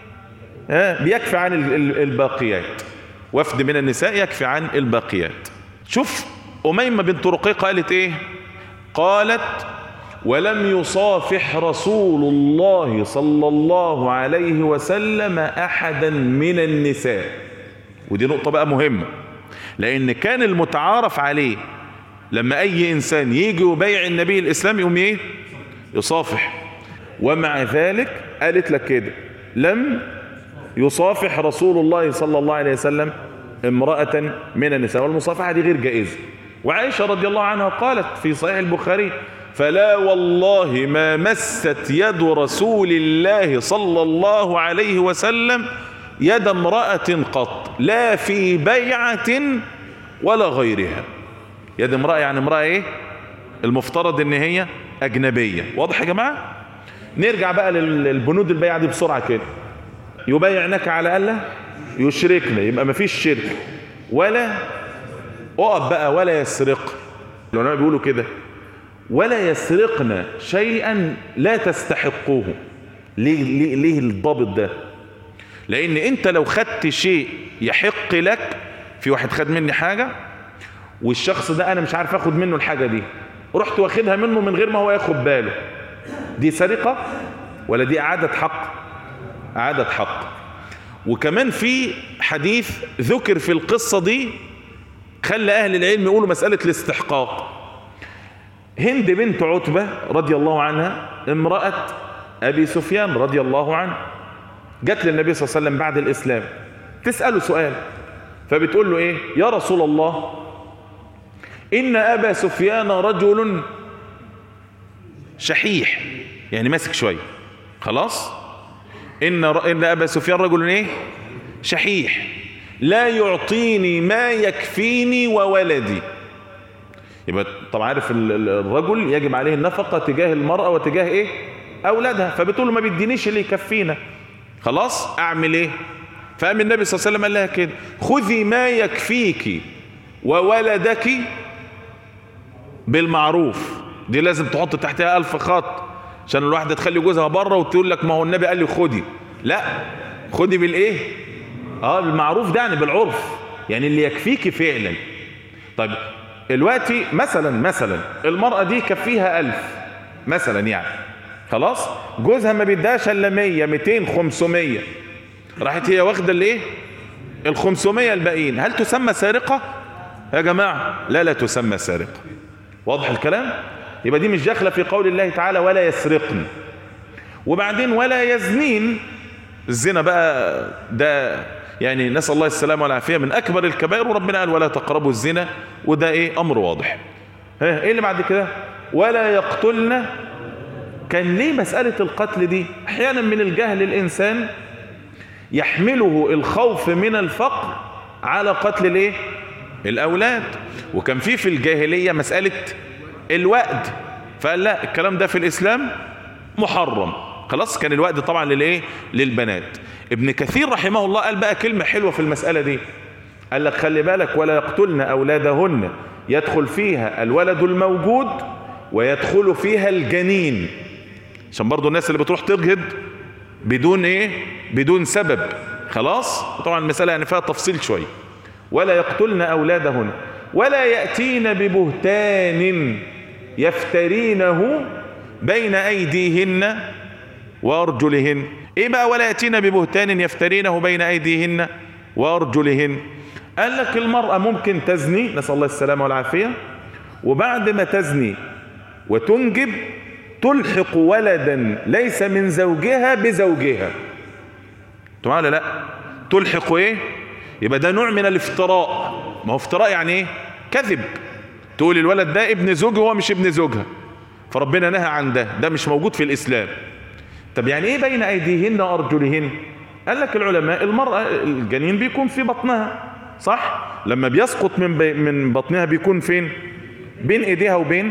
ها بيكفي عن ال- ال- الباقيات وفد من النساء يكفي عن الباقيات شوف أميمة بنت رقيقة قالت ايه قالت ولم يصافح رسول الله صلى الله عليه وسلم احدا من النساء ودي نقطة بقى مهمة لان كان المتعارف عليه لما اي انسان يجي يبايع النبي الاسلام يقوم ايه يصافح ومع ذلك قالت لك كده لم يصافح رسول الله صلى الله عليه وسلم امرأة من النساء والمصافحة دي غير جائزة وعائشة رضي الله عنها قالت في صحيح البخاري فلا والله ما مست يد رسول الله صلى الله عليه وسلم يد امرأة قط لا في بيعة ولا غيرها يد امرأة يعني امرأة ايه المفترض ان هي اجنبية واضح يا جماعة نرجع بقى لل- للبنود البيعة دي بسرعة كده يبايعنك على ألا يشركنا يبقى مفيش شرك ولا اقف بقى ولا يسرق العلماء بيقولوا كده ولا يسرقنا شيئا لا تستحقوه ليه, ليه, ليه الضابط ده لان انت لو خدت شيء يحق لك في واحد خد مني حاجة والشخص ده انا مش عارف اخد منه الحاجة دي رحت واخدها منه من غير ما هو ياخد باله دي سرقة ولا دي اعادة حق اعادة حق وكمان في حديث ذكر في القصة دي خلى اهل العلم يقولوا مسألة الاستحقاق هند بنت عتبة رضي الله عنها امرأة ابي سفيان رضي الله عنه جت للنبي صلى الله عليه وسلم بعد الاسلام تسأله سؤال فبتقول له ايه يا رسول الله ان ابا سفيان رجل شحيح يعني ماسك شوية خلاص ان ر... ان ابا سفيان رجل ايه شحيح لا يعطيني ما يكفيني وولدي يبقى طبعا عارف ال- ال- الرجل يجب عليه النفقة تجاه المرأة وتجاه ايه اولادها فبتقول له ما بيدينيش اللي يكفينا خلاص اعمل ايه فقام النبي صلى الله عليه وسلم قال لها كده خذي ما يكفيك وولدك بالمعروف دي لازم تحط تحتها ألف خط عشان الواحدة تخلي جوزها بره وتقول لك ما هو النبي قال لي خدي لا خدي بالايه اه بالمعروف ده يعني بالعرف يعني اللي يكفيكي فعلا طيب دلوقتي مثلا مثلا المرأة دي كفيها ألف مثلا يعني خلاص جوزها ما بيداش الا 100 200 500 راحت هي واخده الايه ال 500 الباقيين هل تسمى سارقه يا جماعه لا لا تسمى سارقه واضح الكلام يبقى دي مش داخله في قول الله تعالى ولا يسرقن وبعدين ولا يزنين الزنا بقى ده يعني نسال الله السلامه والعافيه من اكبر الكبائر وربنا قال ولا تقربوا الزنا وده ايه امر واضح ها ايه اللي بعد كده ولا يقتلن كان ليه مسألة القتل دي احيانا من الجهل الانسان يحمله الخوف من الفقر على قتل الايه الاولاد وكان في في الجاهلية مسألة الوأد فقال لا الكلام ده في الاسلام محرم خلاص كان الوأد طبعا للايه للبنات ابن كثير رحمه الله قال بقى كلمة حلوة في المسألة دي قال لك خلي بالك ولا يقتلن اولادهن يدخل فيها الولد الموجود ويدخل فيها الجنين عشان برضو الناس اللي بتروح تجهد بدون ايه بدون سبب خلاص طبعا المسألة يعني فيها تفصيل شوية ولا يقتلن أولادهن ولا يأتين ببهتان يفترينه بين أيديهن وأرجلهن إيه بقى ولا يأتين ببهتان يفترينه بين أيديهن وأرجلهن قال لك المرأة ممكن تزني نسأل الله السلامة والعافية وبعد ما تزني وتنجب تلحق ولدا ليس من زوجها بزوجها تعالى لا تلحق ايه يبقى ده نوع من الافتراء ما هو افتراء يعني ايه كذب تقول الولد ده ابن زوجي وهو مش ابن زوجها فربنا نهى عن ده ده مش موجود في الاسلام طب يعني ايه بين ايديهن وارجلهن قال لك العلماء المرأة الجنين بيكون في بطنها صح لما بيسقط من بي من بطنها بيكون فين بين ايديها وبين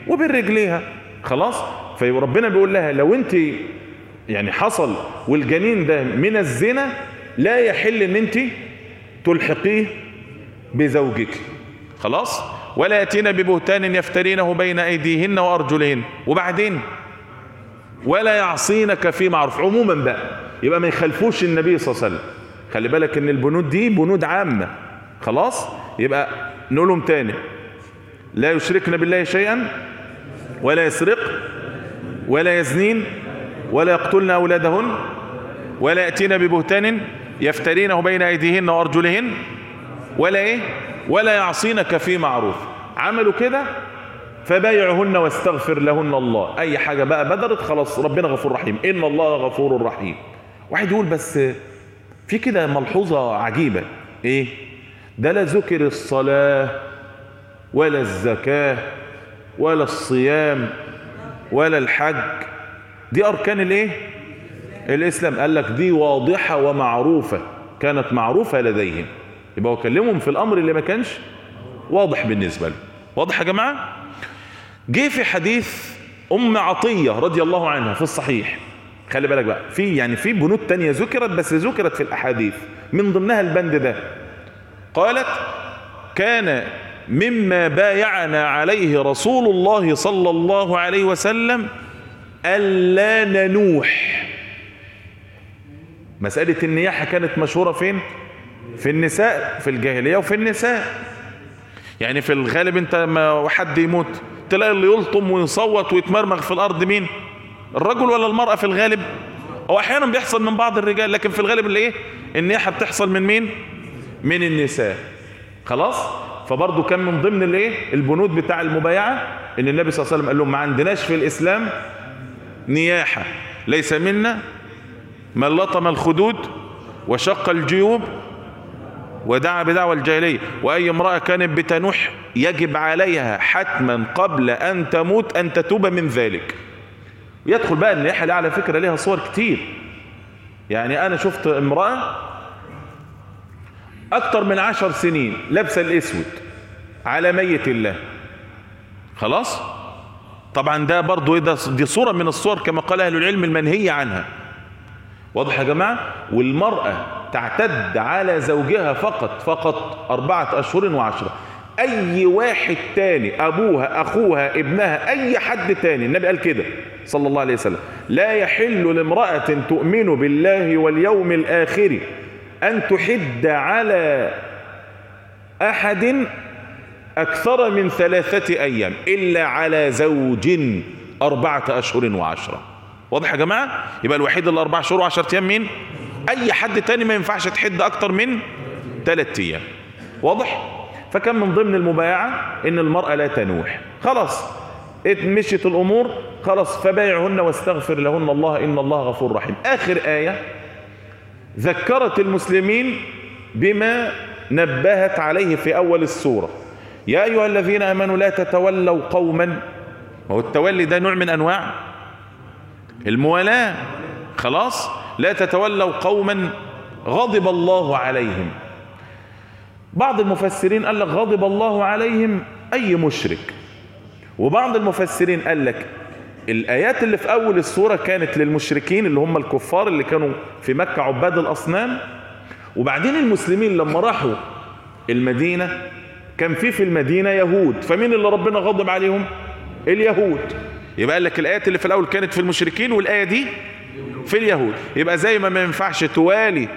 وبالرجليها خلاص فربنا بيقول لها لو انت يعني حصل والجنين ده من الزنا لا يحل ان انت تلحقيه بزوجك خلاص ولا ياتين ببهتان يفترينه بين ايديهن وارجلهن وبعدين ولا يعصينك في معروف عموما بقى يبقى ما يخالفوش النبي صلى الله عليه وسلم خلي بالك ان البنود دي بنود عامة خلاص يبقى نقولهم تاني لا يشركن بالله شيئا ولا يسرق ولا يزنين ولا يقتلن أولادهن ولا يأتين ببهتان يفترينه بين أيديهن وأرجلهن ولا إيه ولا يعصينك في معروف عملوا كده فبايعهن واستغفر لهن الله أي حاجة بقى بدرت خلاص ربنا غفور رحيم إن الله غفور رحيم واحد يقول بس في كده ملحوظة عجيبة إيه ده لا ذكر الصلاة ولا الزكاة ولا الصيام ولا الحج دي أركان الإيه الإسلام قال لك دي واضحة ومعروفة كانت معروفة لديهم يبقى وكلمهم في الأمر اللي ما كانش واضح بالنسبة له واضح يا جماعة جه في حديث أم عطية رضي الله عنها في الصحيح خلي بالك بقى في يعني في بنود تانية ذكرت بس ذكرت في الأحاديث من ضمنها البند ده قالت كان مما بايعنا عليه رسول الله صلى الله عليه وسلم ألا ننوح مسألة النياحة كانت مشهورة فين في النساء في الجاهلية وفي النساء يعني في الغالب انت ما حد يموت تلاقي اللي يلطم ويصوت ويتمرمغ في الارض مين الرجل ولا المرأة في الغالب او احيانا بيحصل من بعض الرجال لكن في الغالب اللي ايه النياحة بتحصل من مين من النساء خلاص فبرضه كان من ضمن الايه البنود بتاع المبايعة ان النبي صلى الله عليه وسلم قال لهم ما عندناش في الاسلام نياحة ليس منا من لطم الخدود وشق الجيوب ودعا بدعوى الجاهلية وأي امرأة كانت بتنوح يجب عليها حتما قبل أن تموت أن تتوب من ذلك يدخل بقى النياحة دي على فكرة ليها صور كتير يعني أنا شفت امرأة أكتر من عشر سنين لابسة الأسود على ميت الله خلاص طبعا ده برضو ده دي صورة من الصور كما قال أهل العلم المنهية عنها واضح يا جماعة والمرأة تعتد على زوجها فقط فقط أربعة أشهر وعشرة أي واحد تاني أبوها أخوها ابنها أي حد تاني النبي قال كده صلى الله عليه وسلم لا يحل لامرأة تؤمن بالله واليوم الآخر أن تحد على أحد أكثر من ثلاثة أيام إلا على زوج أربعة أشهر وعشرة واضح يا جماعة يبقى الوحيد اللي أربع شهور وعشرة أيام مين أي حد تاني ما ينفعش تحد أكتر من ثلاثة أيام واضح فكان من ضمن المبايعة إن المرأة لا تنوح خلاص مشيت الأمور خلاص فبايعهن واستغفر لهن الله إن الله غفور رحيم آخر آية ذكرت المسلمين بما نبهت عليه في أول السورة يا أيها الذين آمنوا لا تتولوا قوما هو التولي ده نوع من أنواع الموالاة خلاص لا تتولوا قوما غضب الله عليهم بعض المفسرين قال لك غضب الله عليهم أي مشرك وبعض المفسرين قال لك الآيات اللي في أول السورة كانت للمشركين اللي هم الكفار اللي كانوا في مكة عباد الأصنام وبعدين المسلمين لما راحوا المدينة كان في في المدينة يهود فمين اللي ربنا غضب عليهم اليهود يبقى قال لك الآيات اللي في الأول كانت في المشركين والآية دي في اليهود يبقى زي ما ما ينفعش توالي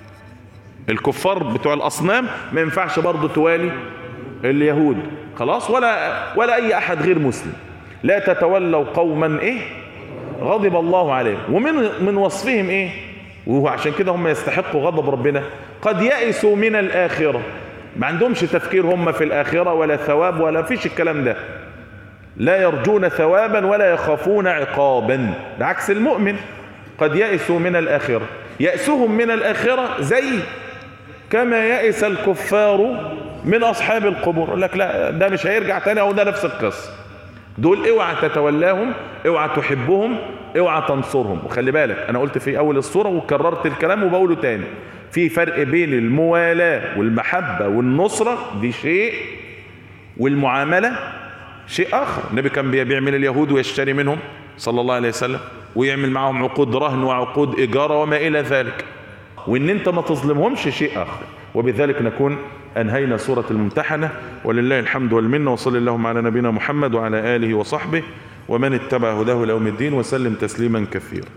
الكفار بتوع الأصنام ما ينفعش برضه توالي اليهود خلاص ولا ولا أي أحد غير مسلم لا تتولوا قوما إيه غضب الله عليهم ومن من وصفهم إيه وهو عشان كده هم يستحقوا غضب ربنا قد يأسوا من الآخرة ما عندهمش تفكير هم في الآخرة ولا ثواب ولا فيش الكلام ده لا يرجون ثوابا ولا يخافون عقابا بعكس المؤمن قد يأسوا من الآخرة يأسهم من الآخرة زي كما يأس الكفار من أصحاب القبور يقول لك لا ده مش هيرجع تاني أو ده نفس القصة دول اوعى تتولاهم اوعى تحبهم اوعى تنصرهم وخلي بالك انا قلت في اول الصورة وكررت الكلام وبقوله تاني في فرق بين الموالاة والمحبة والنصرة دي شيء والمعاملة شيء آخر النبي كان بيبيع من اليهود ويشتري منهم صلى الله عليه وسلم ويعمل معهم عقود رهن وعقود إجارة وما إلى ذلك وإن أنت ما تظلمهمش شيء آخر وبذلك نكون أنهينا سورة الممتحنة ولله الحمد والمنة وصلى اللهم على نبينا محمد وعلى آله وصحبه ومن اتبع هداه ليوم الدين وسلم تسليما كثيرا